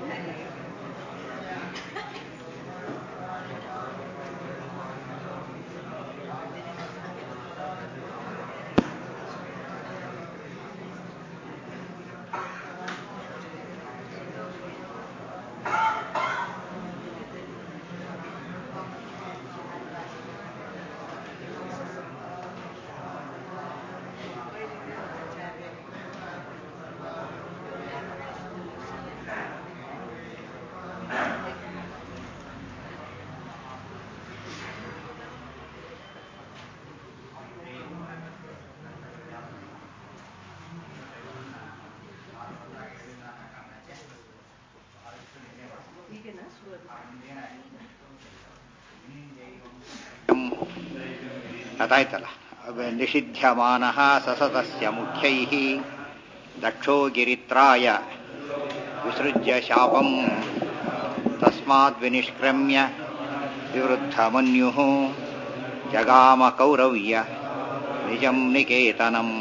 ಅದಾಯ್ತಲ್ಲ ನಿಷಿಧ್ಯಮಾನ ಸಸತಸ್ಯ ಮುಖ್ಯೈ ದಕ್ಷೋ ಗಿರಿತ್ರಾಯ ವಿಸೃಜ್ಯ ಶಾಪಂ ತಸ್ಮಾದ್ ವಿನಿಷ್ಕ್ರಮ್ಯ ವಿವೃದ್ಧ ಮನ್ಯು ಜಗಾಮ ಕೌರವ್ಯ ನಿಜಂ ನಿಕೇತನಂ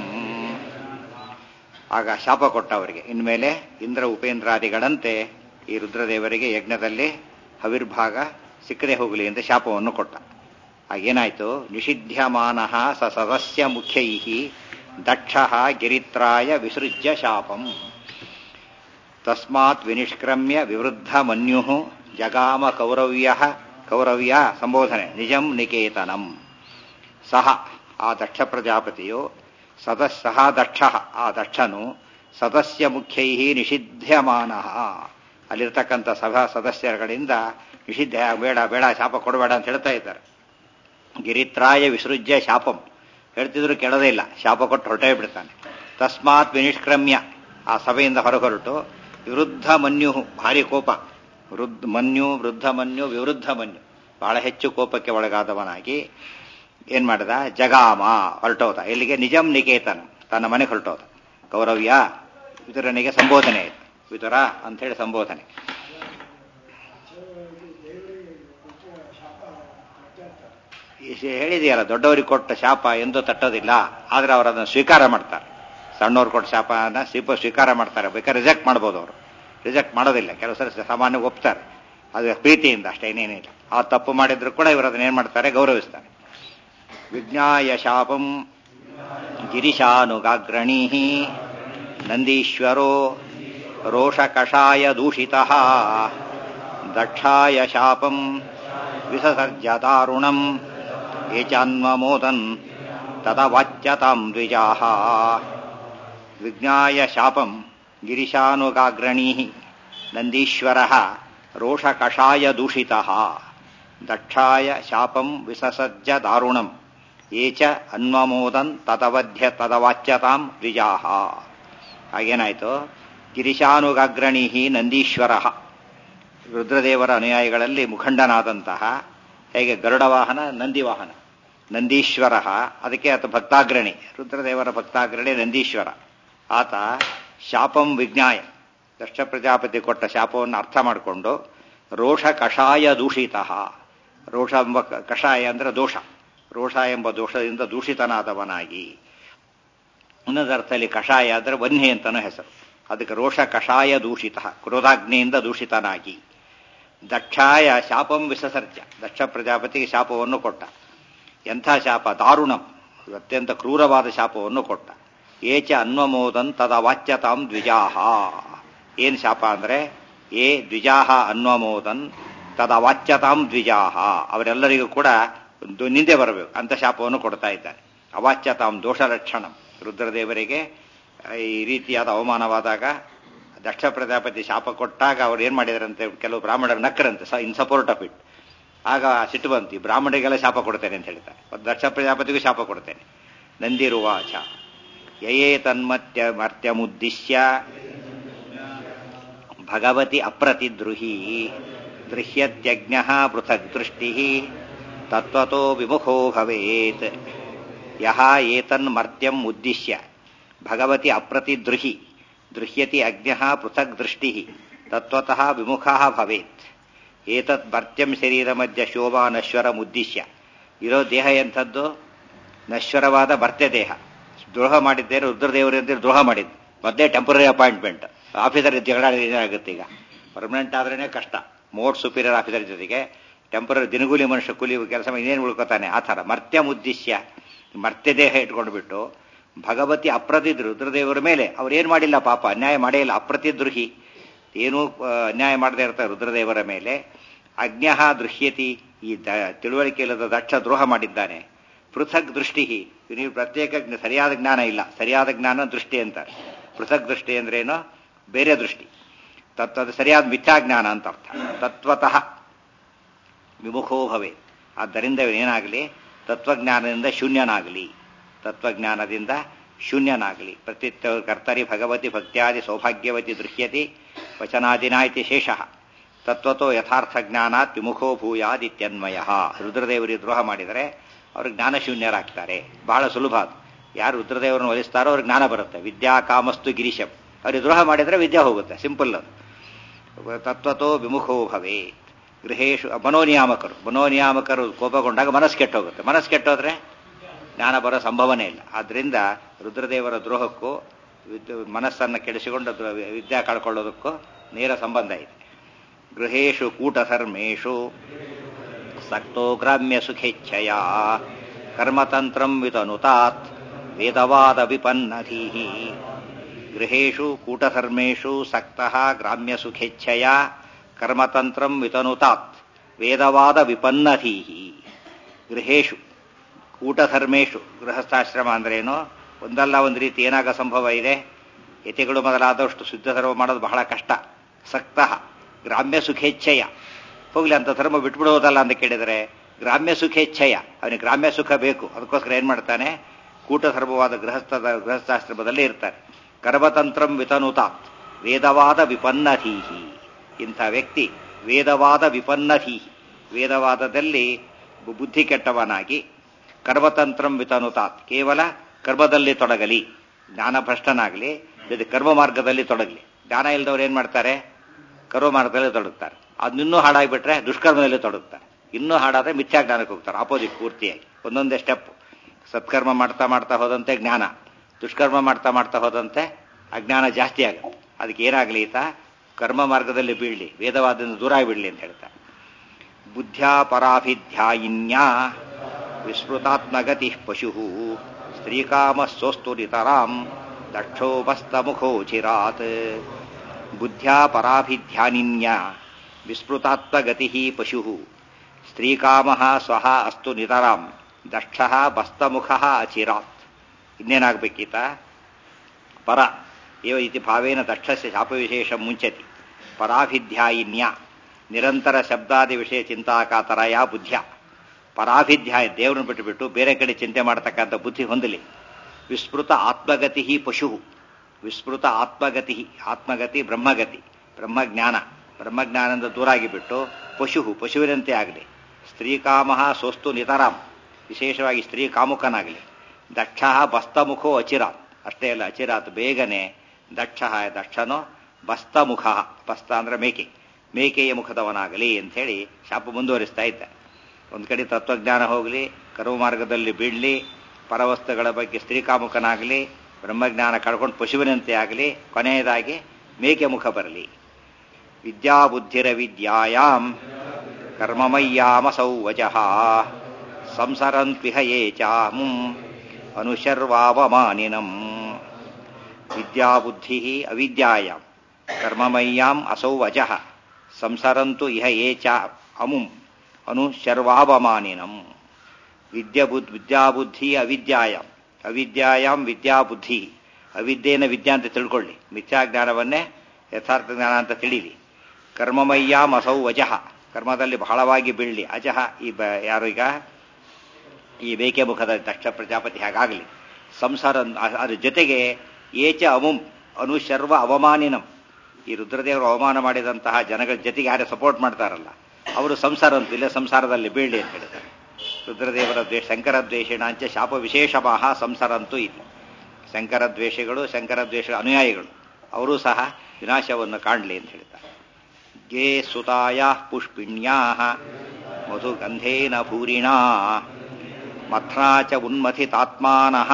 ಆಗ ಶಾಪ ಕೊಟ್ಟ ಅವರಿಗೆ ಇನ್ಮೇಲೆ ಇಂದ್ರ ಉಪೇಂದ್ರಾದಿಗಳಂತೆ ಈ ರುದ್ರದೇವರಿಗೆ ಯಜ್ಞದಲ್ಲಿ ಹವಿರ್ಭಾಗ ಸಿಕ್ಕದೆ ಹೋಗಲಿ ಅಂತ ಶಾಪವನ್ನು ಕೊಟ್ಟ ಆಗೇನಾಯ್ತು ನಿಷಿಧ್ಯಮಾನ ಸ ಸದಸ್ಯ ಮುಖ್ಯೈ ದಕ್ಷ ಗಿರಿತ್ರಾಯ ವಿಸೃಜ್ಯ ಶಾಪಂ ತಸ್ಮಾತ್ ವಿನಿಷ್ಕ್ರಮ್ಯ ವಿವೃದ್ಧ ಮನ್ಯು ಜಗಾಮ ಕೌರವ್ಯ ಕೌರವ್ಯ ಸಂಬೋಧನೆ ನಿಜಂ ನಿಕೇತನಂ ಸಹ ಆ ದಕ್ಷ ಪ್ರಜಾಪತಿಯು ಸದಸ್ ಸಹ ದಕ್ಷ ಆ ದಕ್ಷನು ಸದಸ್ಯ ಮುಖ್ಯೈ ನಿಷಿಧ್ಯಮಾನ ಅಲ್ಲಿರ್ತಕ್ಕಂಥ ಸಭಾ ಸದಸ್ಯರುಗಳಿಂದ ನಿಷಿದ್ಧ ಬೇಡ ಬೇಡ ಶಾಪ ಕೊಡಬೇಡ ಅಂತ ಹೇಳ್ತಾ ಇದ್ದಾರೆ ಗಿರಿತ್ರಾಯ ವಿಸೃಜ್ಯ ಶಾಪಂ ಹೇಳ್ತಿದ್ರು ಕೆಳದೇ ಇಲ್ಲ ಶಾಪ ಕೊಟ್ಟು ಹೊರಟೇ ಬಿಡ್ತಾನೆ ತಸ್ಮಾತ್ ವಿನಿಷ್ಕ್ರಮ್ಯ ಆ ಸಭೆಯಿಂದ ಹೊರಗೊರಟು ವಿವೃದ್ಧ ಮನ್ಯು ಭಾರಿ ಕೋಪ ವೃದ್ಧ ಮನ್ಯು ವೃದ್ಧ ಮನ್ಯು ವಿವೃದ್ಧ ಮನ್ಯು ಬಹಳ ಹೆಚ್ಚು ಕೋಪಕ್ಕೆ ಒಳಗಾದವನಾಗಿ ಏನ್ ಮಾಡಿದ ಜಗಾಮ ಹೊರಟೋದ ಇಲ್ಲಿಗೆ ನಿಜಂ ನಿಕೇತನ ತನ್ನ ಮನೆಗೆ ಹೊರಟೋದ ಕೌರವ್ಯ ವಿದುರನಿಗೆ ಸಂಬೋಧನೆ ಆಯ್ತು ವಿದುರ ಅಂತ ಹೇಳಿ ಸಂಬೋಧನೆ ಹೇಳಿದೆಯಲ್ಲ ದೊಡ್ಡವರಿಗೆ ಕೊಟ್ಟ ಶಾಪ ಎಂದು ತಟ್ಟೋದಿಲ್ಲ ಆದ್ರೆ ಅವರು ಅದನ್ನು ಸ್ವೀಕಾರ ಮಾಡ್ತಾರೆ ಸಣ್ಣವ್ರು ಕೊಟ್ಟ ಶಾಪನ ಸ್ವೀಪ ಸ್ವೀಕಾರ ಮಾಡ್ತಾರೆ ಬೇಕಾದ್ರೆ ರಿಜೆಕ್ಟ್ ಮಾಡ್ಬೋದು ಅವರು ರಿಜೆಕ್ಟ್ ಮಾಡೋದಿಲ್ಲ ಕೆಲವು ಸಲ ಸಾಮಾನ್ಯ ಒಪ್ತಾರೆ ಅದು ಪ್ರೀತಿಯಿಂದ ಅಷ್ಟೇ ಏನೇನಿಲ್ಲ ಆ ತಪ್ಪು ಮಾಡಿದ್ರು ಕೂಡ ಇವರು ಅದನ್ನ ಏನ್ ಮಾಡ್ತಾರೆ ಗೌರವಿಸ್ತಾರೆ ವಿಜ್ಞಾಯ ಶಾಪಂ ಗಿರಿಶಾನುಗಾಗ್ರಣೀ ನಂದೀಶ್ವರೋ ರೋಷ ಕಷಾಯ ದೂಷಿತ ದಕ್ಷಾಯ ಶಾಪಂ ವಿಸಸರ್ಜ ದಾರುಣಂ ಏಚಾನ್ವಮೋದನ್ ತದವಾಚ್ಯತಾಂ ದ್ವಿಜಾಹ ವಿಜ್ಞಾಯ ಶಾಪಂ ಗಿರಿಶಾನುಗಾಗ್ರಣೀ ನಂದೀಶ್ವರ ರೋಷಕಷಾಯ ದೂಷಿತ ದಕ್ಷಾಯ ಶಾಪಂ ವಿಸಸಜ್ಜ ದಾರುಣಂ ಏಚ ಅನ್ವಮೋದನ್ ತದವಧ್ಯ ತದವಾಚ್ಯತಾಂ ದ್ವಿಜಾಹ ಹಾಗೇನಾಯ್ತು ಗಿರಿಶಾನುಗಾಗ್ರಣೀ ನಂದೀಶ್ವರ ರುದ್ರದೇವರ ಅನುಯಾಯಿಗಳಲ್ಲಿ ಮುಖಂಡನಾದಂತಹ ಹೇಗೆ ಗರುಡ ವಾಹನ ನಂದಿ ವಾಹನ ನಂದೀಶ್ವರ ಅದಕ್ಕೆ ಆತ ಭಕ್ತಾಗ್ರಣಿ ರುದ್ರದೇವರ ಭಕ್ತಾಗ್ರಣಿ ನಂದೀಶ್ವರ ಆತ ಶಾಪಂ ವಿಜ್ಞಾಯ ದಕ್ಷ ಪ್ರಜಾಪತಿ ಕೊಟ್ಟ ಶಾಪವನ್ನು ಅರ್ಥ ಮಾಡಿಕೊಂಡು ರೋಷ ಕಷಾಯ ದೂಷಿತ ರೋಷ ಎಂಬ ಕಷಾಯ ಅಂದ್ರೆ ದೋಷ ರೋಷ ಎಂಬ ದೋಷದಿಂದ ದೂಷಿತನಾದವನಾಗಿ ಇನ್ನೊಂದು ಅರ್ಥದಲ್ಲಿ ಕಷಾಯ ಅಂದ್ರೆ ವನ್ಹಿ ಅಂತಾನೂ ಹೆಸರು ಅದಕ್ಕೆ ರೋಷ ಕಷಾಯ ದೂಷಿತ ಕ್ರೋಧಾಗ್ನಿಯಿಂದ ದೂಷಿತನಾಗಿ ದಕ್ಷಾಯ ಶಾಪಂ ವಿಸಸರ್ಜ ದಕ್ಷ ಪ್ರಜಾಪತಿಗೆ ಶಾಪವನ್ನು ಕೊಟ್ಟ ಎಂಥ ಶಾಪ ದಾರುಣಂ ಅತ್ಯಂತ ಕ್ರೂರವಾದ ಶಾಪವನ್ನು ಕೊಟ್ಟ ಏಚ ಅನ್ವಮೋದನ್ ತದ ವಾಚ್ಯತಾಂ ದ್ವಿಜಾಹ ಏನ್ ಶಾಪ ಅಂದ್ರೆ ಏ ದ್ವಿಜಾಹ ಅನ್ವಮೋದನ್ ತದ ವಾಚ್ಯತಾಂ ದ್ವಿಜಾಹ ಅವರೆಲ್ಲರಿಗೂ ಕೂಡ ನಿಂದೆ ಬರಬೇಕು ಅಂತ ಶಾಪವನ್ನು ಕೊಡ್ತಾ ಇದ್ದಾರೆ ಅವಾಚ್ಯತಾಂ ದೋಷ ಲಕ್ಷಣಂ ರುದ್ರದೇವರಿಗೆ ಈ ರೀತಿಯಾದ ಅವಮಾನವಾದಾಗ ದಕ್ಷ ಪ್ರಜಾಪತಿ ಶಾಪ ಕೊಟ್ಟಾಗ ಅವ್ರು ಏನ್ ಮಾಡಿದಾರಂತೆ ಕೆಲವು ಬ್ರಾಹ್ಮಣರು ನಕ್ಕರಂತೆ ಸ ಇನ್ ಸಪೋರ್ಟ್ ಆಫ್ ಇಟ್ ಆಗ ಸಿಟ್ಟು ಬಂತು ಈ ಬ್ರಾಹ್ಮಣರಿಗೆಲ್ಲ ಶಾಪ ಕೊಡ್ತೇನೆ ಅಂತ ಹೇಳ್ತಾರೆ ದಕ್ಷ ಪ್ರಜಾಪತಿಗೂ ಶಾಪ ಕೊಡ್ತೇನೆ ನಂದಿರುವಾಚ ಯಯೇ ತನ್ಮತ್ಯ ಮರ್ತ್ಯಮುದ್ದಿಶ್ಯ ಭಗವತಿ ಅಪ್ರತಿದ್ರುಹಿ ದೃಶ್ಯತ್ಯಜ್ಞ ಪೃಥಕ್ ದೃಷ್ಟಿ ತತ್ವತೋ ವಿಮುಖೋ ಭವೇತ್ ಯಹ ಏತನ್ಮರ್ತ್ಯಂ ಉದ್ದಿಶ್ಯ ಭಗವತಿ ಅಪ್ರತಿದ್ರುಹಿ ದೃಶ್ಯತಿ ಅಜ್ಞ ಪೃಥಕ್ ದೃಷ್ಟಿ ತತ್ವತಃ ವಿಮುಖ ಭವೇತ್ ಏತತ್ ಮರ್ತ್ಯಂ ಶರೀರ ಮಧ್ಯ ಶೋಭಾ ನಶ್ವರ ಮುದ್ದಿಶ್ಯ ಇರೋ ದೇಹ ಎಂಥದ್ದು ನಶ್ವರವಾದ ಮರ್ತ್ಯ ದೇಹ ದ್ರೋಹ ಮಾಡಿದ್ದೇನೆ ರುದ್ರದೇವರಿಂದ ದ್ರೋಹ ಮಾಡಿದ್ದು ಮೊದಲೇ ಟೆಂಪರರಿ ಅಪಾಯಿಂಟ್ಮೆಂಟ್ ಆಫೀಸರ್ ಜಗಳ ಏನಾಗುತ್ತೆ ಈಗ ಪರ್ಮನೆಂಟ್ ಆದ್ರೇ ಕಷ್ಟ ಮೋಟ್ ಸುಪೀರಿಯರ್ ಆಫೀಸರ್ ಜೊತೆಗೆ ಟೆಂಪರರಿ ದಿನಗೂಲಿ ಮನುಷ್ಯ ಕೂಲಿ ಕೆಲಸ ಇನ್ನೇನು ಉಳ್ಕೋತಾನೆ ಆ ಥರ ಮರ್ತ್ಯ ಮುದ್ದಿಶ್ಯ ಮರ್ತ್ಯ ದೇಹ ಇಟ್ಕೊಂಡು ಬಿಟ್ಟು ಭಗವತಿ ಅಪ್ರತಿದ್ ರುದ್ರದೇವರ ಮೇಲೆ ಅವ್ರೇನು ಮಾಡಿಲ್ಲ ಪಾಪ ಅನ್ಯಾಯ ಮಾಡೇ ಇಲ್ಲ ಅಪ್ರತಿದ್ರುಹಿ ಏನೂ ಅನ್ಯಾಯ ಮಾಡದೇ ಇರ್ತಾರೆ ರುದ್ರದೇವರ ಮೇಲೆ ಅಜ್ಞಃ ದೃಶ್ಯತಿ ಈ ದ ತಿಳುವಳಿಕೆ ಇಲ್ಲದ ದಕ್ಷ ದ್ರೋಹ ಮಾಡಿದ್ದಾನೆ ಪೃಥಕ್ ದೃಷ್ಟಿ ನೀವು ಪ್ರತ್ಯೇಕ ಜ್ಞ- ಸರಿಯಾದ ಜ್ಞಾನ ಇಲ್ಲ ಸರಿಯಾದ ಜ್ಞಾನ ದೃಷ್ಟಿ ಅಂತಾರೆ ಪೃಥಕ್ ದೃಷ್ಟಿ ಅಂದ್ರೇನು ಬೇರೆ ದೃಷ್ಟಿ ತತ್ವದ ಸರಿಯಾದ ಮಿಥ್ಯಾಜ್ಞಾನ ಅಂತ ಅರ್ಥ ತತ್ವತಃ ವಿಮುಖೋ ಭವೆ ಆದ್ದರಿಂದ ಏನಾಗಲಿ ತತ್ವಜ್ಞಾನದಿಂದ ಶೂನ್ಯನಾಗಲಿ ತತ್ವಜ್ಞಾನದಿಂದ ಶೂನ್ಯನಾಗಲಿ ಪ್ರತ್ಯುತ್ತ ಕರ್ತರಿ ಭಗವತಿ ಭಕ್ತ್ಯಾದಿ ಸೌಭಾಗ್ಯವತಿ ದೃಶ್ಯತಿ ವಚನಾದಿನ ಇತಿ ಶೇಷಃ ತತ್ವತೋ ಯಥಾರ್ಥ ಜ್ಞಾನಾತ್ ವಿಮುಖೋ ಭೂಯಾದಿತ್ಯನ್ವಯ ರುದ್ರದೇವರಿಗೆ ದ್ರೋಹ ಮಾಡಿದರೆ ಅವರು ಜ್ಞಾನಶೂನ್ಯರಾಗ್ತಾರೆ ಬಹಳ ಸುಲಭ ಅದು ಯಾರು ರುದ್ರದೇವರನ್ನು ಒಲಿಸ್ತಾರೋ ಅವ್ರಿಗೆ ಜ್ಞಾನ ಬರುತ್ತೆ ವಿದ್ಯಾ ಕಾಮಸ್ತು ಗಿರೀಶಂ ಅವ್ರಿಗೆ ದ್ರೋಹ ಮಾಡಿದರೆ ವಿದ್ಯೆ ಹೋಗುತ್ತೆ ಸಿಂಪಲ್ ಅದು ತತ್ವತೋ ವಿಮುಖೋ ಭವೇತ್ ಗೃಹೇಶು ಮನೋನಿಯಾಮಕರು ಮನೋನಿಯಾಮಕರು ಕೋಪಗೊಂಡಾಗ ಮನಸ್ಸು ಕೆಟ್ಟೋಗುತ್ತೆ ಮನಸ್ಸು ಕೆಟ್ಟೋದ್ರೆ ಜ್ಞಾನ ಬರೋ ಸಂಭವನೆ ಇಲ್ಲ ಆದ್ರಿಂದ ರುದ್ರದೇವರ ದ್ರೋಹಕ್ಕೂ ವಿದ್- ಮನಸ್ಸನ್ನು ಕೆಡಿಸಿಕೊಂಡು ದ್ರ- ವಿದ್ಯಾ ಕಳ್ಕೊಳ್ಳೋದಕ್ಕೂ ನೇರ ಸಂಬಂಧ ಇದೆ ಗೃಹೇಶು ಕೂಟಧರ್ಮೇಶು ಸಕ್ತೋ ಗ್ರಾಮ್ಯ ಸುಖೇಚ್ಛಯ ಕರ್ಮತಂತ್ರಂ ವಿತನುತಾತ್ ವೇದವಾದ ವಿಪನ್ನಧೀ ಗೃಹೇಶು ಕೂಟಧರ್ಮೇಶು ಸಕ್ತಃ ಗ್ರಾಮ್ಯ ಸುಖೇಚ್ಛಯ ಕರ್ಮತಂತ್ರಂ ವಿತನುತಾತ್ ವೇದವಾದ ವಿಪನ್ನಧೀ ಗೃಹೇಶು ಕೂಟಧರ್ಮೇಶು ಗೃಹಸ್ಥಾಶ್ರಮ ಅಂದ್ರೇನು ಒಂದಲ್ಲ ಒಂದು ರೀತಿ ಏನಾಗ ಸಂಭವ ಇದೆ ಯತಿಗಳು ಮೊದಲಾದಷ್ಟು ಶುದ್ಧ ಧರ್ಮ ಮಾಡೋದು ಬಹಳ ಕಷ್ಟ ಸಕ್ತಃ ಗ್ರಾಮ್ಯ ಸುಖೇಚ್ಛೆಯ ಹೋಗ್ಲಿ ಅಂತ ಧರ್ಮ ಬಿಟ್ಬಿಡೋದಲ್ಲ ಅಂತ ಕೇಳಿದರೆ ಗ್ರಾಮ್ಯ ಸುಖೇಚ್ಛೆಯ ಅವನಿಗೆ ಗ್ರಾಮ್ಯ ಸುಖ ಬೇಕು ಅದಕ್ಕೋಸ್ಕರ ಏನ್ ಮಾಡ್ತಾನೆ ಕೂಟಧರ್ಮವಾದ ಗೃಹಸ್ಥದ ಗೃಹಸ್ಥಾಶ್ರಮದಲ್ಲೇ ಇರ್ತಾನೆ ಕರ್ಮತಂತ್ರಂ ವಿತನುತಾತ್ ವೇದವಾದ ವಿಪನ್ನಧೀಹಿ ಇಂಥ ವ್ಯಕ್ತಿ ವೇದವಾದ ವಿಪನ್ನಧೀಹಿ ವೇದವಾದದಲ್ಲಿ ಬು- ಬುದ್ಧಿ ಕೆಟ್ಟವನಾಗಿ ಕರ್ಮತಂತ್ರಂ ವಿತನುತಾತ್ ಕೇವಲ ಕರ್ಮದಲ್ಲಿ ತೊಡಗಲಿ ಜ್ಞಾನಭ್ರಷ್ಟನಾಗಲಿ ಇದು ಕರ್ಮ ಮಾರ್ಗದಲ್ಲಿ ತೊಡಗಲಿ ಜ್ಞಾನ ಇಲ್ಲದವ್ರು ಏನ್ ಮಾಡ್ತಾರೆ ಕರ್ಮ ಮಾರ್ಗದಲ್ಲಿ ತೊಡಗ್ತಾರೆ ಅದನ್ನಿನ್ನೂ ಹಾಳಾಗಿಬಿಟ್ರೆ ದುಷ್ಕರ್ಮದಲ್ಲಿ ತೊಡಗ್ತಾರೆ ಇನ್ನೂ ಹಾಡಾದ್ರೆ ಮಿಥ್ಯಾ ಜ್ಞಾನಕ್ಕೆ ಹೋಗ್ತಾರೆ ಆಪೋಸಿಟ್ ಪೂರ್ತಿಯಾಗಿ ಒಂದೊಂದೇ ಸ್ಟೆಪ್ ಸತ್ಕರ್ಮ ಮಾಡ್ತಾ ಮಾಡ್ತಾ ಹೋದಂತೆ ಜ್ಞಾನ ದುಷ್ಕರ್ಮ ಮಾಡ್ತಾ ಮಾಡ್ತಾ ಹೋದಂತೆ ಅಜ್ಞಾನ ಜಾಸ್ತಿ ಆಗುತ್ತೆ ಅದಕ್ಕೆ ಏನಾಗಲಿ ಈತ ಕರ್ಮ ಮಾರ್ಗದಲ್ಲಿ ಬೀಳಲಿ ವೇದವಾದದಿಂದ ದೂರ ಬಿಡಲಿ ಅಂತ ಹೇಳ್ತಾರೆ ಬುದ್ಧ್ಯಾ ಪರಾಭಿಧ್ಯಾಯಿನ್ಯಾ ವಿಸ್ಮೃತಾತ್ಮಗತಿ ಪಶು ಸ್ತ್ರೀಕಾಮಸ್ಸೋಸ್ತು ನಿತರಾಂ ದಕ್ಷೋಪಸ್ತಮುಖೋಚಿರಾತ್ ಬುದ್ಧ್ಯಾ ಪರಾಭಿಧ್ಯಾನಿನ್ಯಾ ವಿಸ್ಮೃತಾತ್ಮಗತಿ ಪಶು ಸ್ತ್ರೀಕಾಮ ಸ್ವಹ ಅಸ್ತು ನಿತರಾಂ ದಕ್ಷ ಬಸ್ತಮುಖ ಅಚಿರಾತ್ ಇನ್ನೇನಾಗಬೇಕೀತ ಪರ ಏವ ಇತಿ ಭಾವೇನ ದಕ್ಷಸ್ಯ ಶಾಪವಿಶೇಷ ಮುಂಚತಿ ಪರಾಭಿಧ್ಯಾಯಿನ್ಯ ನಿರಂತರ ಶಬ್ದಾದಿ ವಿಷಯ ಚಿಂತಾಕಾತರಯ ಬುದ್ಧ್ಯ ಪರಾಭಿಧ್ಯಾಯ ದೇವರನ್ನು ಬಿಟ್ಟುಬಿಟ್ಟು ಬೇರೆ ಕಡೆ ಚಿಂತೆ ಮಾಡತಕ್ಕಂಥ ಬುದ್ಧಿ ಹೊಂದಲಿ ವಿಸ್ಮೃತ ಆತ್ಮಗತಿ ಪಶು ವಿಸ್ಮೃತ ಆತ್ಮಗತಿ ಆತ್ಮಗತಿ ಬ್ರಹ್ಮಗತಿ ಬ್ರಹ್ಮಜ್ಞಾನ ಬ್ರಹ್ಮಜ್ಞಾನದಿಂದ ದೂರಾಗಿ ಬಿಟ್ಟು ಪಶು ಪಶುವಿನಂತೆ ಆಗಲಿ ಸ್ತ್ರೀಕಾಮ ಸೋಸ್ತು ನಿತರಾಂ ವಿಶೇಷವಾಗಿ ಸ್ತ್ರೀ ಕಾಮುಕನಾಗಲಿ ದಕ್ಷ ಬಸ್ತಮುಖೋ ಅಚಿರಾತ್ ಅಷ್ಟೇ ಅಲ್ಲ ಅಚಿರಾತ್ ಬೇಗನೆ ದಕ್ಷ ದಕ್ಷನೋ ಬಸ್ತಮುಖ ಬಸ್ತ ಅಂದ್ರೆ ಮೇಕೆ ಮೇಕೆಯ ಮುಖದವನಾಗಲಿ ಅಂಥೇಳಿ ಶಾಪ ಮುಂದುವರಿಸ್ತಾ ಇದ್ದ ಒಂದು ಕಡೆ ತತ್ವಜ್ಞಾನ ಹೋಗಲಿ ಕರ್ಮ ಮಾರ್ಗದಲ್ಲಿ ಬೀಳಲಿ ಪರವಸ್ತುಗಳ ಬಗ್ಗೆ ಸ್ತ್ರೀಕಾಮುಖನಾಗಲಿ ಬ್ರಹ್ಮಜ್ಞಾನ ಕಳ್ಕೊಂಡು ಪಶುವಿನಂತೆ ಆಗಲಿ ಕೊನೆಯದಾಗಿ ಮೇಕೆ ಮುಖ ಬರಲಿ ವಿದ್ಯಾಬುದ್ಧಿರ ವಿದ್ಯಾಯಾಂ ಕರ್ಮಮಯ್ಯಾಮಸೌ ವಚಃ ಸಂಸರಂತ್ವಿಹ ಯೇ ಚಾಮುಂ ಅನುಶರ್ವಾವಮಾನಿನಂ ವಿದ್ಯಾಬುದ್ಧಿ ಅವಿದ್ಯಾಯಾಂ ಕರ್ಮಮಯ್ಯಾಂ ಅಸೌ ವಚಃ ಸಂಸರಂತು ಇಹ ಯೇ ಚ ಅಮುಂ ಅನುಶರ್ವಾವಮಾನಿನಂ ವಿದ್ಯಾಬುದ್ ವಿದ್ಯಾಬುದ್ಧಿ ಅವಿದ್ಯಾಯಾಂ ಅವಿದ್ಯಾಯಾಂ ವಿದ್ಯಾಬುದ್ಧಿ ಅವಿದ್ಯೆನ ವಿದ್ಯಾ ಅಂತ ತಿಳ್ಕೊಳ್ಳಿ ಮಿಥ್ಯಾಜ್ಞಾನವನ್ನೇ ಯಥಾರ್ಥ ಜ್ಞಾನ ಅಂತ ತಿಳಿಲಿ ಕರ್ಮಮಯ್ಯಾಂ ಅಸೌ ವಜಃ ಕರ್ಮದಲ್ಲಿ ಬಹಳವಾಗಿ ಬೀಳಲಿ ಅಜಃ ಈ ಬ ಯಾರು ಈಗ ಈ ಬೇಕೆ ಮುಖದ ದಕ್ಷ ಪ್ರಜಾಪತಿ ಹಾಗಾಗಲಿ ಸಂಸಾರ ಅದ್ರ ಜೊತೆಗೆ ಏಚ ಅಮುಂ ಅನುಶರ್ವ ಅವಮಾನಿನಂ ಈ ರುದ್ರದೇವರು ಅವಮಾನ ಮಾಡಿದಂತಹ ಜನಗಳ ಜೊತೆಗೆ ಯಾರು ಸಪೋರ್ಟ್ ಮಾಡ್ತಾರಲ್ಲ ಅವರು ಸಂಸಾರ ಅಂತ ಇಲ್ಲ ಸಂಸಾರದಲ್ಲಿ ಬೀಳಲಿ ಅಂತ ಹೇಳ್ತಾರೆ ರುದ್ರದೇವರ ದ್ವೇಷ ಶಂಕರ ದ್ವೇಷಣಾಂಚ ಶಾಪ ವಿಶೇಷಮಾಹ ಸಂಸಾರಂತೂ ಇದೆ ಶಂಕರ ದ್ವೇಷಗಳು ಶಂಕರ ದ್ವೇಷ ಅನುಯಾಯಿಗಳು ಅವರೂ ಸಹ ವಿನಾಶವನ್ನು ಕಾಣಲಿ ಅಂತ ಹೇಳ್ತಾರೆ ಗೆ ಸುತಾಯ ಪುಷ್ಪಿಣ್ಯಾ ಮಧುಗಂಧೇನ ಭೂರಿಣಾ ಮಥ್ನಾ ಚ ಉನ್ಮಥಿತಾತ್ಮಾನಃ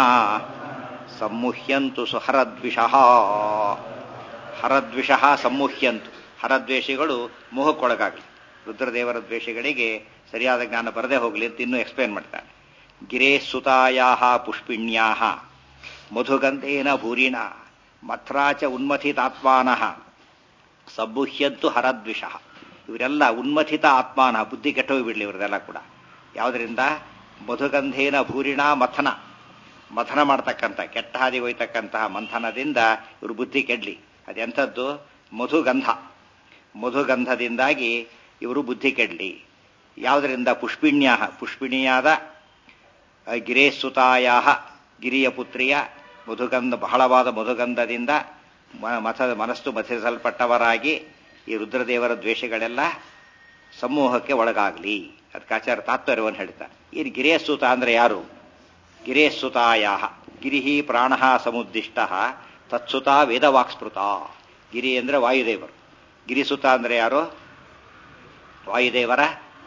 ಸಮ್ಮುಹ್ಯಂತು ಸುಹರದ್ವಿಷಃ ಹರದ್ವಿಷಃ ಸಮ್ಮುಹ್ಯಂತು ಹರದ್ವೇಷಿಗಳು ಮೋಹಕ್ಕೊಳಗಾಗಲಿ ರುದ್ರದೇವರ ದ್ವೇಷಗಳಿಗೆ ಸರಿಯಾದ ಜ್ಞಾನ ಬರದೇ ಹೋಗಲಿ ಅಂತ ಇನ್ನೂ ಎಕ್ಸ್ಪ್ಲೇನ್ ಮಾಡ್ತಾರೆ ಗಿರೇ ಸುತಾಯಾ ಪುಷ್ಪಿಣ್ಯಾ ಮಧುಗಂಧೇನ ಭೂರಿಣ ಮಥ್ರಾಚ ಉನ್ಮಥಿತಾತ್ಮಾನ ಸಬ್ಬುಹ್ಯದ್ದು ಹರದ್ವಿಷ ಇವರೆಲ್ಲ ಉನ್ಮಥಿತ ಆತ್ಮಾನ ಬುದ್ಧಿ ಕೆಟ್ಟೋಗ್ಬಿಡ್ಲಿ ಇವರದೆಲ್ಲ ಕೂಡ ಯಾವುದರಿಂದ ಮಧುಗಂಧೇನ ಭೂರಿಣ ಮಥನ ಮಥನ ಮಾಡ್ತಕ್ಕಂಥ ಕೆಟ್ಟ ಹಾದಿ ಹೋಯ್ತಕ್ಕಂತಹ ಮಂಥನದಿಂದ ಇವರು ಬುದ್ಧಿ ಕೆಡ್ಲಿ ಅದೆಂಥದ್ದು ಮಧುಗಂಧ ಮಧುಗಂಧದಿಂದಾಗಿ ಇವರು ಬುದ್ಧಿ ಕೆಡ್ಲಿ ಯಾವುದರಿಂದ ಪುಷ್ಪಿಣ್ಯ ಪುಷ್ಪಿಣಿಯಾದ ಗಿರೇಸುತಾಯ ಗಿರಿಯ ಪುತ್ರಿಯ ಮಧುಗಂಧ ಬಹಳವಾದ ಮಧುಗಂಧದಿಂದ ಮಥ ಮನಸ್ಸು ಮಥಿಸಲ್ಪಟ್ಟವರಾಗಿ ಈ ರುದ್ರದೇವರ ದ್ವೇಷಗಳೆಲ್ಲ ಸಮೂಹಕ್ಕೆ ಒಳಗಾಗಲಿ ಅದಕ್ಕೆ ಆಚಾರ ತಾತ್ಪರ್ಯವನ್ನು ಹೇಳ್ತಾರೆ ಈ ಗಿರೇಸುತ ಅಂದ್ರೆ ಯಾರು ಗಿರೇಸುತಾಯ ಗಿರಿಹಿ ಪ್ರಾಣ ಸಮುದ್ದಿಷ್ಟ ತತ್ಸುತ ವೇದವಾಕ್ಸ್ಪೃತ ಗಿರಿ ಅಂದ್ರೆ ವಾಯುದೇವರು ಗಿರಿಸುತ ಅಂದ್ರೆ ಯಾರು ವಾಯುದೇವರ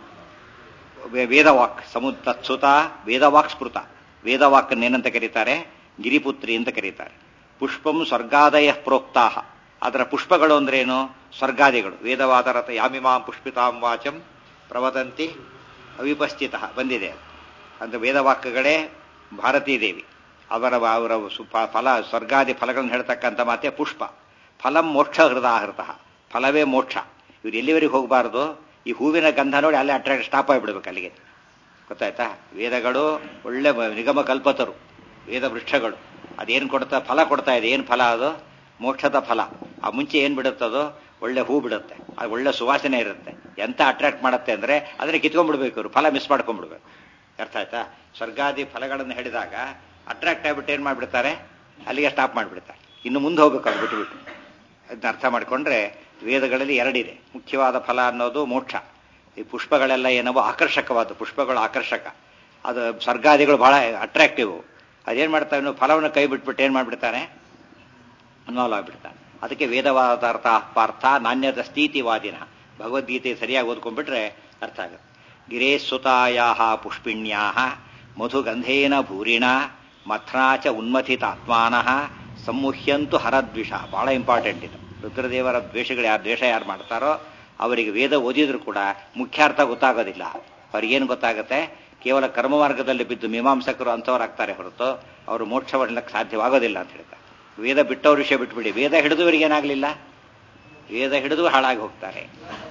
ವೇದವಾಕ್ ಸಮು ತತ್ಸುತ ವೇದವಾಕ್ ಸ್ಮೃತ ವೇದವಾಕ್ನೇನಂತ ಕರೀತಾರೆ ಗಿರಿಪುತ್ರಿ ಅಂತ ಕರೀತಾರೆ ಪುಷ್ಪಂ ಸ್ವರ್ಗಾದಯ ಪ್ರೋಕ್ತಾಹ ಅದರ ಪುಷ್ಪಗಳು ಅಂದ್ರೇನು ಸ್ವರ್ಗಾದಿಗಳು ವೇದವಾದರತ ಯಾಮಿಮಾಂ ಪುಷ್ಪಿತಾಂ ವಾಚಂ ಪ್ರವದಂತಿ ಅವಿಪಸ್ಥಿತ ಬಂದಿದೆ ಅಂದ್ರೆ ವೇದವಾಕ್ಯಗಳೇ ಭಾರತೀ ದೇವಿ ಅವರ ಅವರ ಫಲ ಸ್ವರ್ಗಾದಿ ಫಲಗಳನ್ನು ಹೇಳ್ತಕ್ಕಂಥ ಮಾತೆ ಪುಷ್ಪ ಫಲಂ ಮೋಕ್ಷ ಹೃದಯಹೃತ ಫಲವೇ ಮೋಕ್ಷ ಇವ್ರು ಎಲ್ಲಿವರೆಗೆ ಹೋಗಬಾರ್ದು ಈ ಹೂವಿನ ಗಂಧ ನೋಡಿ ಅಲ್ಲೇ ಅಟ್ರಾಕ್ಟ್ ಸ್ಟಾಪ್ ಆಗಿಬಿಡ್ಬೇಕು ಅಲ್ಲಿಗೆ ಗೊತ್ತಾಯ್ತಾ ವೇದಗಳು ಒಳ್ಳೆ ನಿಗಮ ಕಲ್ಪತರು ವೇದ ವೃಕ್ಷಗಳು ಅದೇನು ಕೊಡ್ತಾ ಫಲ ಕೊಡ್ತಾ ಇದೆ ಏನು ಫಲ ಅದು ಮೋಕ್ಷದ ಫಲ ಆ ಮುಂಚೆ ಏನು ಬಿಡುತ್ತದೋ ಒಳ್ಳೆ ಹೂ ಬಿಡುತ್ತೆ ಅದು ಒಳ್ಳೆ ಸುವಾಸನೆ ಇರುತ್ತೆ ಎಂತ ಅಟ್ರಾಕ್ಟ್ ಮಾಡುತ್ತೆ ಅಂದರೆ ಅದನ್ನ ಕಿತ್ಕೊಂಡ್ಬಿಡ್ಬೇಕು ಇವರು ಫಲ ಮಿಸ್ ಮಾಡ್ಕೊಂಡ್ಬಿಡ್ಬೇಕು ಅರ್ಥ ಆಯ್ತಾ ಸ್ವರ್ಗಾದಿ ಫಲಗಳನ್ನು ಹೇಳಿದಾಗ ಅಟ್ರಾಕ್ಟ್ ಆಗಿಬಿಟ್ಟು ಏನು ಮಾಡಿಬಿಡ್ತಾರೆ ಅಲ್ಲಿಗೆ ಸ್ಟಾಪ್ ಮಾಡಿಬಿಡ್ತಾರೆ ಇನ್ನು ಮುಂದೆ ಹೋಗ್ಬೇಕು ಅದು ಬಿಟ್ಟುಬಿಟ್ಟು ಅದನ್ನ ಅರ್ಥ ಮಾಡಿಕೊಂಡ್ರೆ ವೇದಗಳಲ್ಲಿ ಎರಡಿದೆ ಮುಖ್ಯವಾದ ಫಲ ಅನ್ನೋದು ಮೋಕ್ಷ ಈ ಪುಷ್ಪಗಳೆಲ್ಲ ಏನವೋ ಆಕರ್ಷಕವಾದ ಪುಷ್ಪಗಳು ಆಕರ್ಷಕ ಅದು ಸ್ವರ್ಗಾದಿಗಳು ಬಹಳ ಅಟ್ರಾಕ್ಟಿವ್ ಅದೇನು ಮಾಡ್ತಾವೆ ಇನ್ನು ಫಲವನ್ನು ಕೈ ಬಿಟ್ಬಿಟ್ಟು ಏನು ಮಾಡಿಬಿಡ್ತಾನೆ ಇನ್ವಾಲ್ವ್ ಆಗಿಬಿಡ್ತಾನೆ ಅದಕ್ಕೆ ವೇದವಾದ ಅರ್ಥ ಪಾರ್ಥ ನಾಣ್ಯದ ಸ್ಥಿತಿವಾದಿನ ಭಗವದ್ಗೀತೆ ಸರಿಯಾಗಿ ಓದ್ಕೊಂಡ್ಬಿಟ್ರೆ ಅರ್ಥ ಆಗುತ್ತೆ ಗಿರೇಸುತಾಯಾ ಪುಷ್ಪಿಣ್ಯಾ ಮಧುಗಂಧೇನ ಭೂರಿಣ ಮಥ್ನಾಚ ಉನ್ಮಥಿತಾತ್ಮಾನಃ ಸಮುಹ್ಯಂತು ಹರದ್ವಿಷ ಬಹಳ ಇಂಪಾರ್ಟೆಂಟ್ ಇದು ರುದ್ರದೇವರ ದ್ವೇಷಗಳು ಯಾರು ದ್ವೇಷ ಯಾರು ಮಾಡ್ತಾರೋ ಅವರಿಗೆ ವೇದ ಓದಿದ್ರು ಕೂಡ ಮುಖ್ಯಾರ್ಥ ಗೊತ್ತಾಗೋದಿಲ್ಲ ಅವ್ರಿಗೇನು ಗೊತ್ತಾಗುತ್ತೆ ಕೇವಲ ಕರ್ಮ ಮಾರ್ಗದಲ್ಲಿ ಬಿದ್ದು ಮೀಮಾಂಸಕರು ಅಂಥವರಾಗ್ತಾರೆ ಹೊರತು ಅವರು ಮೋಕ್ಷವನ್ನಕ್ಕೆ ಸಾಧ್ಯವಾಗೋದಿಲ್ಲ ಅಂತ ಹೇಳ್ತಾರೆ ವೇದ ಬಿಟ್ಟವ್ರ ವಿಷಯ ಬಿಟ್ಬಿಡಿ ವೇದ ಹಿಡಿದು ಏನಾಗಲಿಲ್ಲ ವೇದ ಹಿಡಿದು ಹಾಳಾಗಿ ಹೋಗ್ತಾರೆ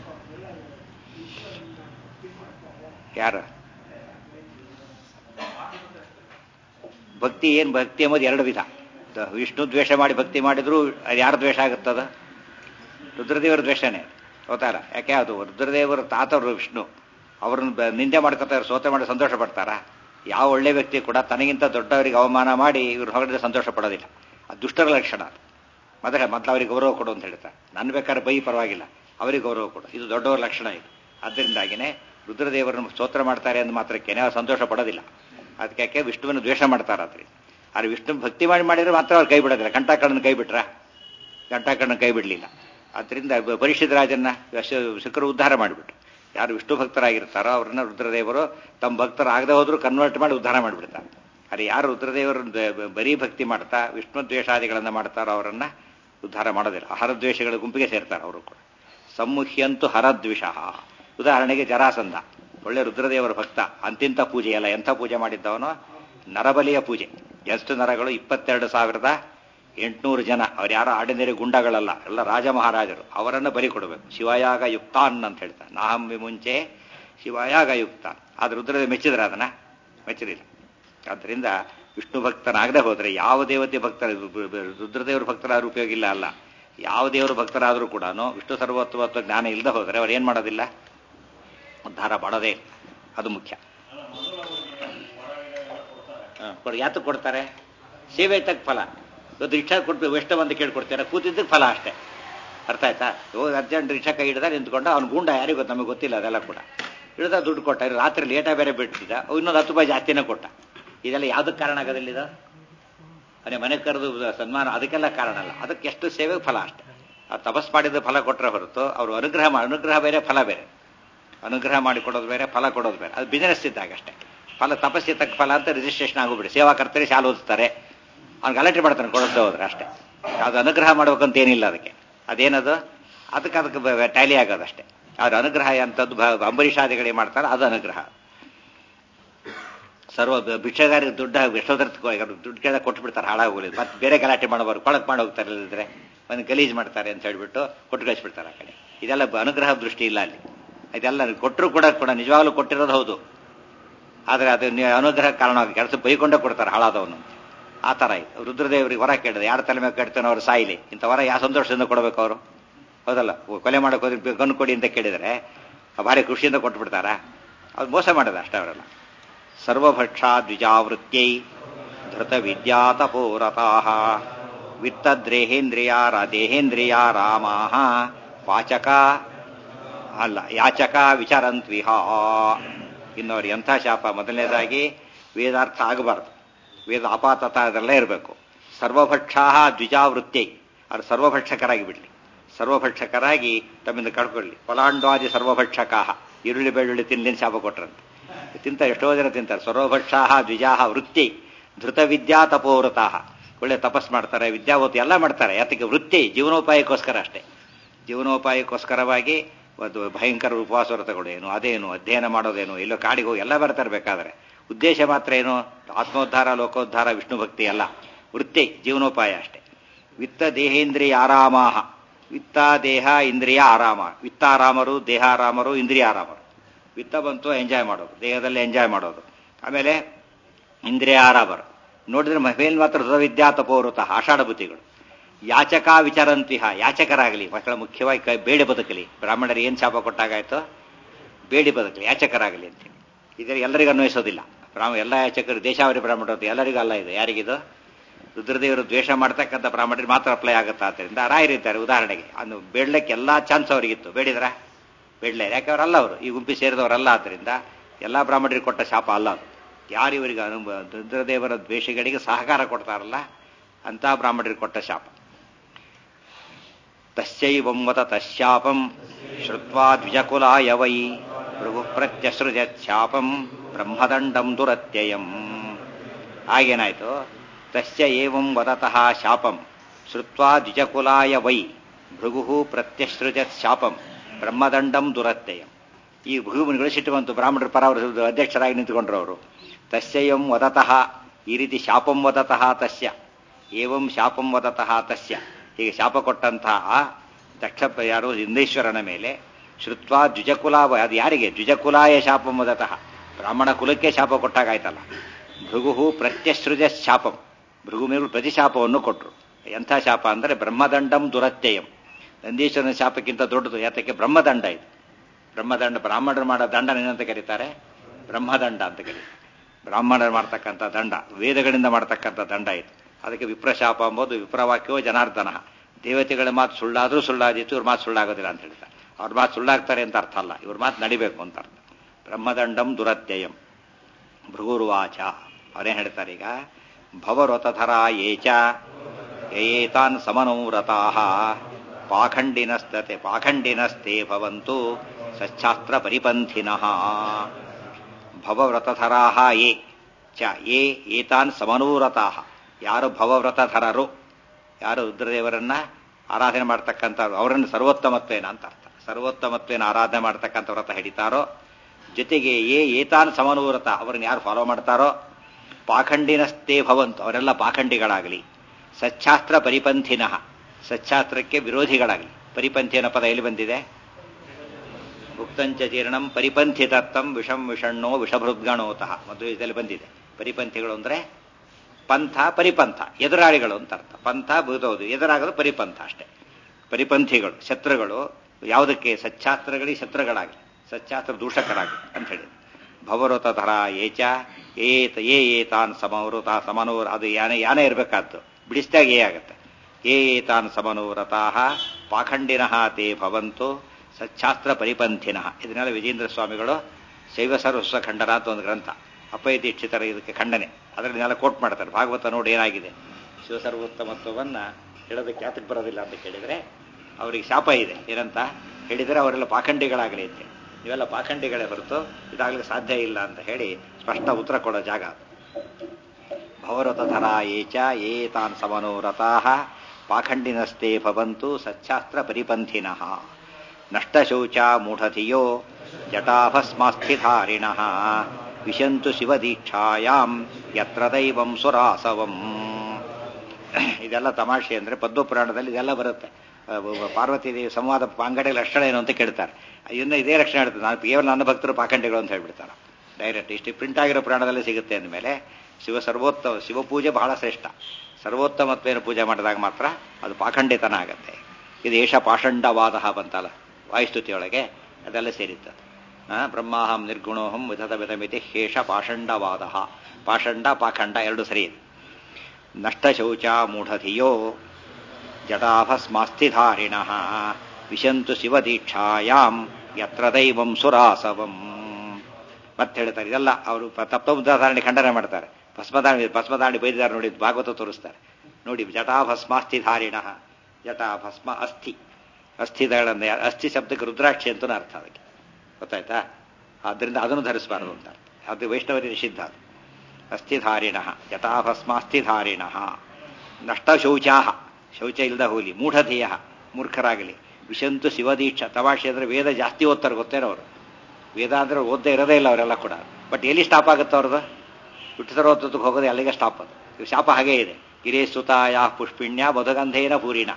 ಯಾರು ಭಕ್ತಿ ಏನು ಭಕ್ತಿ ಎಂಬುದು ಎರಡು ವಿಧ ವಿಷ್ಣು ದ್ವೇಷ ಮಾಡಿ ಭಕ್ತಿ ಮಾಡಿದ್ರು ಅದು ಯಾರು ದ್ವೇಷ ಆಗುತ್ತದ ರುದ್ರದೇವರ ದ್ವೇಷನೇ ಗೊತ್ತಾರ ಯಾಕೆ ಅದು ರುದ್ರದೇವರ ತಾತವರು ವಿಷ್ಣು ಅವ್ರನ್ನ ನಿಂದೆ ಮಾಡ್ಕೊತಾರೆ ಸೋತೆ ಮಾಡಿ ಸಂತೋಷ ಪಡ್ತಾರ ಯಾವ ಒಳ್ಳೆ ವ್ಯಕ್ತಿ ಕೂಡ ತನಗಿಂತ ದೊಡ್ಡವರಿಗೆ ಅವಮಾನ ಮಾಡಿ ಇವ್ರು ಹೊರಗಡೆ ಸಂತೋಷ ಪಡೋದಿಲ್ಲ ಅದು ದುಷ್ಟರ ಲಕ್ಷಣ ಅದು ಮೊದಲೇ ಮೊದಲು ಅವರಿಗೆ ಗೌರವ ಕೊಡು ಅಂತ ಹೇಳ್ತಾರೆ ನನ್ನ ಬೇಕಾದ್ರೆ ಬೈ ಪರವಾಗಿಲ್ಲ ಅವರಿಗೆ ಗೌರವ ಕೊಡು ಇದು ದೊಡ್ಡವರ ಲಕ್ಷಣ ಇದು ಅದರಿಂದಾಗಿನೇ ರುದ್ರದೇವರನ್ನು ಸ್ತೋತ್ರ ಮಾಡ್ತಾರೆ ಅಂದ ಮಾತ್ರಕ್ಕೆ ನಾವು ಸಂತೋಷ ಪಡೋದಿಲ್ಲ ಅದಕ್ಕೆ ಯಾಕೆ ವಿಷ್ಣುವನ್ನು ದ್ವೇಷ ಮಾಡ್ತಾರಾದ್ರಿ ಆದ್ರೆ ವಿಷ್ಣು ಭಕ್ತಿ ಮಾಡಿ ಮಾಡಿದ್ರೆ ಮಾತ್ರ ಅವ್ರು ಕೈ ಬಿಡೋದಿಲ್ಲ ಕಂಟಾಕಣ್ಣನ ಕೈ ಬಿಟ್ರ ಕಂಟಾಕಣ್ಣನ ಕೈ ಬಿಡಲಿಲ್ಲ ಅದರಿಂದ ಪರಿಷತ್ ರಾಜನ್ನ ಶುಕ್ರ ಉದ್ಧಾರ ಮಾಡಿಬಿಟ್ರು ಯಾರು ವಿಷ್ಣು ಭಕ್ತರಾಗಿರ್ತಾರೋ ಅವ್ರನ್ನ ರುದ್ರದೇವರು ತಮ್ಮ ಭಕ್ತರಾಗದೆ ಹೋದ್ರು ಕನ್ವರ್ಟ್ ಮಾಡಿ ಉದ್ಧಾರ ಮಾಡಿಬಿಡ್ತಾರೆ ಆದರೆ ಯಾರು ರುದ್ರದೇವರು ಬರೀ ಭಕ್ತಿ ಮಾಡ್ತಾ ವಿಷ್ಣು ದ್ವೇಷಾದಿಗಳನ್ನು ಮಾಡ್ತಾರೋ ಅವರನ್ನ ಉದ್ಧಾರ ಮಾಡೋದಿಲ್ಲ ಹರದ್ವೇಷಗಳ ಗುಂಪಿಗೆ ಸೇರ್ತಾರೆ ಅವರು ಕೂಡ ಸಮ್ಮುಹ್ಯಂತು ಹರದ್ವಿಷ ಉದಾಹರಣೆಗೆ ಜರಾಸಂಧ ಒಳ್ಳೆ ರುದ್ರದೇವರ ಭಕ್ತ ಅಂತಿಂತ ಪೂಜೆ ಅಲ್ಲ ಎಂಥ ಪೂಜೆ ಮಾಡಿದ್ದವನು ನರಬಲಿಯ ಪೂಜೆ ಎಷ್ಟು ನರಗಳು ಇಪ್ಪತ್ತೆರಡು ಸಾವಿರದ ಎಂಟುನೂರು ಜನ ಅವ್ರು ಯಾರೋ ಆರ್ಡಿನರಿ ಗುಂಡಗಳಲ್ಲ ಎಲ್ಲ ರಾಜ ಮಹಾರಾಜರು ಅವರನ್ನು ಬಲಿ ಕೊಡಬೇಕು ಶಿವಯಾಗ ಯುಕ್ತಾನ್ ಅಂತ ಹೇಳ್ತಾರೆ ನಾಹಂ ಮುಂಚೆ ಶಿವಯಾಗ ಯುಕ್ತಾನ್ ಆದ್ರೆ ರುದ್ರದೇವ ಮೆಚ್ಚಿದ್ರೆ ಅದನ್ನ ಮೆಚ್ಚಲಿಲ್ಲ ಆದ್ದರಿಂದ ವಿಷ್ಣು ಭಕ್ತನಾಗದೆ ಹೋದ್ರೆ ಯಾವ ದೇವತೆ ಭಕ್ತರ ರುದ್ರದೇವರ ಭಕ್ತರಾದ್ರೂ ಉಪಯೋಗ ಇಲ್ಲ ಅಲ್ಲ ಯಾವ ದೇವರ ಭಕ್ತರಾದರೂ ಕೂಡ ವಿಷ್ಣು ಸರ್ವತ್ವತ್ವ ಜ್ಞಾನ ಇಲ್ಲದೆ ಹೋದರೆ ಅವ್ರು ಏನು ಮಾಡೋದಿಲ್ಲ ಉದ್ಧಾರ ಮಾಡೋದೇ ಅದು ಮುಖ್ಯ ಯಾತಕ್ಕೆ ಕೊಡ್ತಾರೆ ಸೇವೆ ತಕ್ಕ ಫಲ ಇವತ್ತು ರಿಕ್ಷಾ ಕೊಟ್ಟು ಎಷ್ಟು ಮಂದಿ ಕೇಳ್ಕೊಡ್ತಾರೆ ಕೂತಿದ್ದಕ್ಕೆ ಫಲ ಅಷ್ಟೇ ಅರ್ಥ ಆಯ್ತಾ ಹೋಗಿ ಅರ್ಜೆಂಟ್ ರಿಕ್ಷಾ ಕೈ ಹಿಡ್ದ ನಿಂತ್ಕೊಂಡ ಅವ್ನು ಗುಂಡ ಯಾರಿಗೂ ಗೊತ್ತು ನಮಗೆ ಗೊತ್ತಿಲ್ಲ ಅದೆಲ್ಲ ಕೂಡ ಹಿಡ್ದ ದುಡ್ಡು ಕೊಟ್ಟ ರಾತ್ರಿ ಲೇಟಾಗಿ ಬೇರೆ ಬಿಟ್ಟಿದ್ದ ಇನ್ನೊಂದು ಹತ್ತು ರೂಪಾಯಿ ಜಾಸ್ತಿನೇ ಕೊಟ್ಟ ಇದೆಲ್ಲ ಯಾವುದಕ್ಕೆ ಕಾರಣ ಆಗೋದಿಲ್ಲ ಇದು ಅದೇ ಮನೆ ಕರೆದು ಸನ್ಮಾನ ಅದಕ್ಕೆಲ್ಲ ಕಾರಣ ಅಲ್ಲ ಅದಕ್ಕೆ ಎಷ್ಟು ಸೇವೆ ಫಲ ಅಷ್ಟೇ ಆ ತಪಸ್ ಮಾಡಿದ ಫಲ ಕೊಟ್ಟರೆ ಹೊರತು ಅವರು ಅನುಗ್ರಹ ಅನುಗ್ರಹ ಬೇರೆ ಫಲ ಬೇರೆ ಅನುಗ್ರಹ ಮಾಡಿ ಕೊಡೋದು ಬೇರೆ ಫಲ ಕೊಡೋದು ಬೇರೆ ಅದು ಬಿಸಿನೆಸ್ ಇದ್ದಾಗ ಅಷ್ಟೇ ಫಲ ತಪಸ್ಸಿ ತಕ್ಕ ಫಲ ಅಂತ ರಿಜಿಸ್ಟ್ರೇಷನ್ ಆಗೋಗ್ಬಿಡಿ ಸೇವಾಕರ್ತರಿ ಶಾಲೆ ಓದಿಸ್ತಾರೆ ಅವ್ನು ಗಲಾಟೆ ಮಾಡ್ತಾನೆ ಕೊಡೋದು ಹೋದ್ರೆ ಅಷ್ಟೇ ಅದು ಅನುಗ್ರಹ ಮಾಡ್ಬೇಕಂತ ಏನಿಲ್ಲ ಅದಕ್ಕೆ ಅದೇನದು ಅದಕ್ಕೆ ಅದಕ್ಕೆ ಟ್ಯಾಲಿ ಆಗೋದಷ್ಟೇ ಅವ್ರ ಅನುಗ್ರಹ ಅಂತದ್ದು ಅಂಬರೀಷಾದಿಗಳೇ ಮಾಡ್ತಾರೆ ಅದು ಅನುಗ್ರಹ ಸರ್ವ ಭಿಕ್ಷಗಾರಿಗೆ ದುಡ್ಡು ಎಷ್ಟೋದ್ರ ದುಡ್ಡು ಕೇಳ ಕೊಟ್ಟು ಬಿಡ್ತಾರೆ ಹಾಳಾಗೋಲಿ ಮತ್ತೆ ಬೇರೆ ಗಲಾಟೆ ಮಾಡೋರು ಕೊಳಕ್ ಮಾಡಿ ಹೋಗ್ತಾರೆ ಇಲ್ಲದ್ರೆ ಒಂದು ಗಲೀಜ್ ಮಾಡ್ತಾರೆ ಅಂತ ಹೇಳ್ಬಿಟ್ಟು ಕೊಟ್ಟು ಕಳಿಸ್ಬಿಡ್ತಾರೆ ಆ ಕಡೆ ಇದೆಲ್ಲ ಅನುಗ್ರಹ ದೃಷ್ಟಿ ಇಲ್ಲ ಅಲ್ಲಿ ಇದೆಲ್ಲ ಕೊಟ್ಟರು ಕೂಡ ಕೂಡ ನಿಜವಾಗ್ಲೂ ಕೊಟ್ಟಿರೋದು ಹೌದು ಆದರೆ ಅದು ಅನುಗ್ರಹ ಕಾರಣ ಕೆಲಸ ಬೈಕೊಂಡೇ ಕೊಡ್ತಾರೆ ಹಾಳಾದವನು ಆ ಥರ ಇದು ರುದ್ರದೇವರಿಗೆ ವರ ಕೇಳಿದೆ ಯಾರ ತಲೆ ಮೇಲೆ ಕಟ್ತಾನೋ ಅವ್ರು ಸಾಯಿಲಿ ಇಂಥ ವರ ಯಾವ ಸಂತೋಷದಿಂದ ಕೊಡಬೇಕು ಅವರು ಹೌದಲ್ಲ ಕೊಲೆ ಮಾಡಕ್ಕೆ ಹೋದ್ರೆ ಗನ್ ಕೊಡಿ ಅಂತ ಕೇಳಿದರೆ ಭಾರಿ ಖುಷಿಯಿಂದ ಕೊಟ್ಬಿಡ್ತಾರಾ ಅದು ಮೋಸ ಮಾಡೋದು ಅಷ್ಟೇ ಅವರೆಲ್ಲ ಸರ್ವಭಕ್ಷ ದ್ವಿಜಾವೃತ್ಯೈ ಧೃತ ವಿದ್ಯಾತಪೋರತಾ ವಿತ್ತದ್ರೇಹೇಂದ್ರಿಯಾರ ದೇಹೇಂದ್ರಿಯ ರಾಮಾಹ ವಾಚಕ ಅಲ್ಲ ಯಾಚಕ ವಿಚಾರಂತ್ವಿಹ ಇನ್ನವ್ರು ಎಂಥ ಶಾಪ ಮೊದಲನೇದಾಗಿ ವೇದಾರ್ಥ ಆಗಬಾರ್ದು ವೇದ ಅಪಾತತ ಅದೆಲ್ಲ ಇರಬೇಕು ಸರ್ವಭಕ್ಷಾ ದ್ವಿಜಾವೃತ್ತಿ ಅವ್ರು ಸರ್ವಭಕ್ಷಕರಾಗಿ ಬಿಡಲಿ ಸರ್ವಭಕ್ಷಕರಾಗಿ ತಮ್ಮಿಂದ ಕಳ್ಕೊಳ್ಳಿ ಫಲಾಂಡಾದಿ ಸರ್ವಭಕ್ಷಕಾ ಈರುಳ್ಳಿ ಬೆಳ್ಳುಳ್ಳಿ ತಿನ್ಲಿನ ಶಾಪ ಕೊಟ್ರಂತೆ ತಿಂತ ಎಷ್ಟೋ ಜನ ತಿಂತಾರೆ ಸರ್ವಭಕ್ಷಾ ದ್ವಿಜಾಹ ವೃತ್ತಿ ಧೃತ ವಿದ್ಯಾ ತಪೋವೃತಾ ಒಳ್ಳೆ ತಪಸ್ ಮಾಡ್ತಾರೆ ವಿದ್ಯಾವತಿ ಎಲ್ಲ ಮಾಡ್ತಾರೆ ಯಾತಕ್ಕೆ ವೃತ್ತಿ ಜೀವನೋಪಾಯಕ್ಕೋಸ್ಕರ ಅಷ್ಟೇ ಜೀವನೋಪಾಯಕ್ಕೋಸ್ಕರವಾಗಿ ಒಂದು ಭಯಂಕರ ಉಪವಾಸ ವ್ರತಗಳು ಏನು ಅದೇನು ಅಧ್ಯಯನ ಮಾಡೋದೇನು ಎಲ್ಲೋ ಕಾಡಿಗೆ ಹೋಗಿ ಎಲ್ಲ ಬರ್ತಾರೆ ಬೇಕಾದ್ರೆ ಉದ್ದೇಶ ಮಾತ್ರ ಏನು ಆತ್ಮೋದ್ಧಾರ ಲೋಕೋದ್ಧಾರ ವಿಷ್ಣು ಭಕ್ತಿ ಅಲ್ಲ ವೃತ್ತಿ ಜೀವನೋಪಾಯ ಅಷ್ಟೇ ವಿತ್ತ ದೇಹೇಂದ್ರಿಯ ಆರಾಮಾಹ ವಿತ್ತ ದೇಹ ಇಂದ್ರಿಯ ಆರಾಮ ವಿತ್ತಾರಾಮರು ದೇಹಾರಾಮರು ಇಂದ್ರಿಯ ಆರಾಮರು ವಿತ್ತ ಬಂತು ಎಂಜಾಯ್ ಮಾಡೋದು ದೇಹದಲ್ಲಿ ಎಂಜಾಯ್ ಮಾಡೋದು ಆಮೇಲೆ ಇಂದ್ರಿಯ ಆರಾಮರು ನೋಡಿದ್ರೆ ಮೇಲ್ ಮಾತ್ರ ಹೃದವಿದ್ಯಾ ತಪೋವೃತ ಆಷಾಢ ಬುದ್ಧಿಗಳು ಯಾಚಕ ವಿಚಾರಂತಿಹ ಯಾಚಕರಾಗಲಿ ಮಕ್ಕಳ ಮುಖ್ಯವಾಗಿ ಕೈ ಬೇಡಿ ಬದುಕಲಿ ಬ್ರಾಹ್ಮಣರು ಏನು ಶಾಪ ಕೊಟ್ಟಾಗಾಯ್ತೋ ಬೇಡಿ ಬದುಕಲಿ ಯಾಚಕರಾಗಲಿ ಅಂತೇಳಿ ಇದರ ಎಲ್ಲರಿಗೂ ಅನ್ವಯಿಸೋದಿಲ್ಲ ಬ್ರಾಹ್ಮ ಎಲ್ಲ ಯಾಚಕರು ದೇಶಾವರಿ ಬ್ರಾಹ್ಮಣರು ಎಲ್ಲರಿಗೂ ಅಲ್ಲ ಇದು ಯಾರಿಗಿದು ರುದ್ರದೇವರು ದ್ವೇಷ ಮಾಡ್ತಕ್ಕಂಥ ಬ್ರಾಹ್ಮಣರಿಗೆ ಮಾತ್ರ ಅಪ್ಲೈ ಆಗುತ್ತೆ ಆದ್ದರಿಂದ ರಾಯರಿದ್ದಾರೆ ಉದಾಹರಣೆಗೆ ಅದು ಬೇಡ್ಲಿಕ್ಕೆ ಎಲ್ಲ ಚಾನ್ಸ್ ಅವರಿಗಿತ್ತು ಬೇಡಿದ್ರ ಬೇಡಲೇ ಯಾಕೆ ಅವರಲ್ಲ ಅವರು ಈ ಗುಂಪಿ ಸೇರಿದವರಲ್ಲ ಆದ್ದರಿಂದ ಎಲ್ಲ ಬ್ರಾಹ್ಮಣರಿಗೆ ಕೊಟ್ಟ ಶಾಪ ಅಲ್ಲ ಅದು ಯಾರು ಇವರಿಗೆ ಅನು ರುದ್ರದೇವರ ದ್ವೇಷಗಳಿಗೆ ಸಹಕಾರ ಕೊಡ್ತಾರಲ್ಲ ಅಂತ ಬ್ರಾಹ್ಮಣರಿಗೆ ಕೊಟ್ಟ ಶಾಪ ತಸ್ಯೈವಂ ವತ ತಶಾಪಂ ಶ್ರುತ್ವಾ ದ್ವಿಜಕುಲಾಯ ವೈ ಭೃಗು ಪ್ರತ್ಯಸೃಜತ್ ಶಾಪಂ ಬ್ರಹ್ಮದಂಡಂ ದುರತ್ಯಯಂ ಹಾಗೇನಾಯ್ತು ತಸ್ಯ ಏವಂ ವದತಃ ಶಾಪಂ ಶ್ರುತ್ವಾ ದ್ವಿಜಕುಲಾಯ ವೈ ಭೃಗು ಪ್ರತ್ಯಸೃಜತ್ ಶಾಪಂ ಬ್ರಹ್ಮದಂಡಂ ದುರತ್ಯಯಂ ಈ ಭೃಗುಮುನಿಗಳು ಸಿಟ್ಟು ಬಂತು ಬ್ರಾಹ್ಮಣರ ಪರ ಅವರು ಅಧ್ಯಕ್ಷರಾಗಿ ನಿಂತುಕೊಂಡ್ರು ಅವರು ತಸ್ಯಯಂ ವದತಃ ಈ ರೀತಿ ಶಾಪಂ ವದತಃ ತಸ್ಯ ಏವಂ ಶಾಪಂ ವದತಃ ತಸ್ಯ ಹೀಗೆ ಶಾಪ ಕೊಟ್ಟಂತಹ ದಕ್ಷ ಯಾರು ಇಂದೇಶ್ವರನ ಮೇಲೆ ಶ್ರುತ್ವಾ ದ್ವಿಜಕುಲ ಅದು ಯಾರಿಗೆ ದ್ವಿಜಕುಲಾಯ ಶಾಪಂ ವದತಃ ಬ್ರಾಹ್ಮಣ ಕುಲಕ್ಕೆ ಶಾಪ ಕೊಟ್ಟಾಗಾಯ್ತಲ್ಲ ಭೃಗು ಪ್ರತ್ಯಸೃಜ ಶಾಪಂ ಭೃಗು ಮೇಲೆ ಪ್ರತಿಶಾಪವನ್ನು ಕೊಟ್ಟರು ಎಂಥ ಶಾಪ ಅಂದರೆ ಬ್ರಹ್ಮದಂಡಂ ದುರತ್ಯಯಂ ನಂದೀಶ್ವರನ ಶಾಪಕ್ಕಿಂತ ದೊಡ್ಡದು ಯಾತಕ್ಕೆ ಬ್ರಹ್ಮದಂಡ ಇದು ಬ್ರಹ್ಮದಂಡ ಬ್ರಾಹ್ಮಣರು ಮಾಡೋ ದಂಡ ಏನಂತ ಕರೀತಾರೆ ಬ್ರಹ್ಮದಂಡ ಅಂತ ಕರೀತಾರೆ ಬ್ರಾಹ್ಮಣರು ಮಾಡ್ತಕ್ಕಂಥ ದಂಡ ವೇದಗಳಿಂದ ಮಾಡ್ತಕ್ಕಂಥ ದಂಡ ಇದು ಅದಕ್ಕೆ ವಿಪ್ರಶಾಪ ಎಂಬುದು ವಿಪ್ರವಾಕ್ಯವೋ ಜನಾರ್ದನ ದೇವತೆಗಳ ಮಾತು ಸುಳ್ಳಾದರೂ ಸುಳ್ಳಾದಿತ್ತು ಇವ್ರ ಮಾತು ಸುಳ್ಳಾಗೋದಿಲ್ಲ ಅಂತ ಹೇಳ್ತಾರೆ ಅವ್ರ ಮಾತು ಸುಳ್ಳಾಗ್ತಾರೆ ಅಂತ ಅರ್ಥ ಅಲ್ಲ ಇವ್ರ ಮಾತು ನಡಿಬೇಕು ಅಂತ ಅರ್ಥ ಬ್ರಹ್ಮದಂಡಂ ದುರತ್ಯಯಂ ಭೃಗುರ್ವಾಚ ಅವರೇನು ಹೇಳ್ತಾರೆ ಈಗ ಭವವ್ರತಧರ ಏಚ ಏತಾನ್ ಸಮನೋವ್ರತಾ ಪಾಖಂಡಿನಸ್ತತೆ ಪಾಖಂಡಿನಸ್ತೆ ಭವಂತು ಸಚ್ಛಾಸ್ತ್ರ ಪರಿಪಂಥಿನಃ ಭವವ್ರತಧರಾ ಯೇ ಚ ಯೇ ಏತಾನ್ ಸಮನೂರತಾ ಯಾರು ಭವವ್ರತಧರರು ಯಾರು ರುದ್ರದೇವರನ್ನ ಆರಾಧನೆ ಮಾಡ್ತಕ್ಕಂಥವ್ರು ಅವರನ್ನು ಸರ್ವೋತ್ತಮತ್ವೇನ ಅಂತ ಅರ್ಥ ಸರ್ವೋತ್ತಮತ್ವೇನ ಆರಾಧನೆ ಮಾಡ್ತಕ್ಕಂಥ ವ್ರತ ಹಿಡಿತಾರೋ ಜೊತೆಗೆ ಏ ಏತಾನ್ ಸಮನೂರತ ಅವ್ರನ್ನ ಯಾರು ಫಾಲೋ ಮಾಡ್ತಾರೋ ಪಾಖಂಡಿನಸ್ತೇ ಭವಂತು ಅವರೆಲ್ಲ ಪಾಖಂಡಿಗಳಾಗಲಿ ಸಚ್ಛಾಸ್ತ್ರ ಪರಿಪಂಥಿನಃ ಸಚ್ಛಾಸ್ತ್ರಕ್ಕೆ ವಿರೋಧಿಗಳಾಗಲಿ ಪರಿಪಂಥಿನ ಪದ ಎಲ್ಲಿ ಬಂದಿದೆ ಉಕ್ತಂಚ ಜೀರ್ಣಂ ಪರಿಪಂಥಿತತ್ವಂ ವಿಷಂ ವಿಷಣ್ಣೋ ವಿಷಭೃದ್ಗಣೋತಃ ಮೊದಲು ಇದರಲ್ಲಿ ಬಂದಿದೆ ಪರಿಪಂಥಿಗಳು ಅಂದ್ರೆ ಪಂಥ ಪರಿಪಂಥ ಎದುರಾಳಿಗಳು ಅಂತ ಅರ್ಥ ಪಂಥ ಬೂದೋದು ಎದುರಾಗೋದು ಪರಿಪಂಥ ಅಷ್ಟೇ ಪರಿಪಂಥಿಗಳು ಶತ್ರುಗಳು ಯಾವುದಕ್ಕೆ ಸಚ್ಛಾಸ್ತ್ರಗಳಿಗೆ ಶತ್ರುಗಳಾಗಲಿ ಸಚ್ಛಾಸ್ತ್ರ ದೂಷಕರಾಗಲಿ ಅಂತ ಹೇಳಿ ಭವವ್ರತಧರ ಏಚ ಏತ ಏ ಏತಾನ್ ಸಮವೃತ ಸಮನೋರ ಅದು ಯಾನೆ ಯಾನೇ ಇರಬೇಕಾದ್ದು ಬಿಡಿಸಿದಾಗ ಏ ಆಗುತ್ತೆ ಏ ಏತಾನ್ ಸಮನೋರತಾ ಪಾಖಂಡಿನಃ ತೇ ಭವಂತು ಸಚ್ಛಾಸ್ತ್ರ ಪರಿಪಂಥಿನಃ ಇದನ್ನೆಲ್ಲ ವಿಜೇಂದ್ರ ಸ್ವಾಮಿಗಳು ಶೈವ ಸರ್ವಸ್ವ ಖಂಡನ ಅಂತ ಒಂದು ಗ್ರಂಥ ಅಪ್ಪೈ ದೀಕ್ಷಿತರ ಇದಕ್ಕೆ ಖಂಡನೆ ಅದರನ್ನೆಲ್ಲ ಕೋಟ್ ಮಾಡ್ತಾರೆ ಭಾಗವತ ನೋಡಿ ಏನಾಗಿದೆ ಶಿವಸರ್ವೋತ್ತಮತ್ವವನ್ನು ಹೇಳೋದಕ್ಕೆ ಯಾತಕ್ಕೆ ಬರೋದಿಲ್ಲ ಅಂತ ಕೇಳಿದರೆ ಅವರಿಗೆ ಶಾಪ ಇದೆ ಏನಂತ ಹೇಳಿದರೆ ಅವರೆಲ್ಲ ಪಾಖಂಡಿಗಳಾಗಲಿ ಅಂತ ಇವೆಲ್ಲ ಪಾಖಂಡಿಗಳೇ ಹೊರತು ಇದಾಗಲಿಕ್ಕೆ ಸಾಧ್ಯ ಇಲ್ಲ ಅಂತ ಹೇಳಿ ಸ್ಪಷ್ಟ ಉತ್ತರ ಕೊಡೋ ಜಾಗ ಭವರತಧರ ಏಚ ಏತಾನ್ ಸಮನೋರತಾ ಪಾಖಂಡಿನಸ್ತೆ ಭವಂತು ಸಚ್ಛಾಸ್ತ್ರ ಪರಿಪಂಥಿನಃ ನಷ್ಟಶೌಚ ಮೂಢಧಿಯೋ ಜಟಾಭಸ್ಮಾಸ್ಥಿಧಾರಿಣಃ ವಿಶಂತು ಶಿವದೀಕ್ಷಾಯಾಂ ಯತ್ರ ದೈವಂ ಸುರಾಸವಂ ಇದೆಲ್ಲ ತಮಾಷೆ ಅಂದ್ರೆ ಪದ್ಮಪುರಾಣದಲ್ಲಿ ಇದೆಲ್ಲ ಬರುತ್ತೆ ಪಾರ್ವತಿ ದೇವಿ ಸಂವಾದ ಪಾಂಗಡೆ ಲಕ್ಷಣ ಏನು ಅಂತ ಕೇಳ್ತಾರೆ ಇನ್ನು ಇದೇ ಲಕ್ಷಣ ಹೇಳ್ತಾರೆ ನಾನು ಕೇವಲ ನನ್ನ ಭಕ್ತರು ಪಾಖಂಡಿಗಳು ಅಂತ ಹೇಳ್ಬಿಡ್ತಾರೆ ಡೈರೆಕ್ಟ್ ಇಷ್ಟು ಪ್ರಿಂಟ್ ಆಗಿರೋ ಪುರಾಣದಲ್ಲಿ ಸಿಗುತ್ತೆ ಅಂದಮೇಲೆ ಶಿವ ಸರ್ವೋತ್ತಮ ಶಿವಪೂಜೆ ಬಹಳ ಶ್ರೇಷ್ಠ ಸರ್ವೋತ್ತಮತ್ವೇನ ಪೂಜೆ ಮಾಡಿದಾಗ ಮಾತ್ರ ಅದು ಪಾಖಂಡಿತನ ಆಗತ್ತೆ ಇದು ಏಷ ಪಾಷಂಡವಾದ ಬಂತಲ್ಲ ವಾಯುಸ್ತುತಿಯೊಳಗೆ ಅದೆಲ್ಲ ಸೇರಿತ್ತು ಬ್ರಹ್ಮಾಹಂ ನಿರ್ಗುಣೋಹಂ ವಿಧದ ವಿಧಮಿತಿ ಹೇಷ ಪಾಷಂಡವಾದ ಪಾಷಂಡ ಪಾಖಂಡ ಎರಡು ಸರಿ ಇದೆ ನಷ್ಟಶೌಚ ಮೂಢಧಿಯೋ ಜಟಾಭಸ್ಮಾಸ್ಥಿಧಾರಿಣ ವಿಶಂತು ಶಿವದೀಕ್ಷಾಯಾಂ ಯತ್ರ ದೈವಂ ಸುರಾಸವಂ ಮತ್ತೆ ಹೇಳ್ತಾರೆ ಇದೆಲ್ಲ ಅವರು ತಪ್ಪ ಉದಾಹರಣೆ ಖಂಡನೆ ಮಾಡ್ತಾರೆ ಭಸ್ಮದಾಣಿ ಭಸ್ಮದಾಣಿ ಬೈದಿದ್ದಾರೆ ನೋಡಿ ಭಾಗವತ ತೋರಿಸ್ತಾರೆ ನೋಡಿ ಜಟಾಭಸ್ಮಾಸ್ಥಿಧಾರಿಣ ಜಟಾಭಸ್ಮ ಅಸ್ಥಿ ಅಸ್ಥಿಗಳನ್ನ ಅಸ್ಥಿ ಶಬ್ದಕ್ಕೆ ರುದ್ರಾಕ್ಷಿ ಅಂತಲೂ ಅರ್ಥ ಅದಕ್ಕೆ ಗೊತ್ತಾಯ್ತಾ ಆದ್ದರಿಂದ ಅದನ್ನು ಧರಿಸಬಾರದು ಅಂತ ಅದು ವೈಷ್ಣವರಿ ನಿಷಿದ್ಧ ಅದು ಅಸ್ಥಿಧಾರಿಣ ಜಟಾಭಸ್ಮಾಸ್ಥಿಧಾರಿಣ ನಷ್ಟಶೌಚಾ ಶೌಚ ಇಲ್ಲದ ಹೋಲಿ ಮೂಢಧೇಯ ಮೂರ್ಖರಾಗಲಿ ವಿಶಂತು ಶಿವದೀಕ್ಷ ತಮಾಷೆ ಅಂದರೆ ವೇದ ಜಾಸ್ತಿ ಓದ್ತಾರೆ ಗೊತ್ತೇನೋ ಅವರು ವೇದ ಅಂದ್ರೆ ಓದ್ದೇ ಇರೋದೇ ಇಲ್ಲ ಅವರೆಲ್ಲ ಕೂಡ ಬಟ್ ಎಲ್ಲಿ ಸ್ಟಾಪ್ ಆಗುತ್ತೆ ಅವ್ರದ್ದು ಹುಟ್ಟಿಸರೋತ್ತಕ್ಕೆ ಹೋಗೋದು ಅಲ್ಲಿಗೆ ಸ್ಟಾಪ್ ಅದು ಶಾಪ ಹಾಗೇ ಇದೆ ಗಿರೇ ಸುತಾಯ ಪುಷ್ಪಿಣ್ಯ ಮಧುಗಂಧೇನ ಪೂರಿಣ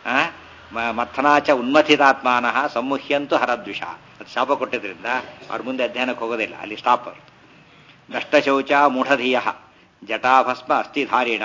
ಮಥನಾಚ ಉನ್ಮಥಿತಾತ್ಮಾನಃ ಸಮ್ಮುಹ್ಯಂತು ಹರದ್ವಿಷ ಅದು ಶಾಪ ಕೊಟ್ಟಿದ್ರಿಂದ ಅವ್ರ ಮುಂದೆ ಅಧ್ಯಯನಕ್ಕೆ ಹೋಗೋದಿಲ್ಲ ಅಲ್ಲಿ ಸ್ಟಾಪ್ ಅವರು ನಷ್ಟಶೌಚ ಮೂಢಧೀಯ ಜಟಾಭಸ್ಮ ಅಸ್ಥಿಧಾರಿಣ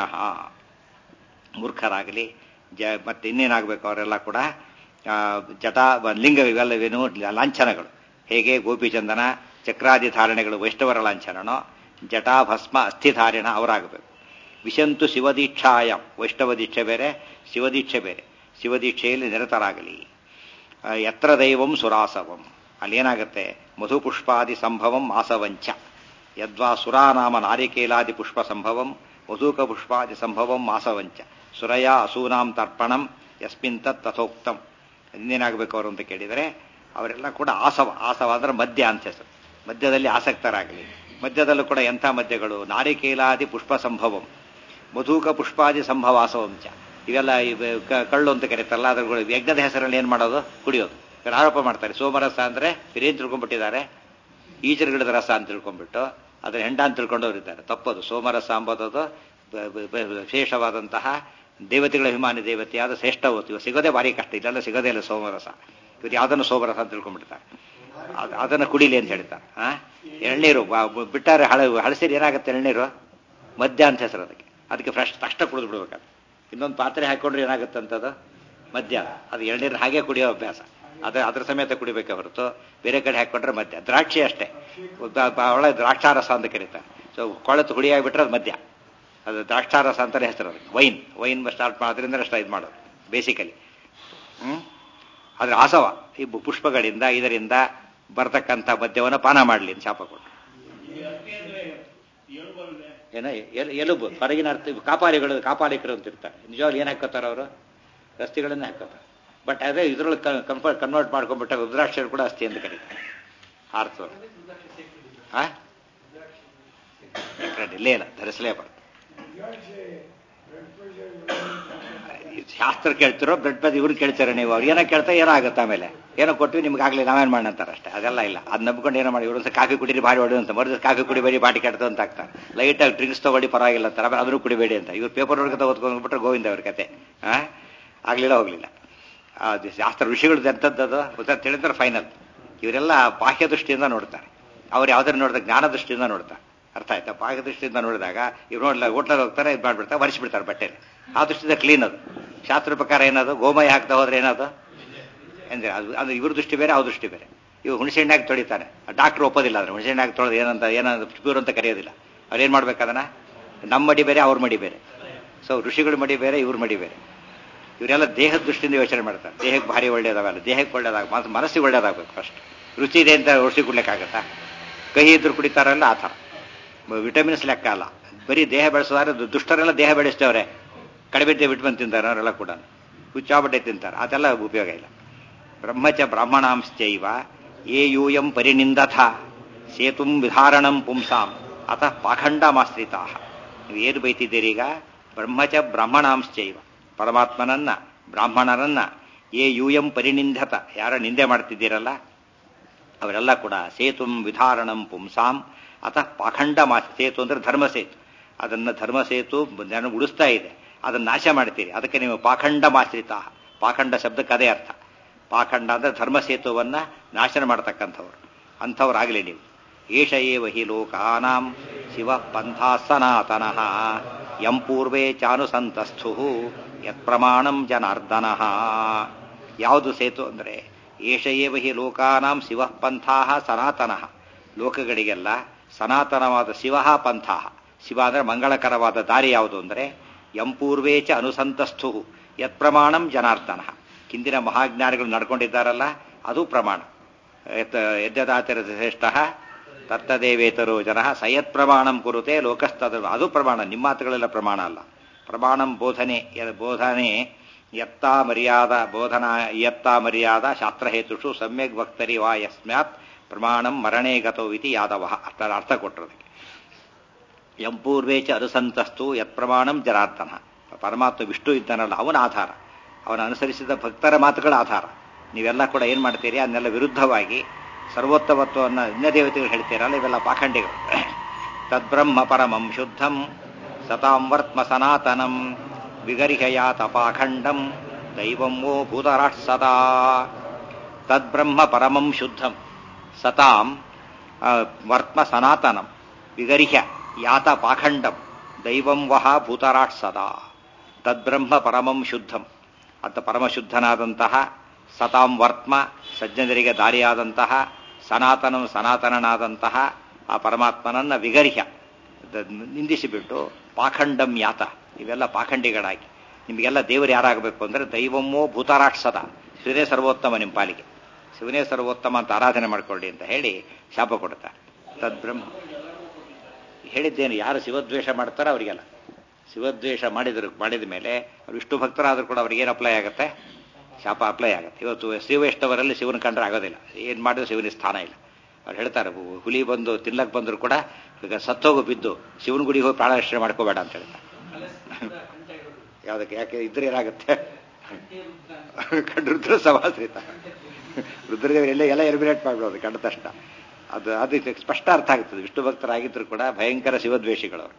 ಮೂರ್ಖರಾಗಲಿ ಜ ಮತ್ತೆ ಇನ್ನೇನಾಗಬೇಕು ಅವರೆಲ್ಲ ಕೂಡ ಜಟಾ ಲಿಂಗ ಇವೆಲ್ಲವೇನು ಲಾಂಛನಗಳು ಹೇಗೆ ಗೋಪಿಚಂದನ ಚಕ್ರಾದಿ ಧಾರಣೆಗಳು ವೈಷ್ಣವರ ಲಾಂಛನನೋ ಜಟಾಭಸ್ಮ ಅಸ್ಥಿಧಾರಿಣ ಅವರಾಗಬೇಕು ವಿಶಂತು ಶಿವದೀಕ್ಷಾಯ ವೈಷ್ಣವ ದೀಕ್ಷೆ ಬೇರೆ ಶಿವದೀಕ್ಷೆ ಬೇರೆ ಶಿವದೀಕ್ಷೆಯಲ್ಲಿ ನಿರತರಾಗಲಿ ಯತ್ರ ದೈವಂ ಸುರಾಸವಂ ಅಲ್ಲೇನಾಗುತ್ತೆ ಮಧುಪುಷ್ಪಾದಿ ಸಂಭವಂ ಆಸವಂಚ ಯದ್ವಾ ಸುರಾನಾಮ ನಾರಿಕೇಲಾದಿ ಪುಷ್ಪ ಸಂಭವಂ ವಧೂಕ ಪುಷ್ಪಾದಿ ಸಂಭವಂ ಆಸವಂಚ ಸುರಯ ಅಸೂನಾಂ ತರ್ಪಣಂ ಯಸ್ಮಿನ್ ತತ್ ತಥೋಕ್ತಂ ಇನ್ನೇನಾಗಬೇಕು ಅವರು ಅಂತ ಕೇಳಿದರೆ ಅವರೆಲ್ಲ ಕೂಡ ಆಸವ ಆಸವ ಅಂದ್ರೆ ಮದ್ಯ ಅಂತ ಹೆಸರು ಮದ್ಯದಲ್ಲಿ ಆಸಕ್ತರಾಗಲಿ ಮದ್ಯದಲ್ಲೂ ಕೂಡ ಎಂಥ ಮದ್ಯಗಳು ನಾರಿಕೇಲಾದಿ ಪುಷ್ಪ ಸಂಭವಂ ಮಧುಕ ಪುಷ್ಪಾದಿ ಸಂಭವ ಆಸವಂಚ ಇವೆಲ್ಲ ಕಳ್ಳು ಅಂತ ಕರೀತಾರಲ್ಲ ಅದ್ರ ಯಜ್ಞದ ಹೆಸರಲ್ಲಿ ಏನು ಮಾಡೋದು ಕುಡಿಯೋದು ಇವರು ಆರೋಪ ಮಾಡ್ತಾರೆ ಸೋಮರಸ ಅಂದ್ರೆ ಇವ್ರೇನು ತಿಳ್ಕೊಂಡ್ಬಿಟ್ಟಿದ್ದಾರೆ ಈಚರು ಗಿಡದ ರಸ ಅಂತ ತಿಳ್ಕೊಂಡ್ಬಿಟ್ಟು ಅದನ್ನ ಹೆಂಡ ಅಂತ ತಿಳ್ಕೊಂಡವ್ರು ಇದ್ದಾರೆ ತಪ್ಪದು ಸೋಮರಸ ಅಂಬೋದದು ವಿಶೇಷವಾದಂತಹ ದೇವತೆಗಳ ಅಭಿಮಾನಿ ದೇವತೆಯಾದ ಶ್ರೇಷ್ಠವತ್ತು ಇವು ಸಿಗೋದೇ ಭಾರಿ ಕಷ್ಟ ಇಲ್ಲೆಲ್ಲ ಸಿಗೋದೇ ಇಲ್ಲ ಸೋಮರಸ ಇವ್ರು ಯಾವ್ದನ್ನು ಸೋಮರಸ ಅಂತ ತಿಳ್ಕೊಂಡ್ಬಿಡ್ತಾರೆ ಅದನ್ನು ಕುಡಿಲಿ ಅಂತ ಹೇಳ್ತಾರೆ ಆ ಎಳ್ನೀರು ಬಿಟ್ಟಾರೆ ಹಳ ಹಳಸಿರಿ ಏನಾಗುತ್ತೆ ಎಳ್ನೀರು ಮದ್ಯ ಅಂತ ಹೆಸರು ಅದಕ್ಕೆ ಅದಕ್ಕೆ ಫ್ರೆಶ್ ತಕ್ಷಣ ಕುಡಿದು ಬಿಡ್ಬೇಕಾದ್ರೆ ಇನ್ನೊಂದು ಪಾತ್ರೆ ಹಾಕೊಂಡ್ರೆ ಏನಾಗುತ್ತೆ ಅಂತದು ಮದ್ಯ ಅದು ಎಳ್ನೀರು ಹಾಗೆ ಕುಡಿಯೋ ಅಭ್ಯಾಸ ಅದ್ರ ಅದ್ರ ಸಮೇತ ಕುಡಿಬೇಕೆ ಹೊರತು ಬೇರೆ ಕಡೆ ಹಾಕೊಂಡ್ರೆ ಮದ್ಯ ದ್ರಾಕ್ಷಿ ಅಷ್ಟೇ ಒಳ್ಳೆ ದ್ರಾಕ್ಷಾರಸ ಅಂತ ಕರೀತಾರೆ ಸೊ ಕೊಳೆತು ಹುಳಿಯಾಗಿಬಿಟ್ರೆ ಅದು ಮದ್ಯ ಅದು ದ್ರಾಕ್ಷಾರಸ ಅಂತಾನೆ ಹೆಸರು ಅದಕ್ಕೆ ವೈನ್ ವೈನ್ ಸ್ಟಾರ್ಟ್ ಮಾಡೋದ್ರಿಂದ ಅಷ್ಟು ಇದು ಮಾಡೋದು ಬೇಸಿಕಲಿ ಹ್ಮ್ ಆದ್ರೆ ಆಸವ ಈ ಪುಷ್ಪಗಳಿಂದ ಇದರಿಂದ ಬರ್ತಕ್ಕಂಥ ಮದ್ಯವನ್ನು ಪಾನ ಮಾಡಲಿ ಅಂತ ಶಾಪ ಕೊಟ್ಟು ಏನೋ ಎಲುಬು ಹೊರಗಿನ ಅರ್ಥ ಕಾಪಾಲಿಗಳು ಕಾಪಾಲಿಕರು ಅಂತ ಇರ್ತಾರೆ ನಿಜವಾಗ್ಲು ಏನು ಹಾಕೋತಾರ ಅವರು ರಸ್ತೆಗಳನ್ನೇ ಹಾಕೋತಾರೆ ಬಟ್ ಅದೇ ಇದ್ರೊಳಗೆ ಕನ್ಫ ಕನ್ವರ್ಟ್ ಮಾಡ್ಕೊಂಡ್ಬಿಟ್ಟ ರುದ್ರಾಕ್ಷರು ಕೂಡ ಅಸ್ತಿ ಅಂತ ಕರೀತಾರೆ ಆರ್ತವ್ರು ಹಾ ಇಲ್ಲೇ ಇಲ್ಲ ಧರಿಸಲೇಬಾರ್ದು ಶಾಸ್ತ್ರ ಕೇಳ್ತಿರೋ ಬ್ಲಡ್ ಪ್ರೆಷರ್ ಇವ್ರು ಕೇಳ್ತೀರ ನೀವು ಅವ್ರು ಏನೋ ಕೇಳ್ತಾ ಏನೋ ಆಗುತ್ತೆ ಆಮೇಲೆ ಏನೋ ಕೊಟ್ಟು ನಿಮ್ಗೆ ಆಗ್ಲಿ ನಾವೇನು ಮಾಡೋಣ ಅಂತಾರೆ ಅಷ್ಟೇ ಅದೆಲ್ಲ ಇಲ್ಲ ಅದು ನಂಬ್ಕೊಂಡು ಏನೋ ಮಾಡಿ ಇವ್ರು ಕಾಫಿ ಕುಡಿರಿ ಭಾರಿ ಹೊಡಿ ಅಂತ ಮರುದಿವಸ ಕಾಫಿ ಕುಡಿಬೇಡಿ ಬಾಟಿ ಕೆಡ್ತು ಅಂತ ಆಗ್ತಾರೆ ಲೈಟಾಗಿ ಡ್ರಿಂಕ್ಸ್ ತಗೊಳ್ಳಿ ಪರವಾಗಿಲ್ಲ ಅಂತಾರೆ ಆಮೇಲೆ ಅದನ್ನು ಕುಡಿಬೇಡಿ ಅಂತ ಇವ್ರು ಪೇಪರ್ ವರ್ಗ ಓದ್ಕೊಂಡ್ಬಿಟ್ರೆ ಗೋವಿಂದ ಅವ್ರ ಕತೆ ಹಾ ಆಗ್ಲಿಲ್ಲ ಹೋಗ್ಲಿಲ್ಲ ಅದು ಶಾಸ್ತ್ರ ಋಷಿಗಳು ಎಂಥದ್ದು ಉತ್ತರ ತಿಳಿದ್ರೆ ಫೈನಲ್ ಇವರೆಲ್ಲ ಬಾಹ್ಯ ದೃಷ್ಟಿಯಿಂದ ನೋಡ್ತಾರೆ ಅವ್ರು ಯಾವ್ದಾರು ನೋಡಿದಾಗ ಜ್ಞಾನ ದೃಷ್ಟಿಯಿಂದ ನೋಡ್ತಾರೆ ಅರ್ಥ ಆಯ್ತಾ ಬಾಹ್ಯ ದೃಷ್ಟಿಯಿಂದ ನೋಡಿದಾಗ ಇವ್ರು ನೋಡ್ಲ ಹೋಟ್ಲಲ್ಲಿ ಹೋಗ್ತಾರೆ ಇದು ಮಾಡ್ಬಿಡ್ತಾರೆ ಒರೆಸ್ಬಿಡ್ತಾರೆ ಬಟ್ಟೆಲಿ ಆ ದೃಷ್ಟಿಯಿಂದ ಕ್ಲೀನ್ ಅದು ಶಾಸ್ತ್ರ ಪ್ರಕಾರ ಏನದು ಗೋಮಯ ಹಾಕ್ತಾ ಹೋದ್ರೆ ಏನದು ಅಂದ್ರೆ ಅದು ಅದು ಇವ್ರ ದೃಷ್ಟಿ ಬೇರೆ ಅವ್ರ ದೃಷ್ಟಿ ಬೇರೆ ಇವು ಹುಣಸೆಣ್ಣೆ ಹಾಕಿ ತೊಳಿತಾನೆ ಡಾಕ್ಟರ್ ಒಪ್ಪೋದಿಲ್ಲ ಅಂದ್ರೆ ಹುಣಸೆಣ್ಣೆ ಹಾಕಿ ತೊಳೆದು ಏನಂತ ಏನಂತ ಪ್ಯೂರ್ ಅಂತ ಕರೆಯೋದಿಲ್ಲ ಅವ್ರು ಏನು ಮಾಡ್ಬೇಕದನ್ನ ನಮ್ಮ ಮಡಿ ಬೇರೆ ಅವ್ರ ಮಡಿ ಬೇರೆ ಸೊ ಋಷಿಗಳ ಮಡಿ ಬೇರೆ ಇವ್ರ ಮಡಿ ಬೇರೆ ಇವರೆಲ್ಲ ದೇಹದ ದೃಷ್ಟಿಯಿಂದ ಯೋಚನೆ ಮಾಡ್ತಾರೆ ದೇಹಕ್ಕೆ ಭಾರಿ ಒಳ್ಳೇದಾಗಲ್ಲ ದೇಹಕ್ಕೆ ಒಳ್ಳೇದಾಗ ಮಾತ್ರ ಮನಸ್ಸಿಗೆ ಒಳ್ಳೇದಾಗಬೇಕು ಫಸ್ಟ್ ರುಚಿ ಇದೆ ಅಂತ ಔಷಧಿ ಕುಡ್ಲಿಕ್ಕಾಗತ್ತಾ ಕಹಿ ಇದ್ರು ಕುಡಿತಾರಲ್ಲ ಆ ಥರ ವಿಟಮಿನ್ಸ್ ಲೆಕ್ಕ ಅಲ್ಲ ಬರೀ ದೇಹ ಬೆಳೆಸೋದಾದ್ರೆ ದುಷ್ಟರೆಲ್ಲ ದೇಹ ಬೆಳೆಸ್ತವ್ರೆ ಕಡಿಮೆ ವಿಟಮಿನ್ ತಿಂತಾರೆ ಅವರೆಲ್ಲ ಕೂಡ ಹುಚ್ಚಾಬಟ್ಟೆ ತಿಂತಾರೆ ಅದೆಲ್ಲ ಉಪಯೋಗ ಇಲ್ಲ ಬ್ರಹ್ಮಚ ಬ್ರಾಹ್ಮಣಾಂಶ್ಚೈವ ಏ ಯೂಯಂ ಪರಿನಿಂದಥ ಸೇತುಂ ವಿಧಾರಣಂ ಪುಂಸಾಂ ಅತಃ ಪಾಖಂಡಮಾಶ್ರಿತಾ ನೀವು ಏನು ಬೈತಿದ್ದೀರಿ ಈಗ ಬ್ರಹ್ಮಚ ಬ್ರಾಹ್ಮಣಾಂಶ್ಚೈವ ಪರಮಾತ್ಮನನ್ನ ಬ್ರಾಹ್ಮಣರನ್ನ ಏ ಯೂಯಂ ಪರಿನಿಂಧತ ಯಾರ ನಿಂದೆ ಮಾಡ್ತಿದ್ದೀರಲ್ಲ ಅವರೆಲ್ಲ ಕೂಡ ಸೇತುಂ ವಿಧಾರಣಂ ಪುಂಸಾಂ ಅತಃ ಪಾಖಂಡ ಮಾಸ ಸೇತು ಅಂದ್ರೆ ಧರ್ಮಸೇತು ಅದನ್ನು ಧರ್ಮಸೇತು ಜನ ಉಡಿಸ್ತಾ ಇದೆ ಅದನ್ನು ನಾಶ ಮಾಡ್ತೀರಿ ಅದಕ್ಕೆ ನೀವು ಪಾಖಂಡ ಮಾಶ್ರಿತ ಪಾಖಂಡ ಶಬ್ದಕ್ಕೆ ಅದೇ ಅರ್ಥ ಪಾಖಂಡ ಅಂದ್ರೆ ಧರ್ಮಸೇತುವನ್ನ ನಾಶನ ಮಾಡ್ತಕ್ಕಂಥವ್ರು ಅಂಥವ್ರಾಗಲಿ ನೀವು ಏಷ ಏವ ಹಿ ಲೋಕಾನಾಂ ಶಿವ ಪಂಥಾ ಸನಾತನಃ ಯಂ ಪೂರ್ವೇ ಚಾನುಸಂತಸ್ಥು ಯತ್ ಪ್ರಮಾಣಂ ಜನಾರ್ದನಃ ಯಾವುದು ಸೇತು ಅಂದರೆ ಏಷ ಏವ ಹಿ ಲೋಕಾನಾಂ ಶಿವ ಪಂಥಾ ಸನಾತನಃ ಲೋಕಗಳಿಗೆಲ್ಲ ಸನಾತನವಾದ ಶಿವ ಪಂಥ ಶಿವ ಅಂದರೆ ಮಂಗಳಕರವಾದ ದಾರಿ ಯಾವುದು ಅಂದರೆ ಯಂ ಪೂರ್ವೇ ಚ ಅನುಸಂತಸ್ಥು ಯತ್ ಪ್ರಮಾಣಂ ಜನಾರ್ದನ ಹಿಂದಿನ ಮಹಾಜ್ಞಾನಿಗಳು ನಡ್ಕೊಂಡಿದ್ದಾರಲ್ಲ ಅದು ಪ್ರಮಾಣ ಯದ್ಯದಾಚರ ಶ್ರೇಷ್ಠ ತತ್ತದೇವೇತರೋ ಜನ ಸಯತ್ ಪ್ರಮಾಣಂ ಕುರುತೆ ಲೋಕಸ್ತದ ಅದು ಪ್ರಮಾಣ ನಿಮ್ಮ ಮಾತುಗಳೆಲ್ಲ ಪ್ರಮಾಣ ಅಲ್ಲ ಪ್ರಮಾಣಂ ಬೋಧನೆ ಬೋಧನೆ ಯತ್ತಾ ಮರ್ಯಾದ ಬೋಧನಾ ಯತ್ತಾ ಮರ್ಯಾದ ಶಾಸ್ತ್ರಹೇತುಷು ಸಮ್ಯಕ್ ಭಕ್ತರಿ ವಾ ಯಸ್ಮ್ಯಾತ್ ಪ್ರಮಾಣಂ ಮರಣೇ ಗತೋ ಇತಿ ಯಾದವ ಅಷ್ಟರ ಅರ್ಥ ಕೊಟ್ಟರದಕ್ಕೆ ಎಂಪೂರ್ವೇಚ ಅನುಸಂತಸ್ತು ಯತ್ ಪ್ರಮಾಣಂ ಜನಾರ್ದನ ಪರಮಾತ್ಮ ವಿಷ್ಣು ಇದ್ದಾನಲ್ಲ ಅವನ ಆಧಾರ ಅವನ ಅನುಸರಿಸಿದ ಭಕ್ತರ ಮಾತುಗಳ ಆಧಾರ ನೀವೆಲ್ಲ ಕೂಡ ಏನು ಮಾಡ್ತೀರಿ ಅದನ್ನೆಲ್ಲ ವಿರುದ್ಧವಾಗಿ ಸರ್ವೋತ್ತಮತ್ವವನ್ನು ಅನ್ಯ ದೇವತೆಗಳು ಹೇಳ್ತೀರಲ್ಲ ಇವೆಲ್ಲ ಪಾಖಂಡಿಗಳು ತದ್ಬ್ರಹ್ಮ ಪರಮಂ ಶುದ್ಧಂ ಸತಾಂ ವರ್ತ್ಮ ಸನಾತನಂ ವಿಗರಿಹಯಾತ ಪಾಖಂಡಂ ದೈವಂ ವೋ ಭೂತರಾಟ್ ಸದಾ ತದ್ಬ್ರಹ್ಮ ಪರಮಂ ಶುದ್ಧಂ ಸತಾಂ ವರ್ತ್ಮ ಸನಾತನಂ ವಿಗರಿಹ್ಯ ಯಾತ ಪಾಖಂಡಂ ದೈವಂ ವಹ ಭೂತರಾಟ್ ಸದಾ ತದ್ಬ್ರಹ್ಮ ಪರಮಂ ಶುದ್ಧಂ ಅಂತ ಪರಮಶುದ್ಧನಾದಂತಹ ಸತಾಂ ವರ್ತ್ಮ ಸಜ್ಜನರಿಗೆ ದಾರಿಯಾದಂತಹ ಸನಾತನಂ ಸನಾತನನಾದಂತಹ ಆ ಪರಮಾತ್ಮನನ್ನ ವಿಗರ್ಹ್ಯ ನಿಂದಿಸಿಬಿಟ್ಟು ಪಾಖಂಡಂ ಯಾತ ಇವೆಲ್ಲ ಪಾಖಂಡಿಗಳಾಗಿ ನಿಮಗೆಲ್ಲ ದೇವರು ಯಾರಾಗಬೇಕು ಅಂದರೆ ದೈವಮ್ಮೋ ಭೂತರಾಕ್ಷಸದ ಶಿವನೇ ಸರ್ವೋತ್ತಮ ನಿಮ್ಮ ಪಾಲಿಗೆ ಶಿವನೇ ಸರ್ವೋತ್ತಮ ಅಂತ ಆರಾಧನೆ ಮಾಡ್ಕೊಳ್ಳಿ ಅಂತ ಹೇಳಿ ಶಾಪ ಕೊಡ್ತಾರೆ ತದ್ಬ್ರಹ್ಮ ಹೇಳಿದ್ದೇನು ಯಾರು ಶಿವದ್ವೇಷ ಮಾಡ್ತಾರೋ ಅವರಿಗೆಲ್ಲ ಶಿವದ್ವೇಷ ಮಾಡಿದ್ರು ಮಾಡಿದ ಮೇಲೆ ಅವ್ರು ವಿಷ್ಣು ಭಕ್ತರಾದರೂ ಕೂಡ ಅವ್ರಿಗೆ ಏನು ಅಪ್ಲೈ ಆಗುತ್ತೆ ಶಾಪ ಅಪ್ಲೈ ಆಗುತ್ತೆ ಇವತ್ತು ಶ್ರೀವೈಷ್ಣವರಲ್ಲಿ ಶಿವನ ಕಂಡ್ರೆ ಆಗೋದಿಲ್ಲ ಏನು ಮಾಡಿದ್ರು ಶಿವನ ಸ್ಥಾನ ಇಲ್ಲ ಅವ್ರು ಹೇಳ್ತಾರೆ ಹುಲಿ ಬಂದು ತಿನ್ಲಕ್ಕೆ ಬಂದರೂ ಕೂಡ ಈಗ ಸತ್ತೋಗು ಬಿದ್ದು ಶಿವನ ಗುಡಿಗೆ ಹೋಗಿ ಪ್ರಾಣರಕ್ಷಣೆ ಮಾಡ್ಕೋಬೇಡ ಅಂತ ಹೇಳ್ತಾರೆ ಯಾವುದಕ್ಕೆ ಯಾಕೆ ಇದ್ರೆ ಏನಾಗುತ್ತೆ ರುದ್ರ ಸಮಾಶ್ರಿತ ರುದ್ರದೇವರು ಎಲ್ಲ ಎಲ್ಲ ಎಲಿಮಿನೇಟ್ ಮಾಡ್ಬಿಡೋದು ಕಂಡ ತಕ್ಷಣ ಅದು ಅದು ಸ್ಪಷ್ಟ ಅರ್ಥ ಆಗ್ತದೆ ವಿಷ್ಣು ಭಕ್ತರಾಗಿದ್ರು ಕೂಡ ಭಯಂಕರ ಶಿವದ್ವೇಷಿಗಳವರು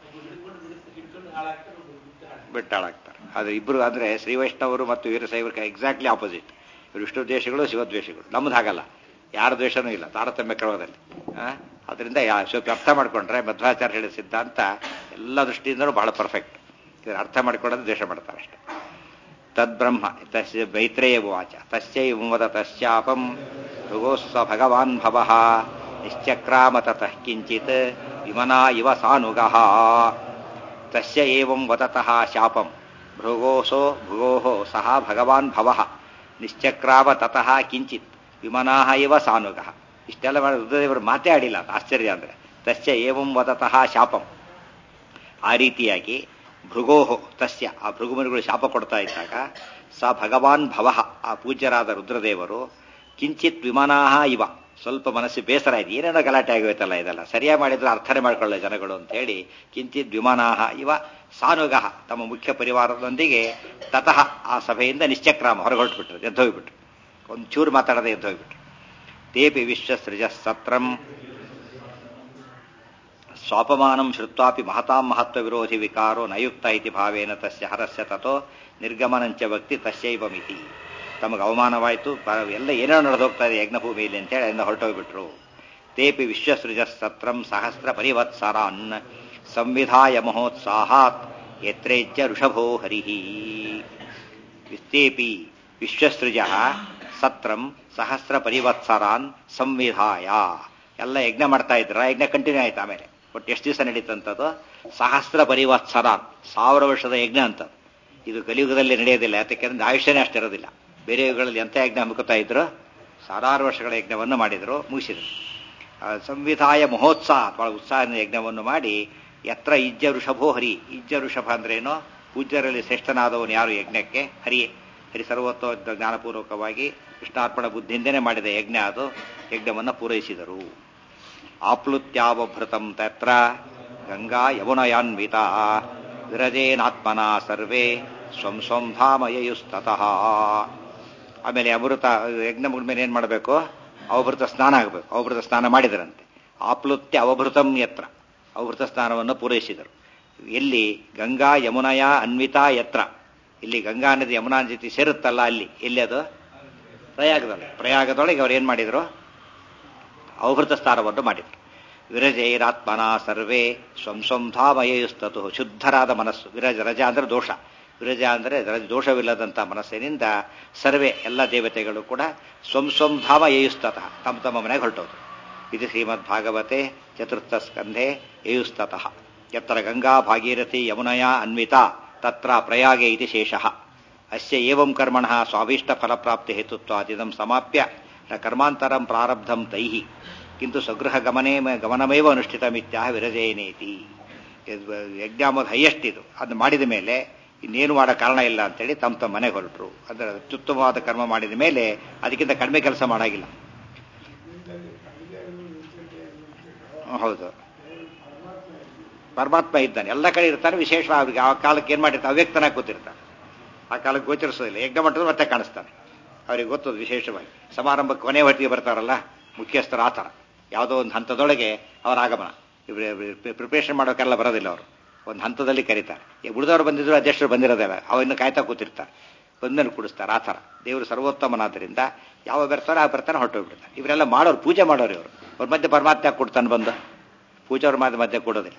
ಬಿಟ್ಟಾಳಾಗ್ತಾರೆ ಅದು ಇಬ್ರು ಅಂದ್ರೆ ಶ್ರೀ ವೈಷ್ಣವರು ಮತ್ತು ವೀರಶೈವರಿಗೆ ಎಕ್ಸಾಕ್ಟ್ಲಿ ಆಪೋಸಿಟ್ ಇವರು ವಿಷ್ಣು ದ್ವೇಷಗಳು ಶಿವದ್ವೇಷಗಳು ನಮ್ದು ಹಾಗಲ್ಲ ಯಾರ ದ್ವೇಷನೂ ಇಲ್ಲ ತಾರತಮ್ಯ ಕ್ರಮದಲ್ಲಿ ಅದರಿಂದ ಯಾ ಸ್ವಲ್ಪ ಅರ್ಥ ಮಾಡ್ಕೊಂಡ್ರೆ ಮಧ್ವಾಚಾರ್ಯ ಹೇಳಿದ ಸಿದ್ಧಾಂತ ಎಲ್ಲ ದೃಷ್ಟಿಯಿಂದಲೂ ಬಹಳ ಪರ್ಫೆಕ್ಟ್ ಇದನ್ನು ಅರ್ಥ ಮಾಡ್ಕೊಳ್ಳೋದು ದ್ವೇಷ ಮಾಡ್ತಾರೆ ಅಷ್ಟೇ ತದ್ಬ್ರಹ್ಮ ತಸ್ಯ ಮೈತ್ರೇಯ ವಾಚ ತಸ್ಯೈವದ ತಸ್ಯಾಪಂ ಭೃಗೋಸ್ವ ಭಗವಾನ್ ಭವ ನಿಶ್ಚಕ್ರಾಮ ತತಃ ಕಿಂಚಿತ್ ವಿಮನಾ ಇವ ಸಾನುಗಃ ತಸ್ಯ ಏವಂ ವದತಃ ಶಾಪಂ ಭೃಗೋಸೋ ಭೃಗೋ ಸಹ ಭಗವಾನ್ ಭವ ನಿಶ್ಚಕ್ರಾಮ ತತಃ ಕಿಂಚಿತ್ ವಿಮನಾಹ ಇವ ಸಾನುಗಃ ಇಷ್ಟೆಲ್ಲ ಮಾಡಿ ರುದ್ರದೇವರು ಮಾತೇ ಆಡಿಲ್ಲ ಆಶ್ಚರ್ಯ ಅಂದ್ರೆ ತಸ್ಯ ಏವಂ ವದತಃ ಶಾಪಂ ಆ ರೀತಿಯಾಗಿ ಭೃಗೋಹೋ ತಸ್ಯ ಆ ಭೃಗುಮನಿಗಳು ಶಾಪ ಕೊಡ್ತಾ ಇದ್ದಾಗ ಸ ಭಗವಾನ್ ಭವ ಆ ಪೂಜ್ಯರಾದ ರುದ್ರದೇವರು ಕಿಂಚಿತ್ ವಿಮಾನಾಹ ಇವ ಸ್ವಲ್ಪ ಮನಸ್ಸು ಬೇಸರ ಆಯ್ತು ಏನೇನೋ ಗಲಾಟೆ ಆಗೋಯ್ತಲ್ಲ ಇದೆಲ್ಲ ಸರಿಯಾಗಿ ಮಾಡಿದ್ರೆ ಅರ್ಥನೆ ಮಾಡ್ಕೊಳ್ಳೋ ಜನಗಳು ಅಂತ ಹೇಳಿ ಕಿಂಚಿತ್ ವಿಮಾನಾಹ ಇವ ಸಾನುಗಃ ತಮ್ಮ ಮುಖ್ಯ ಪರಿವಾರದೊಂದಿಗೆ ತತಃ ಆ ಸಭೆಯಿಂದ ನಿಶ್ಚಕ್ರಾಮ ಹೊರಗೆ ಹೊರಟುಬಿಟ್ರು ಎದ್ದೋಗ್ಬಿಟ್ರು ಒಂದು ಚೂರು ಮಾತಾಡದೆ ಎದ್ದೋಗ್ಬಿಟ್ರು ತೇಪಿ ವಿಶ್ವಸೃಜ ಸತ್ರಂ ಸ್ವಾಪಮಾನಂ ಶ್ರುತ್ವಾಪಿ ಮಹತಾಂ ಮಹತ್ವ ವಿರೋಧಿ ವಿಕಾರೋ ನಯುಕ್ತ ಇತಿ ಭಾವೇನ ತಸ್ಯ ಹರಸ್ಯ ತಥೋ ನಿರ್ಗಮನಂಚ ಭಕ್ತಿ ತಸ್ಯೈವ ಮಿತಿ ತಮಗೆ ಅವಮಾನವಾಯಿತು ಎಲ್ಲ ಏನೇನೋ ನಡೆದೋಗ್ತಾ ಇದೆ ಯಜ್ಞಭೂಮಿಯಲ್ಲಿ ಅಂತೇಳಿ ಅಲ್ಲಿಂದ ಹೊರಟೋಗ್ಬಿಟ್ರು ತೇಪಿ ವಿಶ್ವಸೃಜ ಸತ್ರಂ ಸಹಸ್ರ ಪರಿವತ್ಸರಾನ್ ಸಂವಿಧಾಯ ಮಹೋತ್ಸಾಹಾತ್ ಯತ್ರೇಜ್ಯ ಋಷಭೋ ಹರಿಹಿ ವಿಸ್ತೇಪಿ ವಿಶ್ವಸೃಜ ಸತ್ರಂ ಸಹಸ್ರ ಪರಿವತ್ಸರಾನ್ ಸಂವಿಧಾಯ ಎಲ್ಲ ಯಜ್ಞ ಮಾಡ್ತಾ ಇದ್ರ ಯಜ್ಞ ಕಂಟಿನ್ಯೂ ಆಯ್ತು ಆಮೇಲೆ ಒಟ್ಟು ಎಷ್ಟು ದಿವಸ ನಡೀತಂಥದ್ದು ಸಹಸ್ರ ಪರಿವತ್ಸರ ಸಾವಿರ ವರ್ಷದ ಯಜ್ಞ ಅಂತ ಇದು ಕಲಿಯುಗದಲ್ಲಿ ನಡೆಯೋದಿಲ್ಲ ಯಾತಕ್ಕೆಂದ್ರೆ ಆಯುಷ್ಯನೇ ಅಷ್ಟಿರೋದಿಲ್ಲ ಬೇರೆ ಯುಗಗಳಲ್ಲಿ ಎಂಥ ಯಜ್ಞ ಹಮ್ಮಿಕೊತಾ ಇದ್ರು ಸಾವಿರಾರು ವರ್ಷಗಳ ಯಜ್ಞವನ್ನು ಮಾಡಿದ್ರು ಮುಗಿಸಿದ್ರು ಸಂವಿಧಾಯ ಮಹೋತ್ಸಾಹ ಬಹಳ ಉತ್ಸಾಹದ ಯಜ್ಞವನ್ನು ಮಾಡಿ ಎತ್ರ ಇಜ್ಜ ಋಷಭೋ ಹರಿ ಇಜ್ಜ ಋಷಭ ಅಂದ್ರೇನು ಪೂಜ್ಯರಲ್ಲಿ ಶ್ರೇಷ್ಠನಾದವನು ಯಾರು ಯಜ್ಞಕ್ಕೆ ಹರಿ ಹರಿ ಸರ್ವತ್ವ ಜ್ಞಾನಪೂರ್ವಕವಾಗಿ ಕೃಷ್ಣಾರ್ಪಣ ಬುದ್ಧಿಯಿಂದನೇ ಮಾಡಿದ ಯಜ್ಞ ಅದು ಯಜ್ಞವನ್ನು ಪೂರೈಸಿದರು ಆಪ್ಲುತ್ಯಾವಭೃತಂ ತತ್ರ ಗಂಗಾ ಯಮುನಯಾನ್ವಿತ ವಿರಜೇನಾತ್ಮನ ಸರ್ವೇ ಸ್ವಂ ಸ್ವಂ ಧಾಮಯಯುಸ್ತತಃ ಆಮೇಲೆ ಅಮೃತ ಯಜ್ಞ ಮುಗಿದ್ಮೇಲೆ ಏನು ಮಾಡಬೇಕು ಅವಭೃತ ಸ್ನಾನ ಆಗಬೇಕು ಅವಭೃತ ಸ್ನಾನ ಮಾಡಿದರಂತೆ ಆಪ್ಲುತ್ಯ ಅವಭೃತಂ ಯತ್ರ ಅವಭೃತ ಸ್ನಾನವನ್ನು ಪೂರೈಸಿದರು ಎಲ್ಲಿ ಗಂಗಾ ಯಮುನಯ ಅನ್ವಿತಾ ಯತ್ರ ಇಲ್ಲಿ ಗಂಗಾ ನದಿ ಯಮುನಾ ನದಿ ಸೇರುತ್ತಲ್ಲ ಅಲ್ಲಿ ಎಲ್ಲಿ ಅದು ಪ್ರಯಾಗದಲ್ಲಿ ಪ್ರಯಾಗದೊಳಗೆ ಅವ್ರು ಏನು ಮಾಡಿದರು ಅವಭೃತ ಸ್ನಾನವನ್ನು ಮಾಡಿದರು ವಿರಜೈರಾತ್ಮನ ಸರ್ವೇ ಸ್ವಂ ಸ್ವಂ ಧಾಮಯಸ್ತತು ಶುದ್ಧರಾದ ಮನಸ್ಸು ವಿರಜ ರಜ ಅಂದರೆ ದೋಷ ವಿರಜ ಅಂದರೆ ದೋಷವಿಲ್ಲದಂಥ ಮನಸ್ಸಿನಿಂದ ಸರ್ವೇ ಎಲ್ಲ ದೇವತೆಗಳು ಕೂಡ ಸ್ವಂ ಸ್ವಂ ಧಾಮ ಯಯುಸ್ತತಃ ತಮ್ಮ ತಮ್ಮ ಮನೆಗೆ ಹೊರಟೋದು ಇದು ಶ್ರೀಮದ್ ಭಾಗವತೆ ಚತುರ್ಥ ಸ್ಕಂಧೆ ಯಯುಸ್ತತಃ ಯತ್ರ ಗಂಗಾ ಭಾಗೀರಥಿ ಯಮುನಯ ಅನ್ವಿತಾ ತತ್ರ ಪ್ರಯಾಗೆ ಇತಿ ಶೇಷಃ ಅಸ್ಯ ಏವಂ ಕರ್ಮಣಃ ಸ್ವಾಭೀಷ್ಟ ಫಲಪ್ರಾಪ್ತಿ ಹೇತುತ್ವಾದಿದಂ ಸಮಾಪ್ಯ ನ ಕರ್ಮಾಂತರಂ ಪ್ರಾರಬ್ಧಂ ತೈಹಿ ಕಿಂತು ಸ್ವಗೃಹ ಗಮನೇ ಗಮನಮೇವ ಅನುಷ್ಠಿತಮಿತ್ಯಾಹ ವಿರಜಯನೇತಿ ಯಜ್ಞಾಮದ ಹೈಯೆಸ್ಟ್ ಇದು ಅದು ಮಾಡಿದ ಮೇಲೆ ಇನ್ನೇನು ಮಾಡೋ ಕಾರಣ ಇಲ್ಲ ಅಂತೇಳಿ ತಮ್ಮ ತಮ್ಮ ಮನೆಗೆ ಹೊರಟರು ಅಂದರೆ ಅತ್ಯುತ್ತಮವಾದ ಕರ್ಮ ಮಾಡಿದ ಮೇಲೆ ಅದಕ್ಕಿಂತ ಕಡಿಮೆ ಕೆಲಸ ಮಾಡಾಗಿಲ್ಲ ಹೌದು ಪರಮಾತ್ಮ ಇದ್ದಾನೆ ಎಲ್ಲ ಕಡೆ ಇರ್ತಾನೆ ವಿಶೇಷ ಅವ್ರಿಗೆ ಆ ಕಾಲಕ್ಕೆ ಏನು ಮಾಡಿರ್ತಾರೆ ಅವ್ಯಕ್ತನಾಗಿ ಗೊತ್ತಿರ್ತಾನೆ ಆ ಕಾಲಕ್ಕೆ ಗೋಚರಿಸೋದಿಲ್ಲ ಯಜ್ಞ ಮಟ್ಟದಲ್ಲಿ ಮತ್ತೆ ಕಾಣಿಸ್ತಾನೆ ಅವ್ರಿಗೆ ಗೊತ್ತದು ವಿಶೇಷವಾಗಿ ಸಮಾರಂಭಕ್ಕೆ ಕೊನೆ ಹೊತ್ತಿಗೆ ಬರ್ತಾರಲ್ಲ ಮುಖ್ಯಸ್ಥರು ಆ ಥರ ಯಾವುದೋ ಒಂದು ಹಂತದೊಳಗೆ ಅವರ ಆಗಮನ ಪ್ರಿಪ್ರೇಷನ್ ಮಾಡೋಕ್ಕೆಲ್ಲ ಬರೋದಿಲ್ಲ ಅವರು ಒಂದು ಹಂತದಲ್ಲಿ ಕರೀತಾರೆ ಈಗ ಉಳಿದವರು ಬಂದಿದ್ರು ಅಧ್ಯಕ್ಷರು ಬಂದಿರೋದಿಲ್ಲ ಅವನ್ನ ಕಾಯ್ತಾ ಕೂತಿರ್ತಾರೆ ಬಂದ್ಮೇಲೆ ಕುಡಿಸ್ತಾರೆ ಆ ಥರ ದೇವರು ಸರ್ವೋತ್ತಮನಾದ್ದರಿಂದ ಯಾವ ಬರ್ತಾರೋ ಆ ಬರ್ತಾನೆ ಹೊರಟೋಗ್ಬಿಡ್ತಾರೆ ಇವರೆಲ್ಲ ಮಾಡೋರು ಪೂಜೆ ಮಾಡೋರು ಇವರು ಅವ್ರ ಮಧ್ಯೆ ಪರಮಾತ್ಮ ಕೊಡ್ತಾನೆ ಬಂದು ಪೂಜೆ ಅವ್ರ ಮಧ್ಯೆ ಮಧ್ಯೆ ಕೊಡೋದಿಲ್ಲ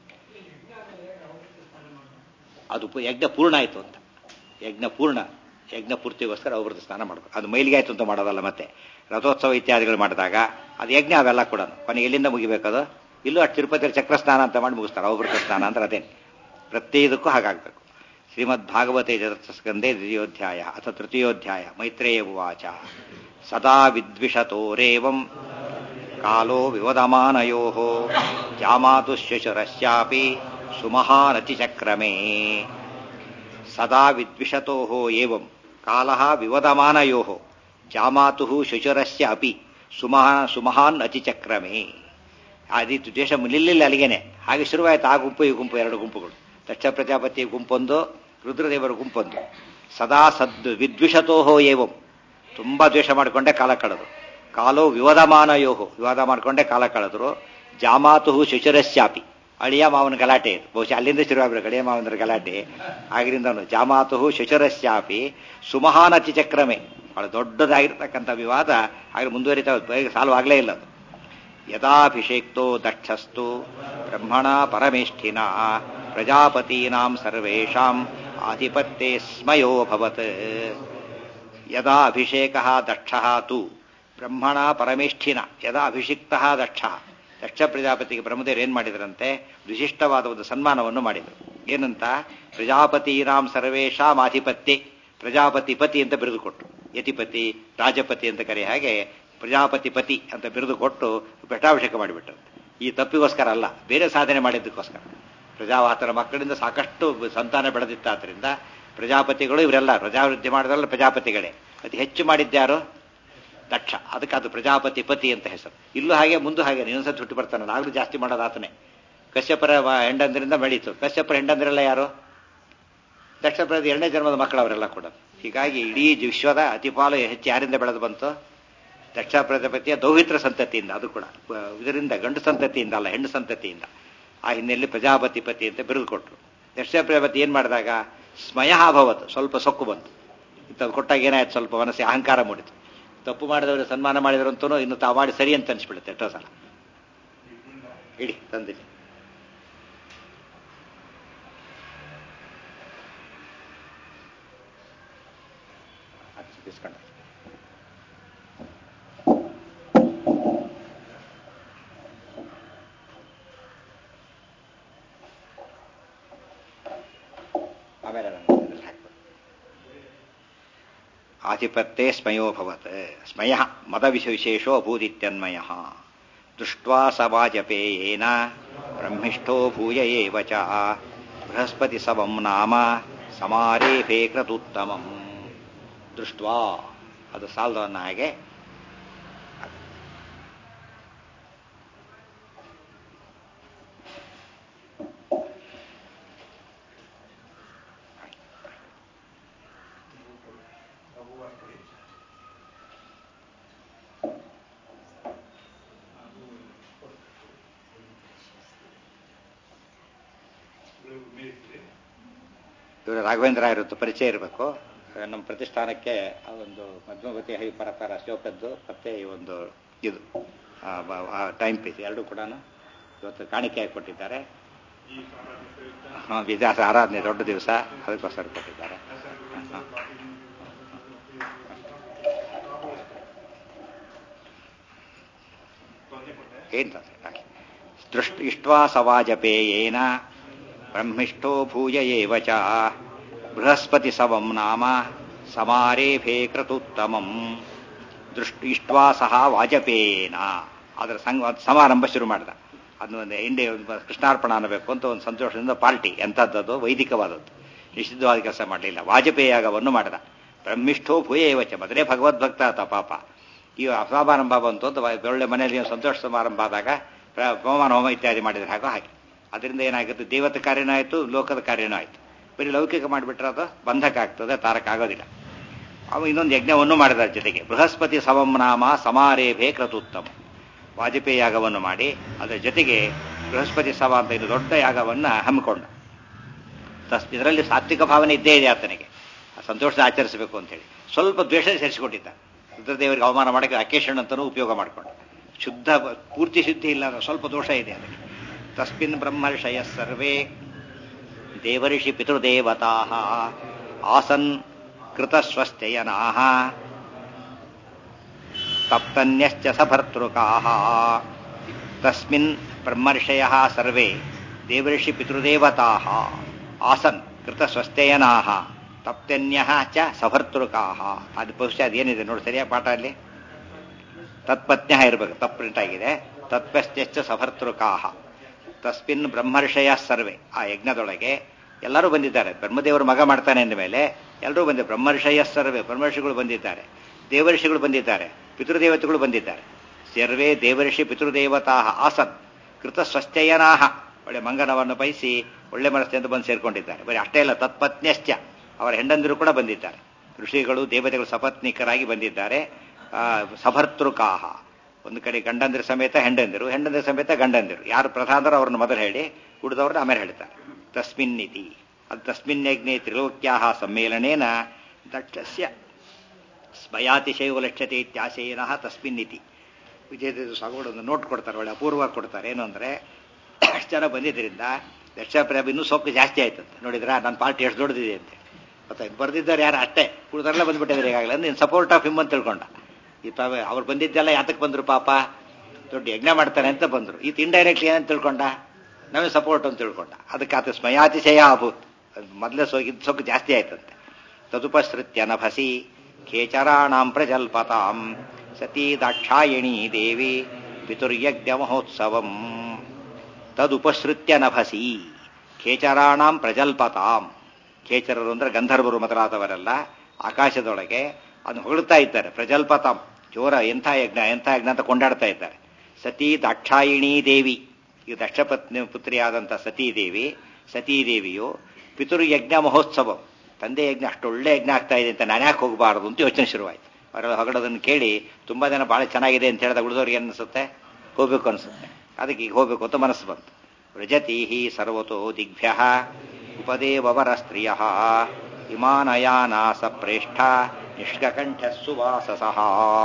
ಅದು ಯಜ್ಞ ಪೂರ್ಣ ಆಯಿತು ಅಂತ ಯಜ್ಞ ಪೂರ್ಣ ಯಜ್ಞ ಪೂರ್ತಿಗೋಸ್ಕರ ಅವ್ರದ್ದು ಸ್ನಾನ ಮಾಡಬೇಕು ಅದು ಮೈಲಿಗೆ ಆಯ್ತು ಅಂತ ಮಾಡೋದಲ್ಲ ಮತ್ತೆ ರಥೋತ್ಸವ ಇತ್ಯಾದಿಗಳು ಮಾಡಿದಾಗ ಅದು ಯಜ್ಞ ಅವೆಲ್ಲ ಕೂಡ ಕೊನೆಗೆ ಎಲ್ಲಿಂದ ಮುಗಿಬೇಕದು ಇಲ್ಲೂ ಅಷ್ಟು ತಿರುಪತಿ ಚಕ್ರ ಸ್ನಾನ ಅಂತ ಮಾಡಿ ಮುಗಿಸ್ತಾರೆ ಅವಭೃತ ಸ್ನಾನ ಅಂದ್ರೆ ಅದೇನೆ ಪ್ರತಿಯದಕ್ಕೂ ಹಾಗಾಗಬೇಕು ಶ್ರೀಮದ್ ಭಾಗವತೆ ಚತುರ್ಥಸ್ಕಂದೇ ದ್ವಿತೀಯೋಧ್ಯಾಯ ಅಥವಾ ತೃತೀಯೋಧ್ಯಾಯ ಮೈತ್ರೇಯ ಉವಾಚ ಸದಾ ವಿದ್ವಿಷತೋರೇವಂ ಕಾಲೋ ವಿವದಮಾನಯೋ ಜಾಮಾತು ಶಶುರಶ್ಯಾಪಿ ಸುಮಹಾನತಿಚಕ್ರಮೇ ಸದಾ ವಿದ್ವಿಷತೋ ಏವಂ ಕಾಲ ವಿವದಮಾನಯೋ ಜಾಮಾತು ಶುಚುರಸ್ಯ ಅಪಿ ಸುಮಹಾನ್ ಸುಮಹಾನ್ ಅತಿಚಕ್ರಮೇ ಆದೀತು ದ್ವೇಷ ನಿಲ್ಲಿಲ್ಲ ಅಲ್ಲಿಗೇನೆ ಹಾಗೆ ಶುರುವಾಯಿತು ಆ ಗುಂಪು ಈ ಗುಂಪು ಎರಡು ಗುಂಪುಗಳು ದಕ್ಷ ಪ್ರಜಾಪತಿ ಗುಂಪೊಂದು ರುದ್ರದೇವರ ಗುಂಪೊಂದು ಸದಾ ಸದ್ ವಿದ್ವಿಷತೋ ಏವಂ ತುಂಬ ದ್ವೇಷ ಮಾಡಿಕೊಂಡೆ ಕಾಲ ಕಳೆದು ಕಾಲೋ ವಿವಾದಮಾನಯೋಹು ವಿವಾದ ಮಾಡಿಕೊಂಡೆ ಕಾಲ ಕಳೆದ್ರು ಜಾಮಾತು ಶುಚುರಸ್ಯಾಪಿ ಅಳಿಯ ಮಾವನ ಗಲಾಟೆ ಇದು ಬಹುಶಃ ಅಲ್ಲಿಂದ ಶುರುವಾಗ್ಬೇಕು ಅಳಿಯ ಮಾವನರ ಗಲಾಟೆ ಆಗಿರಿಂದ ಶುಚುರಸ್ಯಾಪಿ ಶಶರಸ್ಯಾಪಿ ಸುಮಹಾನತಿ ಚಕ್ರಮೆ ಬಹಳ ದೊಡ್ಡದಾಗಿರ್ತಕ್ಕಂಥ ವಿವಾದ ಹಾಗೆ ಮುಂದುವರಿತಾ ಬೇಗ ಸಾಲ್ವಾಗಲೇ ಇಲ್ಲ ಅದು ಯದಾಭಿಷೇಕ್ತೋ ದಕ್ಷಸ್ತು ಬ್ರಹ್ಮಣ ಪರಮೇಷ್ಠಿನ ಪ್ರಜಾಪತೀನಾಂ ಸರ್ವೇಷಾಂ ಆಧಿಪತ್ಯೆ ಸ್ಮಯೋಭವತ್ ಯದಾ ಅಭಿಷೇಕ ದಕ್ಷ ತು ಬ್ರಹ್ಮಣ ಪರಮೇಷ್ಠಿನ ಯದಾ ಅಭಿಷಿಕ್ತ ದಕ್ಷ ದಕ್ಷ ಪ್ರಜಾಪತಿಗೆ ಬ್ರಹ್ಮದೇವರು ಏನು ಮಾಡಿದರಂತೆ ವಿಶಿಷ್ಟವಾದ ಒಂದು ಸನ್ಮಾನವನ್ನು ಮಾಡಿದರು ಏನಂತ ಪ್ರಜಾಪತೀನಾಂ ಸರ್ವೇಷಾಂ ಆಧಿಪತ್ಯೆ ಪ್ರಜಾಪತಿ ಪತಿ ಅಂತ ಬಿರುದು ಕೊಟ್ಟರು ಯತಿಪತಿ ರಾಜಪತಿ ಅಂತ ಕರೆ ಹಾಗೆ ಪ್ರಜಾಪತಿ ಪತಿ ಅಂತ ಬಿರುದು ಕೊಟ್ಟು ಪಟ್ಟಾಭಿಷೇಕ ಮಾಡಿಬಿಟ್ಟರು ಈ ತಪ್ಪಿಗೋಸ್ಕರ ಅಲ್ಲ ಬೇರೆ ಸಾಧನೆ ಮಾಡಿದ್ದಕ್ಕೋಸ್ಕರ ಪ್ರಜಾವಾತರ ಮಕ್ಕಳಿಂದ ಸಾಕಷ್ಟು ಸಂತಾನ ಬೆಳೆದಿತ್ತಾದ್ರಿಂದ ಪ್ರಜಾಪತಿಗಳು ಇವರೆಲ್ಲ ಪ್ರಜಾವೃದ್ಧಿ ಮಾಡಿದ್ರಲ್ಲ ಪ್ರಜಾಪತಿಗಳೇ ಅತಿ ಹೆಚ್ಚು ಮಾಡಿದ್ಯಾರು ದಕ್ಷ ಅದಕ್ಕೆ ಅದು ಪ್ರಜಾಪತಿ ಪತಿ ಅಂತ ಹೆಸರು ಇಲ್ಲೂ ಹಾಗೆ ಮುಂದೂ ಹಾಗೆ ಇನ್ನೊಂದ್ಸತಿ ಹುಟ್ಟು ಬರ್ತಾನೆ ಆಗಲೂ ಜಾಸ್ತಿ ಮಾಡೋದು ಆತನೇ ಕಶ್ಯಪರ ಹೆಂಡಂದ್ರಿಂದ ಬೆಳೀತು ಕಶ್ಯಪರ ಹೆಂಡಂದ್ರೆಲ್ಲ ಯಾರು ದಕ್ಷ ಪ್ರಜಾ ಎರಡನೇ ಜನ್ಮದ ಮಕ್ಕಳು ಅವರೆಲ್ಲ ಕೂಡ ಹೀಗಾಗಿ ಇಡೀ ವಿಶ್ವದ ಅತಿಪಾಲು ಹೆಚ್ಚು ಯಾರಿಂದ ಬೆಳೆದು ಬಂತು ದಕ್ಷ ಪ್ರಜಾಪತಿಯ ದೌಹಿತ್ರ ಸಂತತಿಯಿಂದ ಅದು ಕೂಡ ಇದರಿಂದ ಗಂಡು ಸಂತತಿಯಿಂದ ಅಲ್ಲ ಹೆಣ್ಣು ಸಂತತಿಯಿಂದ ಆ ಹಿನ್ನೆಲೆಯಲ್ಲಿ ಪ್ರಜಾಪತಿ ಪತಿ ಅಂತ ಬಿರುದು ಕೊಟ್ಟರು ದಕ್ಷ ಪ್ರಜಾಪತಿ ಏನು ಮಾಡಿದಾಗ ಸ್ಮಯ ಅಭವತ್ ಸ್ವಲ್ಪ ಸೊಕ್ಕು ಬಂತು ಇಂಥದ್ದು ಕೊಟ್ಟಾಗ ಏನಾಯ್ತು ಸ್ವಲ್ಪ ಮನಸ್ಸಿಗೆ ಅಹಂಕಾರ ಮೂಡಿತು ತಪ್ಪು ಮಾಡಿದವರು ಸನ್ಮಾನ ಮಾಡಿದ್ರಂತೂ ಇನ್ನು ತಾವು ಮಾಡಿ ಸರಿ ಅಂತ ಅನಿಸ್ಬಿಡುತ್ತೆ ಎಷ್ಟೋ ಸಲ ಇಡಿ ತಂದಿಲ್ಲ ಇಸ್ಕೊಂಡ ಆಮೇಲೆ ಆಧಿಪತ್ಯೆ ಸ್ಮಯೋಭವತ್ ಸ್ಮಯ ಮದವಿಶೇಷೋ ಅಭೂದಿತ್ಯನ್ಮಯ ದೃಷ್ಟ್ವಾ ಸ ವಾಜಪೇಯೇನ ಬ್ರಹ್ಮಿಷ್ಠೋ ಭೂಯ ಏವ ಚ ಬೃಹಸ್ಪತಿ ಸವಂ ನಾಮ ಸಮಾರೇಫೇ ಕ್ರತುತ್ತಮಂ ದೃಷ್ಟ್ವಾ ಅದು ಸಾಲದವನ್ನ ಹಾಗೆ ಇವರು ರಾಘವೇಂದ್ರ ಇರುತ್ತೆ ಪರಿಚಯ ಇರಬೇಕು ನಮ್ಮ ಪ್ರತಿಷ್ಠಾನಕ್ಕೆ ಆ ಒಂದು ಮಧ್ವಮತಿ ಹೈ ಪರಪರ ಶಿವಪದ್ದು ಮತ್ತೆ ಈ ಒಂದು ಇದು ಟೈಮ್ ಪೀಸ್ ಎರಡೂ ಕೂಡ ಇವತ್ತು ಕಾಣಿಕೆಯಾಗಿ ಕೊಟ್ಟಿದ್ದಾರೆ ಹಾಂ ವಿದ್ಯಾಸ ಆರಾಧನೆ ದೊಡ್ಡ ದಿವಸ ಅದಕ್ಕೋಸ್ಕರ ಕೊಟ್ಟಿದ್ದಾರೆ ಹಾಂ ಏನು ತೊಂದರೆ ದೃಷ್ಟ ಇಷ್ಟ್ವಾ ಸವಾಜಪೇಯೇನ ಬ್ರಹ್ಮಿಷ್ಠೋ ಭೂಯ ಏವ ಚ ಬೃಹಸ್ಪತಿ ಸವಂ ನಾಮ ಸಮಾರೇಭೇ ಕೃತುತ್ತಮಂ ದೃಷ್ಟ ಇಷ್ಟ್ವಾ ಸಹ ವಾಜಪೇಯೇನ ಅದರ ಸಂಗ ಸಮಾರಂಭ ಶುರು ಮಾಡಿದ ಅದನ್ನ ಒಂದು ಇಂಡಿ ಕೃಷ್ಣಾರ್ಪಣ ಅನ್ನಬೇಕು ಅಂತ ಒಂದು ಸಂತೋಷದಿಂದ ಪಾರ್ಟಿ ಎಂಥದ್ದದು ವೈದಿಕವಾದದ್ದು ನಿಷಿದ್ಧವಾದ ಕೆಲಸ ಮಾಡಲಿಲ್ಲ ವಾಜಪೇಯಿ ಯಾಗವನ್ನು ಮಾಡಿದ ಬ್ರಹ್ಮಿಷ್ಠೋ ಭೂಯ ಏವಚ ಮೊದಲೇ ಭಗವದ್ಭಕ್ತ ಆತ ಪಾಪ ಈ ಸಮಾರಂಭ ಬಂತು ಅಂತ ಒಳ್ಳೆ ಮನೆಯಲ್ಲಿ ಸಂತೋಷ ಸಮಾರಂಭ ಆದಾಗ ಹೋಮಾನ ಹೋಮ ಇತ್ಯಾದಿ ಮಾಡಿದ್ರೆ ಹಾಗೋ ಹಾಗೆ ಅದರಿಂದ ಏನಾಗುತ್ತೆ ದೇವತ ಕಾರ್ಯನೂ ಆಯಿತು ಲೋಕದ ಕಾರ್ಯನೂ ಆಯಿತು ಬರೀ ಲೌಕಿಕ ಮಾಡಿಬಿಟ್ರೆ ಅದು ಬಂಧಕ ಆಗ್ತದೆ ತಾರಕ ಆಗೋದಿಲ್ಲ ಅವ ಇನ್ನೊಂದು ಯಜ್ಞವನ್ನು ಮಾಡಿದ ಜೊತೆಗೆ ಬೃಹಸ್ಪತಿ ಸಮಂನಾಮ ಸಮಾರೇಭೆ ಕ್ರತುತ್ತಮ ವಾಜಪೇಯಿ ಯಾಗವನ್ನು ಮಾಡಿ ಅದರ ಜೊತೆಗೆ ಬೃಹಸ್ಪತಿ ಸಭಾ ಅಂತ ಇದು ದೊಡ್ಡ ಯಾಗವನ್ನು ಹಮ್ಮಿಕೊಂಡ ಇದರಲ್ಲಿ ಸಾತ್ವಿಕ ಭಾವನೆ ಇದ್ದೇ ಇದೆ ಆತನಿಗೆ ಸಂತೋಷ ಆಚರಿಸಬೇಕು ಅಂತೇಳಿ ಸ್ವಲ್ಪ ದ್ವೇಷ ಸೇರಿಸಿಕೊಂಡಿದ್ದ ರುದ್ರದೇವರಿಗೆ ಅವಮಾನ ಮಾಡೋಕ್ಕೆ ಅಕೇಶನ್ ಅಂತಲೂ ಉಪಯೋಗ ಮಾಡಿಕೊಂಡ ಶುದ್ಧ ಪೂರ್ತಿ ಶುದ್ಧಿ ಇಲ್ಲ ಸ್ವಲ್ಪ ದೋಷ ಇದೆ ಅದಕ್ಕೆ ತಸ್ಮಿನ್ ಬ್ರಹ್ಮರ್ಷಯ ಸರ್ವೇ ದೇವರ್ಷಿ ಪಿತೃದೇವತಾ ಆಸನ್ ಕೃತಸ್ವಸ್ಥಯನಾ ತಪ್ತನ್ಯಶ್ಚ ಸಭರ್ತೃಕಾ ತಸ್ಮಿನ್ ಬ್ರಹ್ಮರ್ಷಯ ಸರ್ವೇ ದೇವರ್ಷಿ ಪಿತೃದೇವತಾ ಆಸನ್ ಕೃತಸ್ವಸ್ಥಯನಾ ತಪ್ತನ್ಯ ಚ ಸಭರ್ತೃಕಾ ಅದು ಬಹುಶಃ ಅದೇನಿದೆ ನೋಡಿ ಸರಿಯಾಗಿ ಪಾಠ ಅಲ್ಲಿ ತತ್ಪತ್ನ್ಯ ಇರಬೇಕು ತಪ್ಪು ಪ್ರಿಂಟ್ ಆಗಿದೆ ತತ್ಪಶ್ಚ ಸಭರ್ತೃಕಾ ತಸ್ಮಿನ್ ಬ್ರಹ್ಮರ್ಷಯ ಸರ್ವೆ ಆ ಯಜ್ಞದೊಳಗೆ ಎಲ್ಲರೂ ಬಂದಿದ್ದಾರೆ ಬ್ರಹ್ಮದೇವರು ಮಗ ಮಾಡ್ತಾನೆ ಅಂದ ಮೇಲೆ ಎಲ್ಲರೂ ಬಂದ ಬ್ರಹ್ಮರ್ಷಯ ಸರ್ವೆ ಬ್ರಹ್ಮರ್ಷಿಗಳು ಬಂದಿದ್ದಾರೆ ದೇವರ್ಷಿಗಳು ಬಂದಿದ್ದಾರೆ ಪಿತೃದೇವತೆಗಳು ಬಂದಿದ್ದಾರೆ ಸರ್ವೇ ದೇವರ್ಷಿ ಪಿತೃದೇವತಾ ಆಸನ್ ಕೃತ ಸ್ವಸ್ಥಯನಾಹ ಒಳ್ಳೆ ಮಂಗನವನ್ನು ಬಯಸಿ ಒಳ್ಳೆ ಮನಸ್ಸಿನಿಂದ ಬಂದು ಸೇರ್ಕೊಂಡಿದ್ದಾರೆ ಬರೀ ಅಷ್ಟೇ ಇಲ್ಲ ತತ್ಪತ್ನ್ಯಶ್ಚ ಅವರ ಹೆಂಡಂದಿರು ಕೂಡ ಬಂದಿದ್ದಾರೆ ಋಷಿಗಳು ದೇವತೆಗಳು ಸಪತ್ನಿಕರಾಗಿ ಬಂದಿದ್ದಾರೆ ಸಭರ್ತೃಕಾಹ ಒಂದು ಕಡೆ ಗಂಡಂದಿರ ಸಮೇತ ಹೆಂಡಂದಿರು ಹೆಂಡಂದಿರ ಸಮೇತ ಗಂಡಂದಿರು ಯಾರು ಪ್ರಧಾನರು ಅವ್ರನ್ನ ಮೊದಲು ಹೇಳಿ ಉಳಿದವ್ರನ್ನ ಆಮೇಲೆ ಹೇಳ್ತಾರೆ ತಸ್ಮಿನ್ನಿತಿ ಅದು ತಸ್ಮಿನ್ ಯಜ್ಞೆ ತ್ರಿಲೋಕ್ಯಾ ಸಮ್ಮೇಳನೇನ ದಕ್ಷಸ್ಯ ಸ್ಮಯಾತಿಶೈವ ಲಕ್ಷ್ಯತೆ ಇತ್ಯಾಶಯನ ತಸ್ಮಿನ್ನಿತಿ ವಿಜಯದ ಸ್ವಾಮಿಗಳು ಒಂದು ನೋಟ್ ಕೊಡ್ತಾರೆ ಒಳ್ಳೆ ಅಪೂರ್ವ ಕೊಡ್ತಾರೆ ಏನು ಅಂದರೆ ಅಷ್ಟು ಜನ ಬಂದಿದ್ದರಿಂದ ದಕ್ಷಪ್ರಭ ಇನ್ನೂ ಸೊಕ್ಕು ಜಾಸ್ತಿ ಆಯ್ತಂತೆ ನೋಡಿದ್ರ ನನ್ನ ಪಾರ್ಟಿ ಎಷ್ಟು ದೊಡ್ಡದಿದೆ ಅಂತ ಗೊತ್ತಾಯ್ತು ಬರ್ದಿದ್ದಾರೆ ಯಾರು ಅಷ್ಟೇ ಉಳಿದರೆಲ್ಲ ಬಂದ್ಬಿಟ್ಟಿದ್ದಾರೆ ಈಗಾಗಲೇ ನೀನು ಸಪೋರ್ಟ್ ಆಫ್ ಹಿಮ್ ಅಂತ ತಿಳ್ಕೊಂಡ ಈ ಪಾಪ ಅವ್ರು ಬಂದಿದ್ದೆಲ್ಲ ಯಾತಕ್ಕೆ ಬಂದರು ಪಾಪ ದೊಡ್ಡ ಯಜ್ಞ ಮಾಡ್ತಾರೆ ಅಂತ ಬಂದರು ಈತ ಇಂಡೈರೆಕ್ಟ್ಲಿ ಏನಂತ ತಿಳ್ಕೊಂಡ ನಮಗೆ ಸಪೋರ್ಟ್ ಅಂತ ತಿಳ್ಕೊಂಡ ಅದಕ್ಕೆ ಆತ ಸ್ಮಯಾತಿಶಯ ಅಭೂತ್ ಮೊದಲೇ ಸೋಗಿದ್ದು ಸೊಕ್ಕು ಜಾಸ್ತಿ ಆಯ್ತಂತೆ ತದುಪಸೃತ್ಯ ನಭಸಿ ಖೇಚರಾಣಾಂ ಪ್ರಜಲ್ಪತಾಂ ಸತೀ ದಾಕ್ಷಾಯಣಿ ದೇವಿ ಪಿತುರ್ಯಜ್ಞ ಮಹೋತ್ಸವಂ ತದುಪಸೃತ್ಯ ನಭಸಿ ಖೇಚರಾಣಾಂ ಪ್ರಜಲ್ಪತಾಂ ಖೇಚರರು ಅಂದ್ರೆ ಗಂಧರ್ವರು ಮೊದಲಾದವರೆಲ್ಲ ಆಕಾಶದೊಳಗೆ ಅದನ್ನು ಹೊಗಳ್ತಾ ಇದ್ದಾರೆ ಪ್ರಜಲ್ಪತಾಂ ಜೋರ ಎಂಥ ಯಜ್ಞ ಎಂಥ ಯಜ್ಞ ಅಂತ ಕೊಂಡಾಡ್ತಾ ಇದ್ದಾರೆ ಸತೀ ದಾಕ್ಷಾಯಿಣಿ ದೇವಿ ಈ ದಕ್ಷಪತ್ನಿ ಪುತ್ರಿಯಾದಂಥ ಸತೀದೇವಿ ಸತೀದೇವಿಯು ಪಿತೃಯಜ್ಞ ಮಹೋತ್ಸವ ತಂದೆ ಯಜ್ಞ ಅಷ್ಟೊಳ್ಳೆ ಯಜ್ಞ ಆಗ್ತಾ ಇದೆ ಅಂತ ನಾನು ಯಾಕೆ ಹೋಗಬಾರದು ಅಂತ ಯೋಚನೆ ಶುರುವಾಯಿತು ಅವರೆಲ್ಲ ಹೊಗಳೋದನ್ನು ಕೇಳಿ ತುಂಬ ಜನ ಭಾಳ ಚೆನ್ನಾಗಿದೆ ಅಂತ ಹೇಳಿದ ಉಳಿದವ್ರಿಗೆ ಅನಿಸುತ್ತೆ ಹೋಗ್ಬೇಕು ಅನಿಸುತ್ತೆ ಅದಕ್ಕೆ ಈಗ ಹೋಗ್ಬೇಕು ಅಂತ ಮನಸ್ಸು ಬಂತು ವ್ರಜತಿ ಸರ್ವತೋ ದಿಗ್ಭ್ಯ ಉಪದೇವವರ ಸ್ತ್ರೀಯ ಇಮಾನಯಾನ ಸಪ್ರೇಷ್ಠ ನಿಷ್ಕಂಠ ಸುವಾಸಸಃ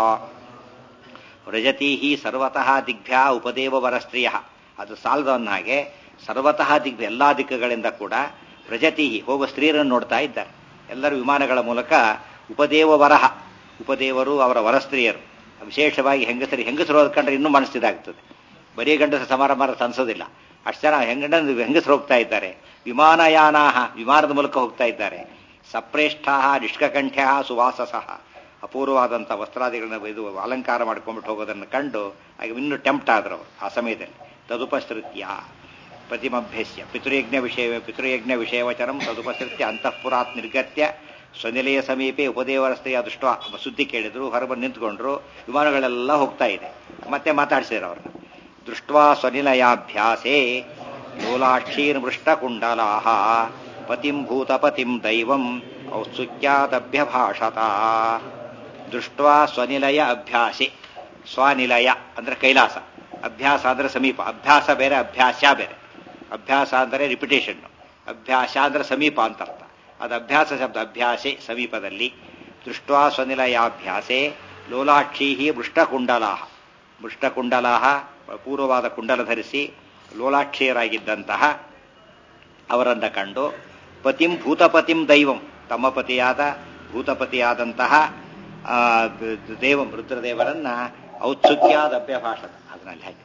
ವ್ರಜತಿ ಸರ್ವತಃ ದಿಗ್ಭ್ಯ ಉಪದೇವವರ ಸ್ತ್ರೀಯ ಅದು ಸಾಲದವನ್ನ ಹಾಗೆ ಸರ್ವತಃ ದಿಗ್ ಎಲ್ಲಾ ದಿಕ್ಕುಗಳಿಂದ ಕೂಡ ವ್ರಜತಿ ಹೋಗುವ ಸ್ತ್ರೀಯರನ್ನು ನೋಡ್ತಾ ಇದ್ದಾರೆ ಎಲ್ಲರೂ ವಿಮಾನಗಳ ಮೂಲಕ ಉಪದೇವವರಹ ಉಪದೇವರು ಅವರ ವರಸ್ತ್ರೀಯರು ವಿಶೇಷವಾಗಿ ಹೆಂಗಸರಿ ಹೆಂಗಸರು ಕಂಡ್ರೆ ಇನ್ನೂ ಮನಸ್ಸಿದಾಗ್ತದೆ ಬರೀ ಗಂಡಸ ಸಮಾರಂಭ ಅನ್ಸೋದಿಲ್ಲ ಅಷ್ಟು ಜನ ಹೆಂಗಂಡ ಹೆಂಗಸರು ಹೋಗ್ತಾ ಇದ್ದಾರೆ ವಿಮಾನಯಾನಾಹ ವಿಮಾನದ ಮೂಲಕ ಹೋಗ್ತಾ ಇದ್ದಾರೆ ಸಪ್ರೇಷ್ಠ ನಿಷ್ಕಂಠ್ಯ ಸುವಾಸಸಃ ಅಪೂರ್ವವಾದಂಥ ವಸ್ತ್ರಾದಿಗಳನ್ನ ಇದು ಅಲಂಕಾರ ಮಾಡ್ಕೊಂಡ್ಬಿಟ್ಟು ಹೋಗೋದನ್ನು ಕಂಡು ಆಗ ಇನ್ನೂ ಟೆಂಪ್ಟ್ ಆದರು ಆ ಸಮಯದಲ್ಲಿ ತದುಪಸೃತ್ಯ ಪ್ರತಿಮಭ್ಯಸ್ಯ ಪಿತೃಯಜ್ಞ ವಿಷಯ ಪಿತೃಯಜ್ಞ ವಿಷಯವಚನಂ ತದುಪಸೃತ್ಯ ಅಂತಃಪುರಾತ್ ನಿರ್ಗತ್ಯ ಸ್ವನಿಲಯ ಸಮೀಪೆ ಉಪದೇವರಸ್ತೆಯ ದೃಷ್ಟ ಸುದ್ದಿ ಕೇಳಿದ್ರು ಹೊರಬಂದು ನಿಂತ್ಕೊಂಡ್ರು ವಿಮಾನಗಳೆಲ್ಲ ಹೋಗ್ತಾ ಇದೆ ಮತ್ತೆ ಮಾತಾಡ್ಸಿದ್ರು ಅವ್ರನ್ನ ದೃಷ್ಟ್ವಾ ಸ್ವನಿಲಯಾಭ್ಯಾಸೇ ಲೋಲಾಕ್ಷೀರ್ಮೃಷ್ಟಕುಂಡಲಾಹ ಪತಿಂ ಭೂತಪತಿಂ ದೈವಂ ಔತ್ಸುಕ್ಯಾದಭ್ಯಭಾಷತ ದೃಷ್ಟ್ವಾ ಸ್ವನಿಲಯ ಅಭ್ಯಾಸೆ ಸ್ವನಿಲಯ ಅಂದ್ರೆ ಕೈಲಾಸ ಅಭ್ಯಾಸ ಅಂದ್ರೆ ಸಮೀಪ ಅಭ್ಯಾಸ ಬೇರೆ ಅಭ್ಯಾಸ ಬೇರೆ ಅಭ್ಯಾಸ ಅಂದರೆ ರಿಪಿಟೇಷನ್ ಅಭ್ಯಾಸ ಅಂದ್ರೆ ಸಮೀಪ ಅಂತ ಅರ್ಥ ಅದು ಅಭ್ಯಾಸ ಶಬ್ದ ಅಭ್ಯಾಸೆ ಸಮೀಪದಲ್ಲಿ ದೃಷ್ಟ್ವಾ ಸ್ವನಿಲಯಾಭ್ಯಾಸೆ ಲೋಲಾಕ್ಷೀ ಮೃಷ್ಟಕುಂಡಲಾ ಮೃಷ್ಟಕುಂಡಲಾ ಪೂರ್ವವಾದ ಕುಂಡಲ ಧರಿಸಿ ಲೋಲಾಕ್ಷಿಯರಾಗಿದ್ದಂತಹ ಅವರನ್ನ ಕಂಡು ಪತಿಂ ಭೂತಪತಿಂ ದೈವಂ ತಮ್ಮ ಪತಿಯಾದ ಭೂತಪತಿಯಾದಂತಹ ಆ, ದೇವಂ ರುದ್ರದೇವರನ್ನ ಔತ್ಸುಕ್ಯಾದಭ್ಯ ಭಾಷಣ ಅದನ್ನಲ್ಲಿ ಹಾಕಿ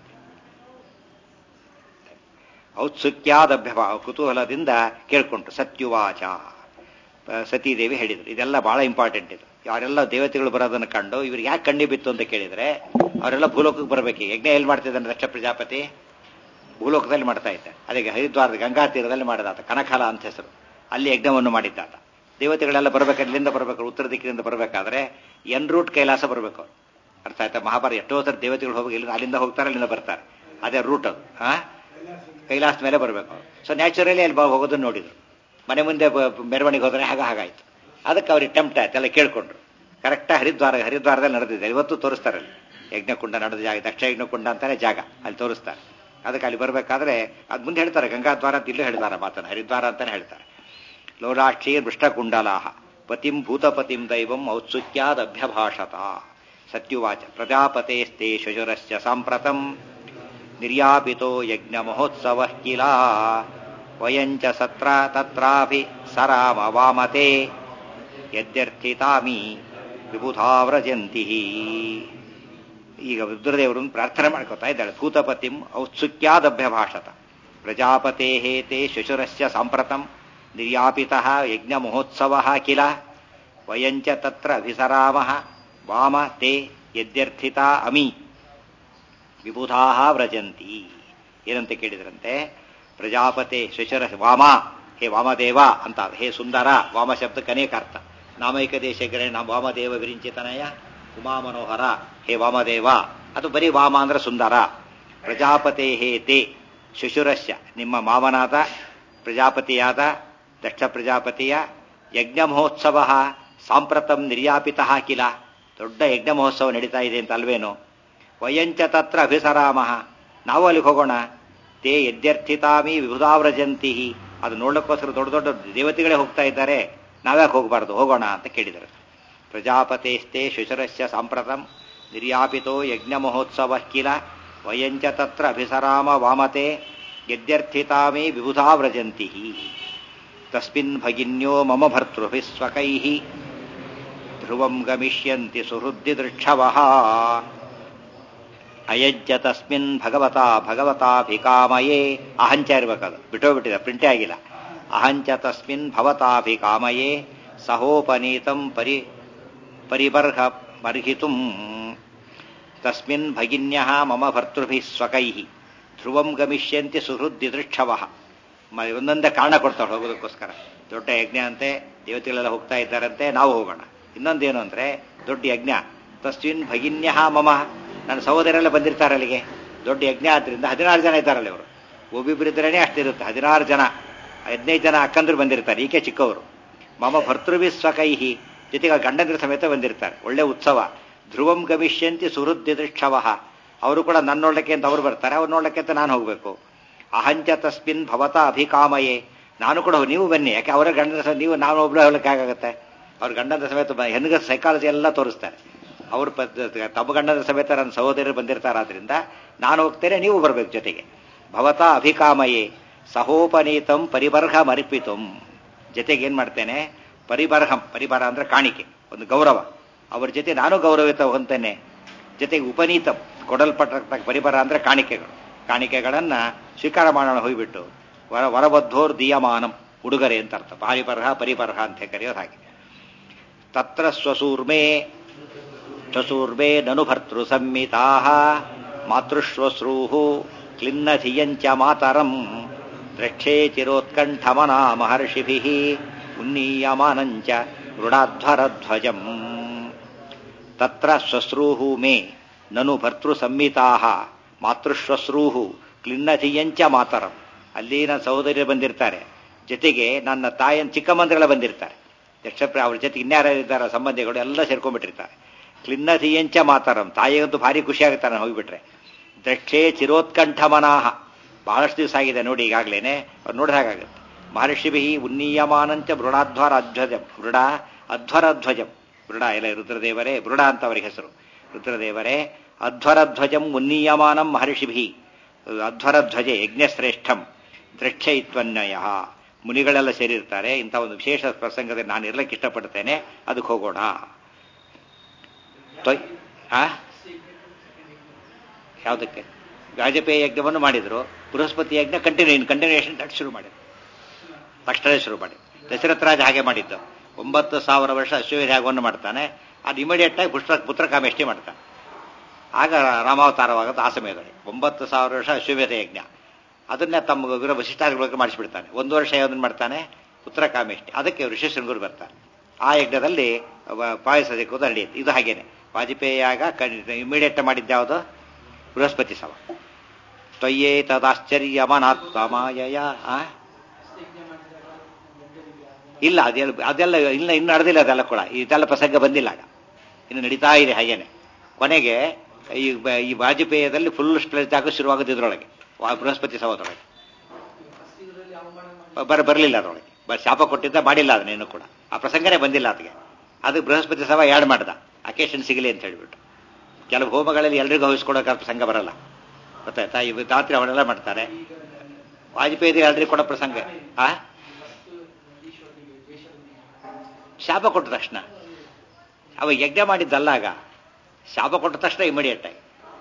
ಔತ್ಸುಕ್ಯಾದಭ್ಯ ಕುತೂಹಲದಿಂದ ಕೇಳ್ಕೊಂಡ್ರು ಸತ್ಯುವಾಚ ಆ, ಸತೀದೇವಿ ಹೇಳಿದ್ರು ಇದೆಲ್ಲ ಬಹಳ ಇಂಪಾರ್ಟೆಂಟ್ ಇದು ಯಾರೆಲ್ಲ ದೇವತೆಗಳು ಬರೋದನ್ನು ಕಂಡು ಇವ್ರಿಗೆ ಯಾಕೆ ಕಣ್ಣಿ ಬಿತ್ತು ಅಂತ ಕೇಳಿದ್ರೆ ಅವರೆಲ್ಲ ಭೂಲೋಕಕ್ಕೆ ಬರಬೇಕು ಯಜ್ಞ ಎಲ್ಲಿ ಮಾಡ್ತಿದ್ದಾನೆ ದಕ್ಷ ಪ್ರಜಾಪತಿ ಭೂಲೋಕದಲ್ಲಿ ಮಾಡ್ತಾ ಇದ್ದ ಅದಕ್ಕೆ ಹರಿದ್ವಾರದ ಗಂಗಾ ತೀರದಲ್ಲಿ ಮಾಡಿದಾತ ಕನಕಾಲ ಅಂತ ಹೆಸರು ಅಲ್ಲಿ ಯಜ್ಞವನ್ನು ಮಾಡಿದ್ದಾತ ದೇವತೆಗಳೆಲ್ಲ ಬರಬೇಕು ಅಲ್ಲಿಂದ ಬರಬೇಕು ಉತ್ತರ ದಿಕ್ಕಿನಿಂದ ಬರಬೇಕಾದ್ರೆ ಎನ್ ರೂಟ್ ಕೈಲಾಸ ಬರಬೇಕು ಅವ್ರು ಅರ್ಥ ಆಯ್ತಾ ಮಹಾಭಾರತ ಎಷ್ಟೋ ಸರಿ ದೇವತೆಗಳು ಹೋಗಿ ಇಲ್ಲಿ ಅಲ್ಲಿಂದ ಹೋಗ್ತಾರೆ ಅಲ್ಲಿಂದ ಬರ್ತಾರೆ ಅದೇ ರೂಟ್ ಅದು ಹಾ ಕೈಲಾಸ ಮೇಲೆ ಬರಬೇಕು ಸೊ ನ್ಯಾಚುರಲಿ ಅಲ್ಲಿ ಬ- ಹೋಗೋದನ್ನ ನೋಡಿದ್ರು ಮನೆ ಮುಂದೆ ಬ- ಮೆರವಣಿಗೆ ಹೋದ್ರೆ ಹಾಗ ಹಾಗಾಯ್ತು ಅದಕ್ಕೆ ಅವ್ರಿಗೆ ಟೆಂಪ್ಟ್ ಆಯ್ತು ಎಲ್ಲ ಕೇಳ್ಕೊಂಡ್ರು ಕರೆಕ್ಟಾಗಿ ಹರಿದ್ವಾರ ಹರಿದ್ವಾರದಲ್ಲಿ ನಡೆದಿದೆ ಇವತ್ತು ತೋರಿಸ್ತಾರೆ ಅಲ್ಲಿ ಯಜ್ಞಕುಂಡ ನಡೆದ ಜಾಗ ದಕ್ಷ ಯಜ್ಞಕುಂಡ ಅಂತಾನೆ ಜಾಗ ಅಲ್ಲಿ ತೋರಿಸ್ತಾರೆ ಅದಕ್ಕೆ ಅಲ್ಲಿ ಬರಬೇಕಾದ್ರೆ ಅದ್ ಮುಂದೆ ಹೇಳ್ತಾರೆ ಗಂಗಾದ್ವಾರ ಅಂತ ಇಲ್ಲೂ ಹೇಳ್ತಾರೆ ಮಾತನ್ನ ಹರಿದ್ವಾರ ಅಂತಾನೆ ಹೇಳ್ತಾರೆ ಲೋಲಾಕ್ಷಿ ಮೃಷ್ಟಕುಂಡಲಾಹ ಪತಿಂ ಭೂತಪತಿಂ ದೈವಂ ಔತ್ಸುಕ್ಯಾದಭ್ಯಭಾಷತ ಸತ್ಯುವಾಚ ಪ್ರಜಾಪತೆಸ್ತೆ ಶಶುರಶ್ಚ ಸಾಂಪ್ರತಂ ನಿರ್ಯಾಪಿತೋ ಯಜ್ಞ ಮಹೋತ್ಸವ ಕಿಲ ವಯಂಚ ಸತ್ರ ತತ್ರಾಭಿ ಸರಾಮ ವಾಮತೆ ಯದ್ಯರ್ಥಿತಾಮಿ ವಿಬುಧಾವ್ರಜಂತಿ ಈಗ ರುದ್ರದೇವರನ್ನು ಪ್ರಾರ್ಥನೆ ಮಾಡ್ಕೋತಾ ಇದ್ದಾಳೆ ಭೂತಪತಿಂ ಔತ್ಸುಕ್ಯಾದಭ್ಯಭಾಷತ ಪ್ರಜಾಪತೆ ತೇ ಶಶುರಸ್ಯ ಸಾಂಪ್ರತಂ ನಿರ್ಯಾಪಿತ ಯಜ್ಞ ಮಹೋತ್ಸವ ಕಿಲ ವಯಂಚ ತತ್ರ ಅಭಿಸರಾಮ ವಾಮ ತೇ ಯದ್ಯರ್ಥಿತ ಅಮಿ ವಿಬುಧಾ ವ್ರಜಂತಿ ಏನಂತ ಕೇಳಿದ್ರಂತೆ ಪ್ರಜಾಪತೆ ಶಶರ ವಾಮ ಹೇ ವಾಮದೇವ ಅಂತ ಹೇ ಸುಂದರ ವಾಮ ಶಬ್ದಕ್ಕೆ ಅನೇಕ ಅರ್ಥ ನಾಮೈಕ ದೇಶಗರೆ ನಮ್ಮ ವಾಮದೇವ ವಿರಿಂಚಿತನಯ ಉಮಾ ಮನೋಹರ ಹೇ ವಾಮದೇವ ಅದು ಬರೀ ವಾಮ ಅಂದ್ರೆ ಸುಂದರ ಪ್ರಜಾಪತೆ ಹೇ ತೇ ಶಿಶುರಸ್ಯ ನಿಮ್ಮ ಮಾವನಾದ ಪ್ರಜಾಪತಿಯಾದ ದಕ್ಷ ಪ್ರಜಾಪತಿಯ ಯಜ್ಞ ಮಹೋತ್ಸವ ಸಾಂಪ್ರತಂ ನಿರ್ಯಾಪಿತ ಕಿಲ ದೊಡ್ಡ ಯಜ್ಞ ಮಹೋತ್ಸವ ನಡೀತಾ ಇದೆ ಅಂತ ಅಲ್ವೇನು ವಯಂಚ ತತ್ರ ಅಭಿಸರಾಮ ನಾವು ಅಲ್ಲಿಗೆ ಹೋಗೋಣ ತೇ ಯದ್ಯರ್ಥಿತಾಮಿ ವಿಬುಧಾವ್ರಜಂತಿ ಅದು ನೋಡಕ್ಕೋಸ್ಕರ ದೊಡ್ಡ ದೊಡ್ಡ ದೇವತೆಗಳೇ ಹೋಗ್ತಾ ಇದ್ದಾರೆ ನಾವ್ಯಾಕೆ ಹೋಗಬಾರ್ದು ಹೋಗೋಣ ಅಂತ ಕೇಳಿದರು ಪ್ರಜಾಪತೇಸ್ತೆ ಶುಚರಸ್ಯ ಸಾಂಪ್ರತಂ ನಿರ್ಯಾಪಿತೋ ಯಜ್ಞ ಮಹೋತ್ಸವ ಕಿಲ ವಯಂಚ ತತ್ರ ಅಭಿಸರಾಮ ವಾಮತೆ ಯದ್ಯರ್ಥಿತಾಮಿ ವಿಬುಧಾವ್ರಜಂತಿ ತಸ್ಮಿನ್ ಭಗಿನ್ಯೋ ಮಮ ಭರ್ತೃಭಿः ಸ್ವಕೈः ಧ್ರುವಂ ಗಮಿಷ್ಯಂತಿ ಸುಹೃದ್ದಿ ದೃಕ್ಷವಃ ಅಯಜ್ಜ ತಸ್ಮಿನ್ ಭಗವತಾ ಭಗವತಾಭಿಕಾಮಯೇ ಅಹಂಚ ಇರ್ಬೇಕದು ಬಿಟ್ಟೋಗ್ಬಿಟ್ಟಿದೆ ಪ್ರಿಂಟೇ ಆಗಿಲ್ಲ ಅಹಂಚ ತಸ್ಮಿನ್ ಭವತಾಭಿಕಾಮಯೇ ಸಹೋಪನೀತಂ ಪರಿ ಪರಿಬರ್ಹ ಬರ್ಹಿತುಂ ತಸ್ಮಿನ್ ಭಗಿನ್ಯ ಮಮ ಭರ್ತೃಭಿ ಸ್ವಕೈ ಧ್ರುವಂ ಗಮಿಷ್ಯಂತಿ ಸುಹೃದ್ದಿ ದೃಕ್ಷವಃ ಮ- ಒಂದೊಂದೇ ಕಾರಣ ಕೊಡ್ತಾಳೆ ಹೋಗೋದಕ್ಕೋಸ್ಕರ ದೊಡ್ಡ ಯಜ್ಞ ಅಂತೆ ದೇವತೆಗಳೆಲ್ಲ ಹೋಗ್ತಾ ಇದ್ದಾರಂತೆ ನಾವು ಹೋಗೋಣ ಇನ್ನೊಂದೇನು ಅಂದ್ರೆ ದೊಡ್ಡ ಯಜ್ಞ ತಸ್ಮಿನ್ ಭಗಿನ್ಯ ಮಮ ನನ್ನ ಸಹೋದರೆಲ್ಲ ಬಂದಿರ್ತಾರೆ ಅಲ್ಲಿಗೆ ದೊಡ್ಡ ಯಜ್ಞ ಆದ್ರಿಂದ ಹದಿನಾರು ಜನ ಇದ್ದಾರಲ್ಲಿ ಅವರು ಒಬ್ಬಿಬ್ಬರಿದ್ರೇನೆ ಅಷ್ಟಿರುತ್ತೆ ಹದಿನಾರು ಜನ ಹದಿನೈದು ಜನ ಅಕ್ಕಂದ್ರು ಬಂದಿರ್ತಾರೆ ಈಕೆ ಚಿಕ್ಕವರು ಮಮ ಭರ್ತೃಭಿ ಸ್ವಕೈಹಿ ಜೊತೆಗೆ ಆ ಗಂಡಂದ್ರ ಸಮೇತ ಬಂದಿರ್ತಾರೆ ಒಳ್ಳೆ ಉತ್ಸವ ಧ್ರುವಂ ಗಮಿಷ್ಯಂತಿ ಸುಹೃದ್ದಿ ದೃಕ್ಷವಃ ಅವರು ಕೂಡ ನನ್ನ ನೋಡ್ಲಿಕ್ಕೆ ಅಂತ ಅವ್ರು ಬರ್ತಾರೆ ಅವ್ರು ನೋಡ್ಲಿಕ್ಕೆ ಅಂತ ನಾನು ಹೋಗ್ಬೇಕು ಅಹಂಚ ತಸ್ಮಿನ್ ಭವತ ಅಭಿಕಾಮಯೇ ನಾನು ಕೂಡ ಹೋಗ್- ನೀವು ಬನ್ನಿ ಯಾಕೆ ಅವರ ಗಂಡನ ಸಮೇತ ನೀವು ನಾನು ಒಬ್ಳು ಹೇಳಕ್ಕೆ ಆಗುತ್ತೆ ಅವ್ರ ಗಂಡನ ಸಮೇತ ಬ- ಹೆಣ್ಗ ಸೈಕಾಲಜಿ ಎಲ್ಲ ತೋರಿಸ್ತಾರೆ ಅವ್ರ ಪದ್ಧತಿ ತಮ್ಮ ಗಂಡನ ಸಮೇತ ನನ್ನ ಸಹೋದರರು ಬಂದಿರ್ತಾರಾದ್ರಿಂದ ನಾನು ಹೋಗ್ತೇನೆ ನೀವು ಬರ್ಬೇಕು ಜೊತೆಗೆ ಭವತ ಅಭಿಕಾಮಯೇ ಸಹೋಪನೀತಂ ಪರಿಬರ್ಹ ಮರ್ಪಿತಂ ಜೊತೆಗೆ ಏನ್ ಮಾಡ್ತೇನೆ ಪರಿಬರ್ಹಂ ಪರಿಬರ ಅಂದ್ರೆ ಕಾಣಿಕೆ ಒಂದು ಗೌರವ ಅವ್ರ ಜೊತೆ ನಾನು ಗೌರವಿತ ಹೊಂತೇನೆ ಜೊತೆಗೆ ಉಪನೀತಂ ಕೊಡಲ್ಪಟ್ಟ ಪರಿಬರ ಅಂದ್ರೆ ಕಾಣಿಕೆಗಳು ಕಾಣಿಕೆಗಳನ್ನ ಸ್ವೀಕಾರ ಮಾಡೋಣ ಹೋಗ್ಬಿಟ್ಟು ವರ ವರಬದ್ಧೋರ್ ದೀಯಮಾನಂ ಉಡುಗೊರೆ ಅಂತ ಅರ್ಥ ಪಾರಿಬರಹ ಪರಿಬರಹ ಅಂತ ಕರೆಯೋದು ಹಾಗೆ ತತ್ರ ಸ್ವಸೂರ್ಮೇ ಸ್ವಸೂರ್ಮೇ ನನು ಭರ್ತೃ ಸಂಹಿತಾ ಮಾತೃಶ್ವಶ್ರೂ ಕ್ಲಿನ್ನಧಿಯಂಚ ಮಾತರಂ ದ್ರಕ್ಷೇ ಚಿರೋತ್ಕಂಠಮನಾ ಮಹರ್ಷಿಭಿಃ ಉನ್ನೀಯಮಾನಂಚ ಮೃಡಾಧ್ವರಧ್ವಜಂ ತತ್ರ ಶ್ವಶ್ರೂಹು ಮೇ ನನು ಭರ್ತೃ ಸಂಹಿತಾ ಮಾತೃಶ್ವಶ್ರೂಹು ಕ್ಲಿನ್ನಧಿಯಂಚ ಮಾತರಂ ಅಲ್ಲಿನ ಸಹೋದರಿಯರು ಬಂದಿರ್ತಾರೆ ಜೊತೆಗೆ ನನ್ನ ತಾಯಿಯ ಚಿಕ್ಕಮ್ಮಂದಿರೆಲ್ಲ ಬಂದಿರ್ತಾರೆ ಯಕ್ಷಪ್ರ ಅವ್ರ ಜೊತೆ ಇನ್ಯಾರ ಇದ್ದಾರೆ ಸಂಬಂಧಿಗಳು ಎಲ್ಲ ಸೇರ್ಕೊಂಡ್ಬಿಟ್ಟಿರ್ತಾರೆ ಕ್ಲಿನ್ನಧಿಯಂಚ ಮಾತರಂ ತಾಯಿಗಂತೂ ಭಾರಿ ಖುಷಿ ಆಗುತ್ತೆ ನಾನು ಹೋಗ್ಬಿಟ್ರೆ ದಕ್ಷೇ ಚಿರೋತ್ಕಂಠ ಮನಾಹ ಬಹಳಷ್ಟು ದಿವಸ ಆಗಿದೆ ನೋಡಿ ಈಗಾಗ್ಲೇನೆ ಅವ್ರು ನೋಡಿದ ಹಾಗಾಗುತ್ತೆ ಮಹರ್ಷಿಭಿ ಉನ್ನೀಯಮಾನಂಚ ಮೃಡಾಧ್ವರ ಅಧ್ವಜಂ ಮೃಡ ಅಧ್ವರಧ್ವಜಂ ಮೃಡ ಎಲ್ಲ ರುದ್ರದೇವರೇ ಮೃಡ ಅಂತ ಅವರಿಗೆ ಹೆಸರು ರುದ್ರದೇವರೇ ಅಧ್ವರಧ್ವಜಂ ಉನ್ನೀಯಮಾನಂ ಮಹರ್ಷಿಭಿ ಅಧ್ವರಧ್ವಜೆ ಯಜ್ಞಶ್ರೇಷ್ಠಂ ದ್ರಕ್ಷಯಿತ್ವನ್ವಯ ಮುನಿಗಳೆಲ್ಲ ಸೇರಿರ್ತಾರೆ ಇಂಥ ಒಂದು ವಿಶೇಷ ಪ್ರಸಂಗದಲ್ಲಿ ನಾನು ಇರ್ಲಿಕ್ಕೆ ಇಷ್ಟಪಡ್ತೇನೆ ಅದಕ್ಕೆ ಹೋಗೋಣ ತೊಯ್ ಆ ಯಾವುದಕ್ಕೆ ವಾಜಪೇಯಿ ಯಜ್ಞವನ್ನು ಮಾಡಿದ್ರು ಬೃಹಸ್ಪತಿ ಯಜ್ಞ ಕಂಟಿನ್ಯೂ ಕಂಟಿನ್ಯೂಷನ್ ಶುರು ಮಾಡಿದ್ರು ತಕ್ಷಣ ಶುರು ಮಾಡಿ ದಶರಥ ರಾಜ ಹಾಗೆ ಮಾಡಿದ್ದು ಒಂಬತ್ತು ಸಾವಿರ ವರ್ಷ ಅಶ್ವಮೇಧ ಯಾಗವನ್ನು ಮಾಡ್ತಾನೆ ಅದು ಇಮಿಡಿಯೇಟ್ ಆಗಿ ಪುತ್ರ ಪುತ್ರಕಾಮೇಷ್ಟಿ ಮಾಡ್ತಾನೆ ಆಗ ರಾಮಾವತಾರವಾಗುತ್ತೆ ಆ ಸಮಯದಲ್ಲಿ ಒಂಬತ್ತು ಸಾವಿರ ವರ್ಷ ಅಶ್ವಮೇಧ ಯಜ್ಞ ಅದನ್ನೇ ತಮ್ಮ ವಿರ ವಶಿಷ್ಠಾದಿಗಳಿಗೆ ಮಾಡಿಸ್ಬಿಡ್ತಾನೆ ಒಂದು ವರ್ಷ ಯಾವುದನ್ನು ಮಾಡ್ತಾನೆ ಪುತ್ರಕಾಮೇಷ್ಟಿ ಅದಕ್ಕೆ ಋಷಿಶೃಂಗರು ಬರ್ತಾರೆ ಆ ಯಜ್ಞದಲ್ಲಿ ಪಾಯಸ ಸಿಕ್ಕೋದು ನಡೆಯುತ್ತೆ ಇದು ಹಾಗೇನೆ ವಾಜಪೇಯಿ ಆಗ ಇಮಿಡಿಯೇಟ್ ಮಾಡಿದ್ದು ಯಾವುದು ಬೃಹಸ್ಪತಿ ಸವ ತ್ವಯ್ಯೇ ತದಾಶ್ಚರ್ಯಮನಾತ್ಮಾಯಯ ಇಲ್ಲ ಅದೆಲ್ಲ ಅದೆಲ್ಲ ಇಲ್ಲ ಇನ್ನು ನಡೆದಿಲ್ಲ ಅದೆಲ್ಲ ಕೂಡ ಇದೆಲ್ಲ ಪ್ರಸಂಗ ಬಂದಿಲ್ಲ ಆಗ ಇನ್ನು ನಡೀತಾ ಇದೆ ಹಾಗೇನೆ ಕೊನೆಗೆ ಈ ಈ ವಾಜಪೇಯದಲ್ಲಿ ಫುಲ್ ಸ್ಪ್ಲೆಜ್ ಆಗ ಶುರುವಾಗೋದು ಇದ್ರೊಳಗೆ ಬೃಹಸ್ಪತಿ ಸವದೊಳಗೆ ಬರ ಬರಲಿಲ್ಲ ಅದರೊಳಗೆ ಬ ಶಾಪ ಕೊಟ್ಟಿದ್ದ ಮಾಡಿಲ್ಲ ಅದನ್ನೇನು ಕೂಡ ಆ ಪ್ರಸಂಗನೇ ಬಂದಿಲ್ಲ ಅದಕ್ಕೆ ಅದಕ್ಕೆ ಬೃಹಸ್ಪತಿ ಸಭ ಯಾಡ್ ಮಾಡ್ದ ಅಕೇಶನ್ ಸಿಗಲಿ ಅಂತ ಹೇಳ್ಬಿಟ್ಟು ಕೆಲವು ಹೋಮಗಳಲ್ಲಿ ಎಲ್ರಿಗೂ ಹವಿಸ್ಕೊಡೋಕೆ ಪ್ರಸಂಗ ಬರಲ್ಲ ಗೊತ್ತಾಯ್ತಾ ಇವ್ ರಾತ್ರಿ ಅವರೆಲ್ಲ ಮಾಡ್ತಾರೆ ವಾಜಪೇಯಿ ಎಲ್ರಿಗೂ ಕೊಡೋ ಪ್ರಸಂಗ ಆ ಶಾಪ ಕೊಟ್ಟ ತಕ್ಷಣ ಅವ ಯಜ್ಞ ಮಾಡಿದ್ದಲ್ಲ ಆಗ ಶಾಪ ಕೊಟ್ಟ ತಕ್ಷಣ ಇಮಿಡಿಯೇಟ್ ಆಗಿ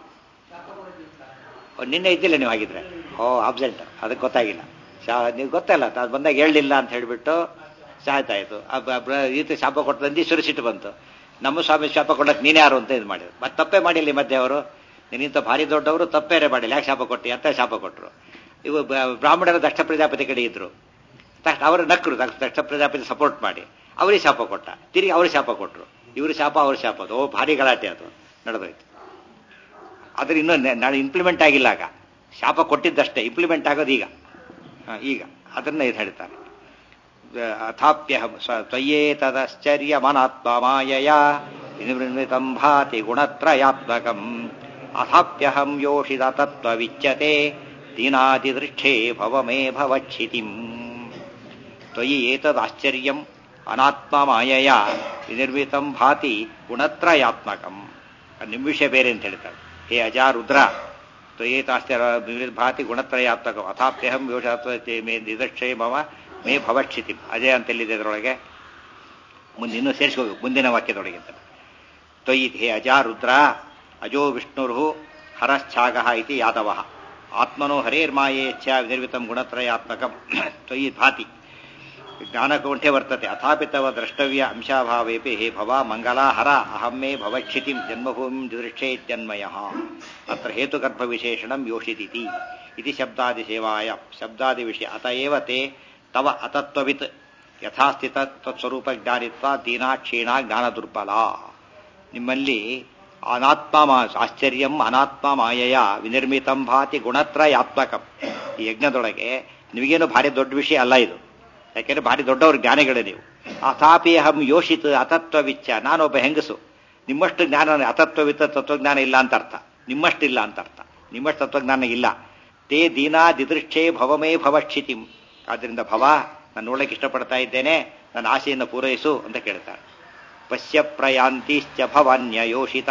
ನಿನ್ನೆ ಇದ್ದಿಲ್ಲ ನೀವು ಆಗಿದ್ರೆ ಓ ಆಬ್ಸೆಂಟ್ ಅದಕ್ಕೆ ಗೊತ್ತಾಗಿಲ್ಲ ಶಾ ನೀವು ಗೊತ್ತಲ್ಲ ಅದು ಬಂದಾಗ ಹೇಳಲಿಲ್ಲ ಅಂತ ಹೇಳಿಬಿಟ್ಟು ಸಾಯ್ತಾಯಿತು ಈತ ಶಾಪ ಕೊಟ್ಟು ನಂದೀಶ್ವರ ಸಿಟ್ಟು ಬಂತು ನಮ್ಮ ಸ್ವಾಮಿ ಶಾಪ ಕೊಡಕ್ಕೆ ನೀನು ಯಾರು ಅಂತ ಇದು ಮಾಡಿದ್ರು ಮತ್ತೆ ತಪ್ಪೇ ಮಾಡಿಲ್ಲ ಈ ಮಧ್ಯೆ ಅವರು ನೀನಿಂತ ಭಾರಿ ದೊಡ್ಡವರು ತಪ್ಪೇನೆ ಮಾಡಿಲ್ಲ ಯಾಕೆ ಶಾಪ ಕೊಟ್ಟು ಅಂತ ಶಾಪ ಕೊಟ್ಟರು ಇವು ಬ್ರಾಹ್ಮಣರ ದಕ್ಷ ಪ್ರಜಾಪತಿ ಕಡೆ ಇದ್ರು ತಕ್ಷಣ ಅವರು ನಕ್ಕರು ದಕ್ಷ ಪ್ರಜಾಪತಿ ಸಪೋರ್ಟ್ ಮಾಡಿ ಅವರಿಗೆ ಶಾಪ ಕೊಟ್ಟ ತಿರುಗಿ ಅವ್ರಿಗೆ ಶಾಪ ಕೊಟ್ಟರು ಇವ್ರ ಶಾಪ ಅವ್ರ ಶಾಪ ಅದು ಓ ಭಾರಿ ಗಲಾಟೆ ಅದು ನಡೆದೋಯ್ತು ಆದ್ರೆ ಇನ್ನೂ ನಾಳೆ ಇಂಪ್ಲಿಮೆಂಟ್ ಆಗಿಲ್ಲ ಆಗ ಶಾಪ ಕೊಟ್ಟಿದ್ದಷ್ಟೇ ಇಂಪ್ಲಿಮೆಂಟ್ ಆಗೋದು ಈಗ ಈಗ ಅದನ್ನ ಇದು ಹೇಳ್ತಾರೆ ಅಥಾಪ್ಯ ತ್ವಯೇ ತದಶ್ಚರ್ಯ ಮನಾತ್ಮಾಯಯ ನಿರ್ಮಿತಂ ಭಾತಿ ಗುಣತ್ರಯಾತ್ಮಕಂ ಅಥಾಪ್ಯಹಂ ಯೋಷಿತ ತತ್ವವಿಚ್ಯತೆ ದೀನಾದಿದೃಕ್ಷೇ ಭವ ಮೇ ಭವಕ್ಷಿತಿಂ ತ್ವಯಿ ಏತದಾಶ್ಚರ್ಯಂ ಅನಾತ್ಮಮಾಯಯ ವಿನಿರ್ಮಿತಂ ಭಾತಿ ಗುಣತ್ರಯಾತ್ಮಕಂ ನಿಮ್ಮ ವಿಷಯ ಬೇರೆ ಅಂತ ಹೇಳ್ತಾರೆ ಹೇ ಅಜಾ ರುದ್ರ ತ್ವಯೇತಾಶ್ಚರ್ಯ ಭಾತಿ ಗುಣತ್ರಯಾತ್ಮಕಂ ಅಥಾಪ್ಯಹಂ ಯೋಷಾತ್ವ ಮೇ ನಿದಕ್ಷೇ ಮಮ ಮೇ ಭವಕ್ಷಿತಿ ಅಜಯ ಅಂತ ಎಲ್ಲಿದೆ ಅದರೊಳಗೆ ಮುಂದೆ ಇನ್ನೂ ಸೇರಿಸ್ಕೋಬೇಕು ಮುಂದಿನ ವಾಕ್ಯದೊಳಗೆ ಅಂತ ತ್ವಯಿ ಹೇ ಅಜಾ ರುದ್ರ ಅಜೋ ವಿಷ್ಣುರು ಹರಶ್ಚಾಗ ಇತಿ ಯಾದವ ಆತ್ಮನೋ ಹರೇರ್ಮಾಯೇಚ್ಛ ನಿರ್ಮಿತಂ ಗುಣತ್ರಯಾತ್ಮಕಂ ತ್ವಯಿ ಭಾತಿ ಜ್ಞಾನಕೌಂಠೆ ವರ್ತತೆ ಅಥಾಪಿ ತವ ದ್ರಷ್ಟವ್ಯ ಅಂಶಾಭಾವೇಪಿ ಹೇ ಭವ ಮಂಗಲಾಹರ ಅಹಂ ಮೇ ಭವಕ್ಷಿತಿಂ ಜನ್ಮಭೂಮಿಂ ದುದೃಕ್ಷೇತ್ಯನ್ಮಯ ಅತ್ರ ಹೇತುಗರ್ಭವಿಶೇಷಣಂ ಯೋಷಿತಿತಿ ಇತಿ ಶಬ್ದಾದಿಸೇವಾಯ ಶಬ್ದಾದಿವಿಷಯ ಅತ ಏವ ತೇ ತವ ಅತತ್ವವಿತ್ ಯಥಾಸ್ಥಿತ ತತ್ಸ್ವರೂಪ ಜ್ಞಾನಿತ್ವ ದೀನಾ ಕ್ಷೀಣ ಜ್ಞಾನ ದುರ್ಬಲ ನಿಮ್ಮಲ್ಲಿ ಅನಾತ್ಮ ಆಶ್ಚರ್ಯಂ ಅನಾತ್ಮ ಮಾಯಯ ವಿನಿರ್ಮಿತಂ ಭಾತಿ ಗುಣತ್ರಯಾತ್ಮಕಂ ಈ ಯಜ್ಞದೊಳಗೆ ನಿಮಗೇನು ಭಾರಿ ದೊಡ್ಡ ವಿಷಯ ಅಲ್ಲ ಇದು ಯಾಕೆಂದ್ರೆ ಭಾರಿ ದೊಡ್ಡವ್ರ ಜ್ಞಾನಿಗಳೇ ನೀವು ಅಥಾಪಿ ಅಹಂ ಯೋಷಿತ್ ಅತತ್ವವಿಚ್ಚ ನಾನೊಬ್ಬ ಹೆಂಗಸು ನಿಮ್ಮಷ್ಟು ಜ್ಞಾನ ಅತತ್ವವಿತ್ತ ತತ್ವಜ್ಞಾನ ಇಲ್ಲ ಅಂತ ಅರ್ಥ ನಿಮ್ಮಷ್ಟಿಲ್ಲ ಅಂತ ಅರ್ಥ ನಿಮ್ಮಷ್ಟು ತತ್ವಜ್ಞಾನ ಇಲ್ಲ ತೇ ದೀನಾ ದಿದೃಕ್ಷೇ ಭವಮೇ ಭವಕ್ಷಿತಿಂ ಆದ್ದರಿಂದ ಭವ ನಾನು ನೋಡಕ್ಕೆ ಇಷ್ಟಪಡ್ತಾ ಇದ್ದೇನೆ ನನ್ನ ಆಸೆಯನ್ನು ಪೂರೈಸು ಅಂತ ಕೇಳ್ತಾಳೆ ಪಶ್ಯ ಪ್ರಯಾಂತಿಶ್ಚ ಭವನ್ಯಯೋಷಿತ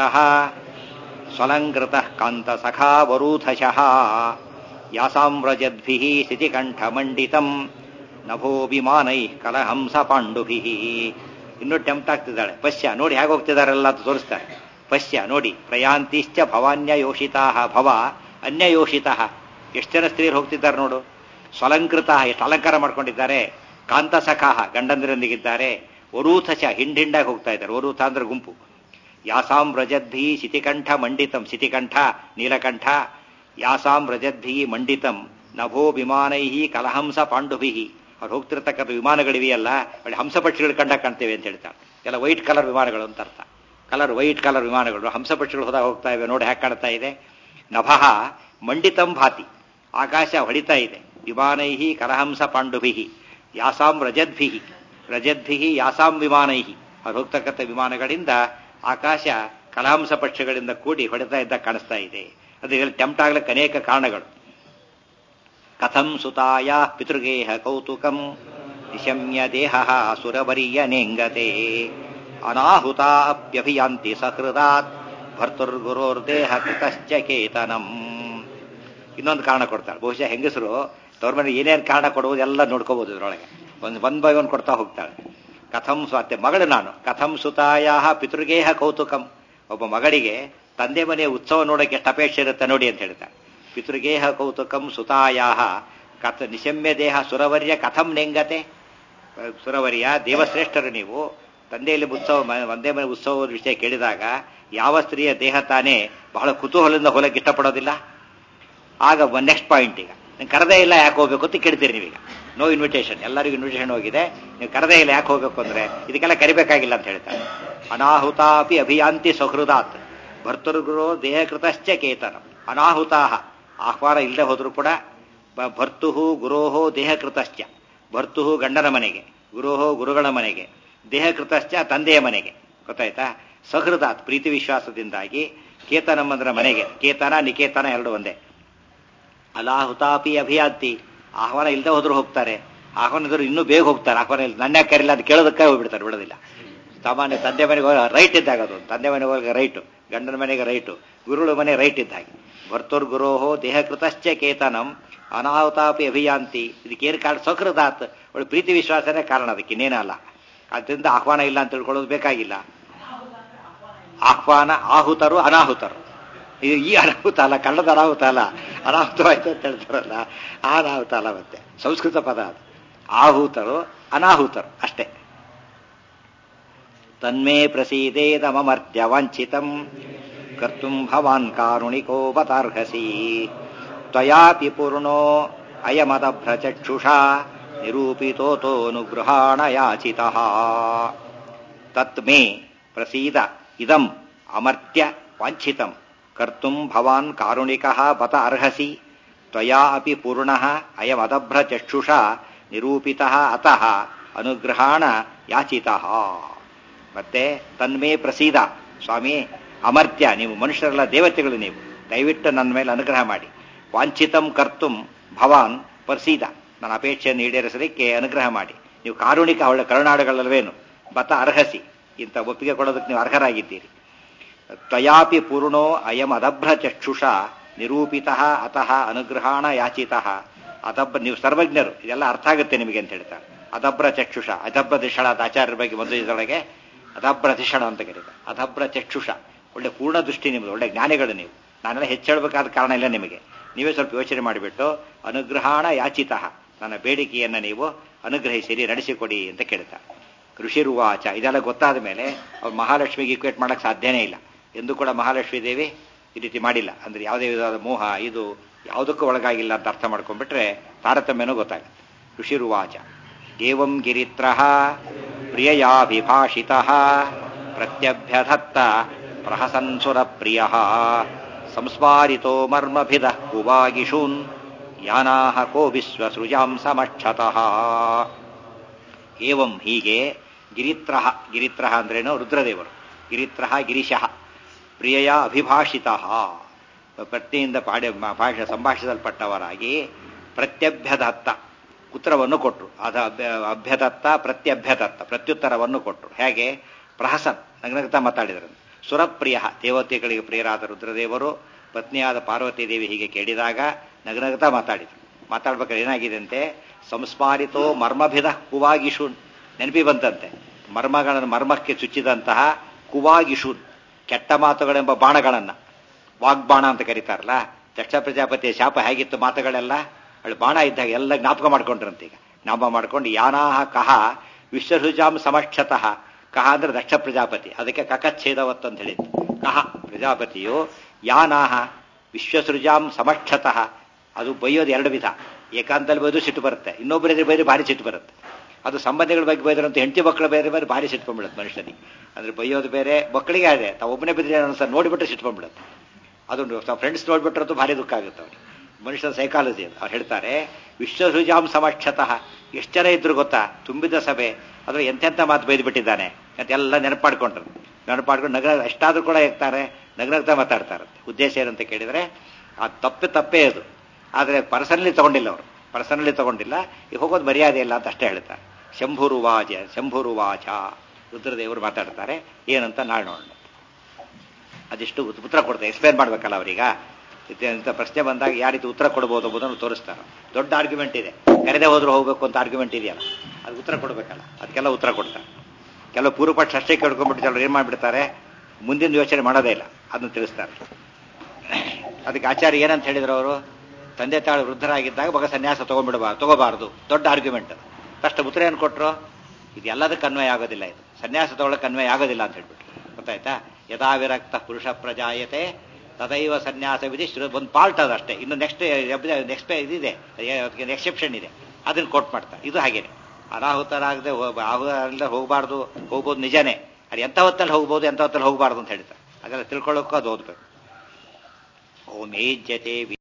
ಸ್ವಲಂಕೃತ ಕಾಂತ ಸಖಾ ವರೂಥಶಃ ಯಾಸಾಮ್ರಜದ್ಭಿ ಸ್ಥಿತಿಕಂಠಮಂಡಿತಂ ನಭೋ ವಿಮಾನೈ ಕಲಹಂಸ ಪಾಂಡುಭಿ ಇನ್ನೂ ಟೆಂಪ್ಟ್ ಆಗ್ತಿದ್ದಾಳೆ ಪಶ್ಯ ನೋಡಿ ಹೇಗೆ ಹೋಗ್ತಿದಾರೆಲ್ಲ ಅಂತ ತೋರಿಸ್ತಾರೆ ಪಶ್ಯ ನೋಡಿ ಪ್ರಯಾಂತಿಶ್ಚ ಭವಾನ್ಯ ಯೋಷಿತಾ ಭವ ಅನ್ಯಯೋಷಿತ ಎಷ್ಟು ಜನ ಸ್ತ್ರೀಯರು ಹೋಗ್ತಿದ್ದಾರೆ ನೋಡು ಸ್ವಲಂಕೃತ ಎಷ್ಟು ಅಲಂಕಾರ ಮಾಡ್ಕೊಂಡಿದ್ದಾರೆ ಕಾಂತಸಖಾಹ ಗಂಡಂದಿರೊಂದಿಗಿದ್ದಾರೆ ವರೂಥಶ ಹಿಂಡ್ ಹಿಂಡಾಗಿ ಹೋಗ್ತಾ ಇದ್ದಾರೆ ವರೂಥ ಅಂದ್ರೆ ಗುಂಪು ಯಾಸಾಂ ರಜದ್ಭಿ ಶಿತಿಕಂಠ ಮಂಡಿತಂ ಶಿತಿಕಂಠ ನೀಲಕಂಠ ಯಾಸಾಂ ರಜದ್ಭಿ ಮಂಡಿತಂ ನಭೋ ವಿಮಾನೈ ಕಲಹಂಸ ಪಾಂಡುಭಿ ಅವ್ರು ಹೋಗ್ತಿರ್ತಕ್ಕಂಥ ವಿಮಾನಗಳಿವೆಯಲ್ಲ ಒಳ್ಳೆ ಹಂಸಪಕ್ಷಿಗಳು ಕಂಡ ಕಾಣ್ತೇವೆ ಅಂತ ಹೇಳ್ತಾರೆ ಎಲ್ಲ ವೈಟ್ ಕಲರ್ ವಿಮಾನಗಳು ಅಂತ ಅರ್ಥ ಕಲರ್ ವೈಟ್ ಕಲರ್ ವಿಮಾನಗಳು ಹಂಸಪಕ್ಷಿಗಳು ಹೋದಾಗ ಹೋಗ್ತಾ ಇವೆ ನೋಡಿ ಹ್ಯಾಕ್ ಕಾಣ್ತಾ ಇದೆ ನಭಃ ಮಂಡಿತಂ ಭಾತಿ ಆಕಾಶ ಹೊಡಿತಾ ಇದೆ ವಿಮಾನೈ ಕಲಹಂಸ ಪಾಂಡುಭಿ ಯಾಸಾಂ ರಜದ್ಭಿ ರಜದ್ಭಿ ಯಾಸಾಂ ವಿಮಾನೈ ಅವ್ರು ಹೋಗ್ತಕ್ಕಂಥ ವಿಮಾನಗಳಿಂದ ಆಕಾಶ ಕಲಹಂಸ ಪಕ್ಷಗಳಿಂದ ಕೂಡಿ ಹೊಡೆತಾ ಇದ್ದ ಕಾಣಿಸ್ತಾ ಇದೆ ಅದು ಟೆಂಪ್ಟ್ ಆಗ್ಲಿಕ್ಕೆ ಅನೇಕ ಕಾರಣಗಳು ಕಥಂ ಸುತಾಯ ಪಿತೃಗೇಹ ಕೌತುಕಂ ನಿಶಮ್ಯ ದೇಹ ಸುರವರಿಯ ನೆಂಗತೆ ಅನಾಹುತಾಪ್ಯಭಿಯಾಂತಿ ಸಹೃದಾತ್ ಭರ್ತುರ್ಗುರೋರ್ದೇಹ ಕೃತಶ್ಚ ಕೇತನಂ ಇನ್ನೊಂದು ಕಾರಣ ಕೊಡ್ತಾಳೆ ಬಹುಶಃ ಹೆಂಗಸರು ತವ್ರ ಮನೆ ಏನೇನು ಕಾರಣ ಕೊಡುವುದು ಎಲ್ಲ ನೋಡ್ಕೋಬಹುದು ಇದ್ರೊಳಗೆ ಒಂದು ಒನ್ ಬೈ ಒನ್ ಕೊಡ್ತಾ ಹೋಗ್ತಾಳೆ ಕಥಂ ಸ್ವಾತೆ ಮಗಳು ನಾನು ಕಥಂ ಸುತಾಯ ಪಿತೃಗೇಹ ಕೌತುಕಂ ಒಬ್ಬ ಮಗಳಿಗೆ ತಂದೆ ಮನೆಯ ಉತ್ಸವ ನೋಡೋಕೆ ಎಷ್ಟು ಅಪೇಕ್ಷೆ ಇರುತ್ತೆ ನೋಡಿ ಅಂತ ಹೇಳ್ತಾಳೆ ಪಿತೃಗೇಹ ಕೌತುಕಂ ಸುತಾಯ ಕಥ ನಿಶಮ್ಯ ದೇಹ ಸುರವರ್ಯ ಕಥಂ ನೆಂಗತೆ ಸುರವರ್ಯ ದೇವಶ್ರೇಷ್ಠರು ನೀವು ತಂದೆಯಲ್ಲಿ ಉತ್ಸವ ಮ- ಒಂದೇ ಮನೆ ಉತ್ಸವದ ವಿಷಯ ಕೇಳಿದಾಗ ಯಾವ ಸ್ತ್ರೀಯ ದೇಹ ತಾನೇ ಬಹಳ ಕುತೂಹಲದಿಂದ ಹೋಲಕ್ಕೆ ಇಷ್ಟಪಡೋದಿಲ್ಲ ಆಗ ನೆಕ್ಸ್ಟ್ ಪಾಯಿಂಟ್ ಈಗ ನೀವು ಕರೆದೇ ಇಲ್ಲ ಯಾಕೆ ಹೋಗ್ಬೇಕು ಅಂತ ಕೇಳ್ತೀರಿ ನೀವೀಗ ನೋ ಇನ್ವಿಟೇಷನ್ ಎಲ್ಲರಿಗೂ ಇನ್ವಿಟೇಷನ್ ಹೋಗಿದೆ ನೀವು ಕರೆದೇ ಇಲ್ಲ ಯಾಕೆ ಹೋಗ್ಬೇಕು ಅಂದ್ರೆ ಇದಕ್ಕೆಲ್ಲ ಕರಿಬೇಕಾಗಿಲ್ಲ ಅಂತ ಹೇಳ್ತಾರೆ ಅನಾಹುತಾಪಿ ಅಭಿಯಾಂತಿ ಸಹೃದಾತ್ ಭರ್ತೃಗುರೋ ದೇಹಕೃತಶ್ಚ ಕೇತನ ಅನಾಹುತಾಹ ಆಹ್ವಾನ ಇಲ್ಲದೆ ಹೋದ್ರು ಕೂಡ ಬ- ಭರ್ತುಹು ಗುರೋಹೋ ದೇಹಕೃತಶ್ಚ ಭರ್ತುಹು ಗಂಡನ ಮನೆಗೆ ಗುರೋಹೋ ಗುರುಗಳ ಮನೆಗೆ ದೇಹಕೃತಶ್ಚ ತಂದೆಯ ಮನೆಗೆ ಗೊತ್ತಾಯ್ತಾ ಸಹೃದಾತ್ ಪ್ರೀತಿ ವಿಶ್ವಾಸದಿಂದಾಗಿ ಕೇತನಮ್ಮಂದ್ರ ಮನೆಗೆ ಕೇತನ ನಿಕೇತನ ಎರಡು ಒಂದೇ ಅಲಾಹುತಾಪಿ ಅಭಿಯಾತಿ ಆಹ್ವಾನ ಇಲ್ಲದೆ ಹೋದ್ರು ಹೋಗ್ತಾರೆ ಆಹ್ವಾನ ಇದ್ರು ಇನ್ನೂ ಬೇಗ ಹೋಗ್ತಾರೆ ಆಹ್ವಾನ ಇಲ್ಲ ನನ್ನ ಯಾಕೆ ಕರಿಲ್ಲ ಅಂತ ಕೇಳೋದಕ್ಕೆ ಹೋಗ್ಬಿಡ್ತಾರೆ ಬಿಡೋದಿಲ್ಲ ಸಾಮಾನ್ಯ ತಂದೆ ಮನೆಗೆ ಹೋಗ ರೈಟ್ ಇದ್ದಾಗ ಅದು ತಂದೆ ಮನೆಗೆ ಹೋಗಿ ರೈಟು ಗಂಡನ ಮನೆಗೆ ರೈಟು ಗುರುಳ ಮನೆ ರೈಟ್ ಇದ್ದ ಹಾಗೆ ಭರ್ತುರ್ ಗುರೋಹೋ ದೇಹಕೃತಶ್ಚ ಕೇತನಂ ಅನಾಹುತಾಪಿ ಅಭಿಯಾಂತಿ ಇದಕ್ಕೇನು ಕಾರಣ ಸಕೃತಾತ್ ಒಳ್ಳೆ ಪ್ರೀತಿ ವಿಶ್ವಾಸನೇ ಕಾರಣ ಅದಕ್ಕೆ ಇನ್ನೇನಲ್ಲ ಅದರಿಂದ ಆಹ್ವಾನ ಇಲ್ಲ ಅಂತ ತಿಳ್ಕೊಳ್ಳೋದು ಬೇಕಾಗಿಲ್ಲ ಆಹ್ವಾನ ಆಹುತರು ಅನಾಹುತರು ಇದು ಈ ಅನಾಹುತ ಅಲ್ಲ ಕನ್ನಡದ ಅನಾಹುತ ಅಲ್ಲ ಅನಾಹುತವಾಯ್ತು ಅಂತ ಹೇಳ್ತಾರಲ್ಲ ಆ ಅನಾಹುತ ಅಲ್ಲ ಮತ್ತೆ ಸಂಸ್ಕೃತ ಪದ ಅದು ಆಹುತರು ಅನಾಹುತರು ಅಷ್ಟೇ ತನ್ಮೇ ಪ್ರಸೀದೇದಮರ್ತ್ಯ ವಂಚಿತಂ ಕರ್ತುಂ ಭವಾನ್ ಕಾರುಣಿಕೋ ಬತಾರ್ಹಸಿ ತ್ವಯಾಪಿ ಪೂರ್ಣೋ ಅಯಮದಭ್ರಚಕ್ಷುಷಾ ನಿರೂಪಿತೋತೋನುಗೃಹಾಣ ಯಾಚಿತಃ ತತ್ ಮೇ ಪ್ರಸೀದ ಇದಂ ಅಮರ್ತ್ಯ ವಾಂಛಿತಂ ಕರ್ತುಂ ಭವಾನ್ ಕಾರುಣಿಕಃ ಬತ ಅರ್ಹಸಿ ತ್ವಯಾ ಅಪಿ ಪೂರ್ಣಃ ಅಯಮದಭ್ರ ಚಕ್ಷುಷಾ ನಿರೂಪಿತಃ ಅತಃ ಅನುಗ್ರಹಾಣ ಯಾಚಿತಃ ಮತ್ತೆ ತನ್ಮೇ ಪ್ರಸೀದ ಸ್ವಾಮಿ ಅಮರ್ತ್ಯ ನೀವು ಮನುಷ್ಯರಲ್ಲ ದೇವತೆಗಳು ನೀವು ದಯವಿಟ್ಟು ನನ್ನ ಮೇಲೆ ಅನುಗ್ರಹ ಮಾಡಿ ವಾಂಛಿತಂ ಕರ್ತುಂ ಭವಾನ್ ಪ್ರಸೀದ ನನ್ನ ಅಪೇಕ್ಷೆಯನ್ನು ಈಡೇರಿಸಲಿಕ್ಕೆ ಅನುಗ್ರಹ ಮಾಡಿ ನೀವು ಕಾರುಣಿಕ ಒಳ್ಳೆ ಕರುನಾಡುಗಳಲ್ವೇನು ಬತ ಅರ್ಹಸಿ ಇಂಥ ಒಪ್ಪಿಗೆ ಕೊಡೋದಕ್ಕೆ ನೀವು ಅರ್ಹರಾಗಿದ್ದೀರಿ ತ್ವಯಾಪಿ ಪೂರ್ಣೋ ಅಯಂ ಅದಭ್ರ ಚಕ್ಷುಷ ನಿರೂಪಿತ ಅತಃ ಅನುಗ್ರಹಾಣ ಯಾಚಿತಃ ಅದಭ್ರ ನೀವು ಸರ್ವಜ್ಞರು ಇದೆಲ್ಲ ಅರ್ಥ ಆಗುತ್ತೆ ನಿಮಗೆ ಅಂತ ಹೇಳ್ತಾರೆ ಅದಭ್ರ ಚಕ್ಷುಷ ಅದಭ್ರ ದಿಷಣ ಅಂತ ಆಚಾರ್ಯರ ಬಗ್ಗೆ ಒಂದು ಇದರೊಳಗೆ ಅದಭ್ರ ದಿಷಣ ಅಂತ ಕರೀತಾರೆ ಅದಭ್ರ ಚಕ್ಷುಷ ಒಳ್ಳೆ ಪೂರ್ಣ ದೃಷ್ಟಿ ನಿಮ್ಮದು ಒಳ್ಳೆ ಜ್ಞಾನಿಗಳು ನೀವು ನಾನೆಲ್ಲ ಹೆಚ್ಚೇಳಬೇಕಾದ ಕಾರಣ ಇಲ್ಲ ನಿಮಗೆ ನೀವೇ ಸ್ವಲ್ಪ ಯೋಚನೆ ಮಾಡಿಬಿಟ್ಟು ಅನುಗ್ರಹಾಣ ಯಾಚಿತಃ ನನ್ನ ಬೇಡಿಕೆಯನ್ನು ನೀವು ಅನುಗ್ರಹಿಸಿರಿ ನಡೆಸಿಕೊಡಿ ಅಂತ ಕೇಳ್ತಾರೆ ಋಷಿರುವಾಚ ಇದೆಲ್ಲ ಗೊತ್ತಾದ ಮೇಲೆ ಅವ್ರು ಮಹಾಲಕ್ಷ್ಮಿಗೆ ಇಕ್ವೇಟ್ ಮಾಡಕ್ಕೆ ಸಾಧ್ಯನೇ ಇಲ್ಲ ಎಂದು ಕೂಡ ಮಹಾಲಕ್ಷ್ಮೀ ದೇವಿ ಈ ರೀತಿ ಮಾಡಿಲ್ಲ ಅಂದ್ರೆ ಯಾವುದೇ ವಿಧವಾದ ಮೋಹ ಇದು ಯಾವುದಕ್ಕೂ ಒಳಗಾಗಿಲ್ಲ ಅಂತ ಅರ್ಥ ಮಾಡ್ಕೊಂಡ್ಬಿಟ್ರೆ ತಾರತಮ್ಯನೂ ಗೊತ್ತಾಗುತ್ತೆ ಋಷಿರುವಾಚ ಏವಂ ಗಿರಿತ್ರ ಪ್ರಿಯಯಾಭಿಭಾಷಿತ ಪ್ರತ್ಯಭ್ಯಧತ್ತ ಪ್ರಹಸನ್ಸುರ ಪ್ರಿಯ ಸಂಸ್ಮಾರಿತೋ ಮರ್ಮಭಿದ ಕುವಾಗಿಷೂನ್ ಯಾನಾಹ ಕೋ ವಿಶ್ವಸೃಜಾಂ ಸಮಕ್ಷತಃ ಏವಂ ಹೀಗೆ ಗಿರಿತ್ರ ಗಿರಿತ್ರ ಅಂದ್ರೇನು ರುದ್ರದೇವರು ಗಿರಿತ್ರ ಗಿರಿಶಃ ಪ್ರಿಯಯ ಅಭಿಭಾಷಿತ ಪತ್ನಿಯಿಂದ ಪಾಡಿ ಭಾಷೆ ಸಂಭಾಷಿಸಲ್ಪಟ್ಟವರಾಗಿ ಪ್ರತ್ಯಭ್ಯದತ್ತ ಉತ್ತರವನ್ನು ಕೊಟ್ಟರು ಅದ ಅಭ್ಯದತ್ತ ಪ್ರತ್ಯಭ್ಯದತ್ತ ಪ್ರತ್ಯುತ್ತರವನ್ನು ಕೊಟ್ಟರು ಹೇಗೆ ಪ್ರಹಸನ್ ನಗ್ನಗ್ತಾ ಮಾತಾಡಿದರು ಸುರಪ್ರಿಯ ದೇವತೆಗಳಿಗೆ ಪ್ರಿಯರಾದ ರುದ್ರದೇವರು ಪತ್ನಿಯಾದ ಪಾರ್ವತಿ ದೇವಿ ಹೀಗೆ ಕೇಳಿದಾಗ ನಗ್ನಗ್ತಾ ಮಾತಾಡಿದರು ಮಾತಾಡ್ಬೇಕಾದ್ರೆ ಏನಾಗಿದೆ ಅಂತೆ ಸಂಸ್ಮಾರಿತೋ ಮರ್ಮಭಿದ ಕುವಾಗಿಶೂನ್ ನೆನಪಿ ಬಂತಂತೆ ಮರ್ಮಗಳನ್ನು ಮರ್ಮಕ್ಕೆ ಚುಚ್ಚಿದಂತಹ ಕುವಾಗಿಶೂನ್ ಕೆಟ್ಟ ಮಾತುಗಳೆಂಬ ಬಾಣಗಳನ್ನ ವಾಗ್ಬಾಣ ಅಂತ ಕರೀತಾರಲ್ಲ ದಕ್ಷ ಪ್ರಜಾಪತಿಯ ಶಾಪ ಹೇಗಿತ್ತು ಮಾತುಗಳೆಲ್ಲ ಅವಳು ಬಾಣ ಇದ್ದಾಗ ಎಲ್ಲ ಜ್ಞಾಪಕ ಮಾಡ್ಕೊಂಡ್ರಂತ ಈಗ ಜ್ಞಾಪಕ ಮಾಡ್ಕೊಂಡು ಯಾನಾಹ ಕಹ ವಿಶ್ವಸುಜಾಂ ಸಮಕ್ಷತಃ ಕಹ ಅಂದ್ರೆ ದಕ್ಷ ಪ್ರಜಾಪತಿ ಅದಕ್ಕೆ ಕಕಚ್ಛೇದವತ್ತು ಅಂತ ಹೇಳಿದ್ದು ಕಹ ಪ್ರಜಾಪತಿಯು ಯಾನಾಹ ವಿಶ್ವಸೃಜಾಂ ಸಮಕ್ಷತಃ ಅದು ಬೈಯೋದು ಎರಡು ವಿಧ ಏಕಾಂತಲ್ಲಿ ಬೈದು ಸಿಟ್ಟು ಬರುತ್ತೆ ಇನ್ನೊಬ್ಬರಿದ್ರೆ ಬೈದ್ರೆ ಭಾರಿ ಸಿಟ್ಟು ಬರುತ್ತೆ ಅದು ಸಂಬಂಧಿಗಳ ಬಗ್ಗೆ ಬೈದ್ರಂತ ಹೆಂಡತಿ ಮಕ್ಕಳು ಬೇರೆ ಬೇರೆ ಭಾರಿ ಸಿಟ್ಕೊಂಡ್ಬಿಡುತ್ತೆ ಮನುಷ್ಯನಿಗೆ ಅಂದ್ರೆ ಬೈಯೋದು ಬೇರೆ ಮಕ್ಕಳಿಗೆ ಅದೇ ತಾವು ಒಬ್ಬನೇ ಬಿದ್ದರೆ ಅನ್ಸ ನೋಡಿಬಿಟ್ಟು ಸಿಟ್ಕೊಂಡ್ಬಿಡುತ್ತೆ ಅದು ಫ್ರೆಂಡ್ಸ್ ನೋಡ್ಬಿಟ್ರಂತೂ ಭಾರಿ ದುಃಖ ಆಗುತ್ತೆ ಅವ್ರಿಗೆ ಮನುಷ್ಯನ ಸೈಕಾಲಜಿ ಅದು ಅವ್ರು ಹೇಳ್ತಾರೆ ವಿಶ್ವಸೃಜಾಂ ಸಮಕ್ಷತಃ ಎಷ್ಟು ಜನ ಇದ್ರು ಗೊತ್ತಾ ತುಂಬಿದ ಸಭೆ ಅದ್ರ ಎಂತೆಂಥ ಮಾತು ಬೈದ್ಬಿಟ್ಟಿದ್ದಾನೆ ಅಂತ ಎಲ್ಲ ನೆನಪಾಡ್ಕೊಂಡ್ರು ನೆನಪಾಡ್ಕೊಂಡು ನಗರ ಎಷ್ಟಾದ್ರೂ ಕೂಡ ಇರ್ತಾರೆ ನಗನಗ್ತಾ ಮಾತಾಡ್ತಾರೆ ಉದ್ದೇಶ ಏನಂತ ಕೇಳಿದ್ರೆ ಆ ತಪ್ಪೆ ತಪ್ಪೇ ಅದು ಆದರೆ ಪರ್ಸನಲಿ ತಗೊಂಡಿಲ್ಲ ಅವರು ಪರ್ಸನಲಿ ತಗೊಂಡಿಲ್ಲ ಈಗ ಹೋಗೋದು ಮರ್ಯಾದೆ ಇಲ್ಲ ಅಂತ ಅಷ್ಟೇ ಹೇಳ್ತಾರೆ ಶಂಭುರುವಾಚ ಶಂಭುರುವಾಚ ರುದ್ರದೇವರು ಮಾತಾಡ್ತಾರೆ ಏನಂತ ನಾಳೆ ನೋಡೋಣ ಅದಿಷ್ಟು ಉತ್- ಉತ್ತರ ಕೊಡ್ತಾರೆ ಎಕ್ಸ್ಪ್ಲೇನ್ ಮಾಡ್ಬೇಕಲ್ಲ ಅವರೀಗ ಇಂಥ ಪ್ರಶ್ನೆ ಬಂದಾಗ ಯಾವ ರೀತಿ ಉತ್ತರ ಕೊಡ್ಬೋದು ಎಂಬುದನ್ನು ತೋರಿಸ್ತಾರೆ ದೊಡ್ಡ ಆರ್ಗ್ಯುಮೆಂಟ್ ಇದೆ ಕರೆದೇ ಹೋದ್ರು ಹೋಗ್ಬೇಕು ಅಂತ ಆರ್ಗ್ಯುಮೆಂಟ್ ಇದೆಯಲ್ಲ ಅದು ಉತ್ತರ ಕೊಡಬೇಕಲ್ಲ ಅದಕ್ಕೆಲ್ಲ ಉತ್ತರ ಕೊಡ್ತಾರೆ ಕೆಲವು ಪೂರ್ವಪಕ್ಷ ಅಷ್ಟೇ ಕೇಳ್ಕೊಂಡ್ಬಿಟ್ಟು ಕೆಲವರು ಏನು ಮಾಡಿಬಿಡ್ತಾರೆ ಮುಂದಿನ ಯೋಚನೆ ಮಾಡೋದೇ ಇಲ್ಲ ಅದನ್ನು ತಿಳಿಸ್ತಾರೆ ಅದಕ್ಕೆ ಆಚಾರ್ಯ ಏನಂತ ಹೇಳಿದ್ರು ಅವರು ತಂದೆ ತಾಳು ವೃದ್ಧರಾಗಿದ್ದಾಗ ಮಗ ಸನ್ಯಾಸ ತಗೊಂಡ್ಬಿಡಬಾರ್ದು ತಗೋಬಾರ್ದು ದೊಡ್ಡ ಆರ್ಗ್ಯುಮೆಂಟ್ ಅದು ತಕ್ಷಣ ಉತ್ತರ ಏನು ಕೊಟ್ಟರು ಇದು ಎಲ್ಲದಕ್ಕೆ ಅನ್ವಯ ಆಗೋದಿಲ್ಲ ಇದು ಸನ್ಯಾಸ ತಗೊಳ್ಳೋಕೆ ಅನ್ವಯ ಆಗೋದಿಲ್ಲ ಅಂತ ಹೇಳ್ಬಿಟ್ಟು ಗೊತ್ತಾಯ್ತಾ ಯಥಾ ವಿರಕ್ತ ಪುರುಷ ಪ್ರಜಾಯತೆ ತದೈವ ಸನ್ಯಾಸ ವಿಧಿ ಶ್ರು ಒಂದು ಪಾರ್ಟ್ ಅದು ಅಷ್ಟೇ ಇನ್ನು ನೆಕ್ಸ್ಟ್ ನೆಕ್ಸ್ಟ್ ಇದಿದೆ ಅದಕ್ಕೆ ಎಕ್ಸೆಪ್ಷನ್ ಇದೆ ಅದನ್ನು ಕೋಟ್ ಮಾಡ್ತಾರೆ ಇದು ಹಾಗೇನೆ ಅನಾಹುತರಾಗದೆ ಅಲ್ಲದೆ ಹೋಗಬಾರ್ದು ಹೋಗ್ಬೋದು ನಿಜನೇ ಅದು ಎಂಥ ಹೊತ್ತಲ್ಲಿ ಹೋಗ್ಬೋದು ಎಂಥ ಹೊತ್ತಲ್ಲಿ ಹೋಗಬಾರ್ದು ಅಂತ ಹೇಳ್ತಾರೆ ಅದೆಲ್ಲ ತಿಳ್ಕೊಳ್ಳೋಕ್ಕೂ ಅದು ಓದ್ಬೇಕು ಓಂ ಏಜ್ಯತೆ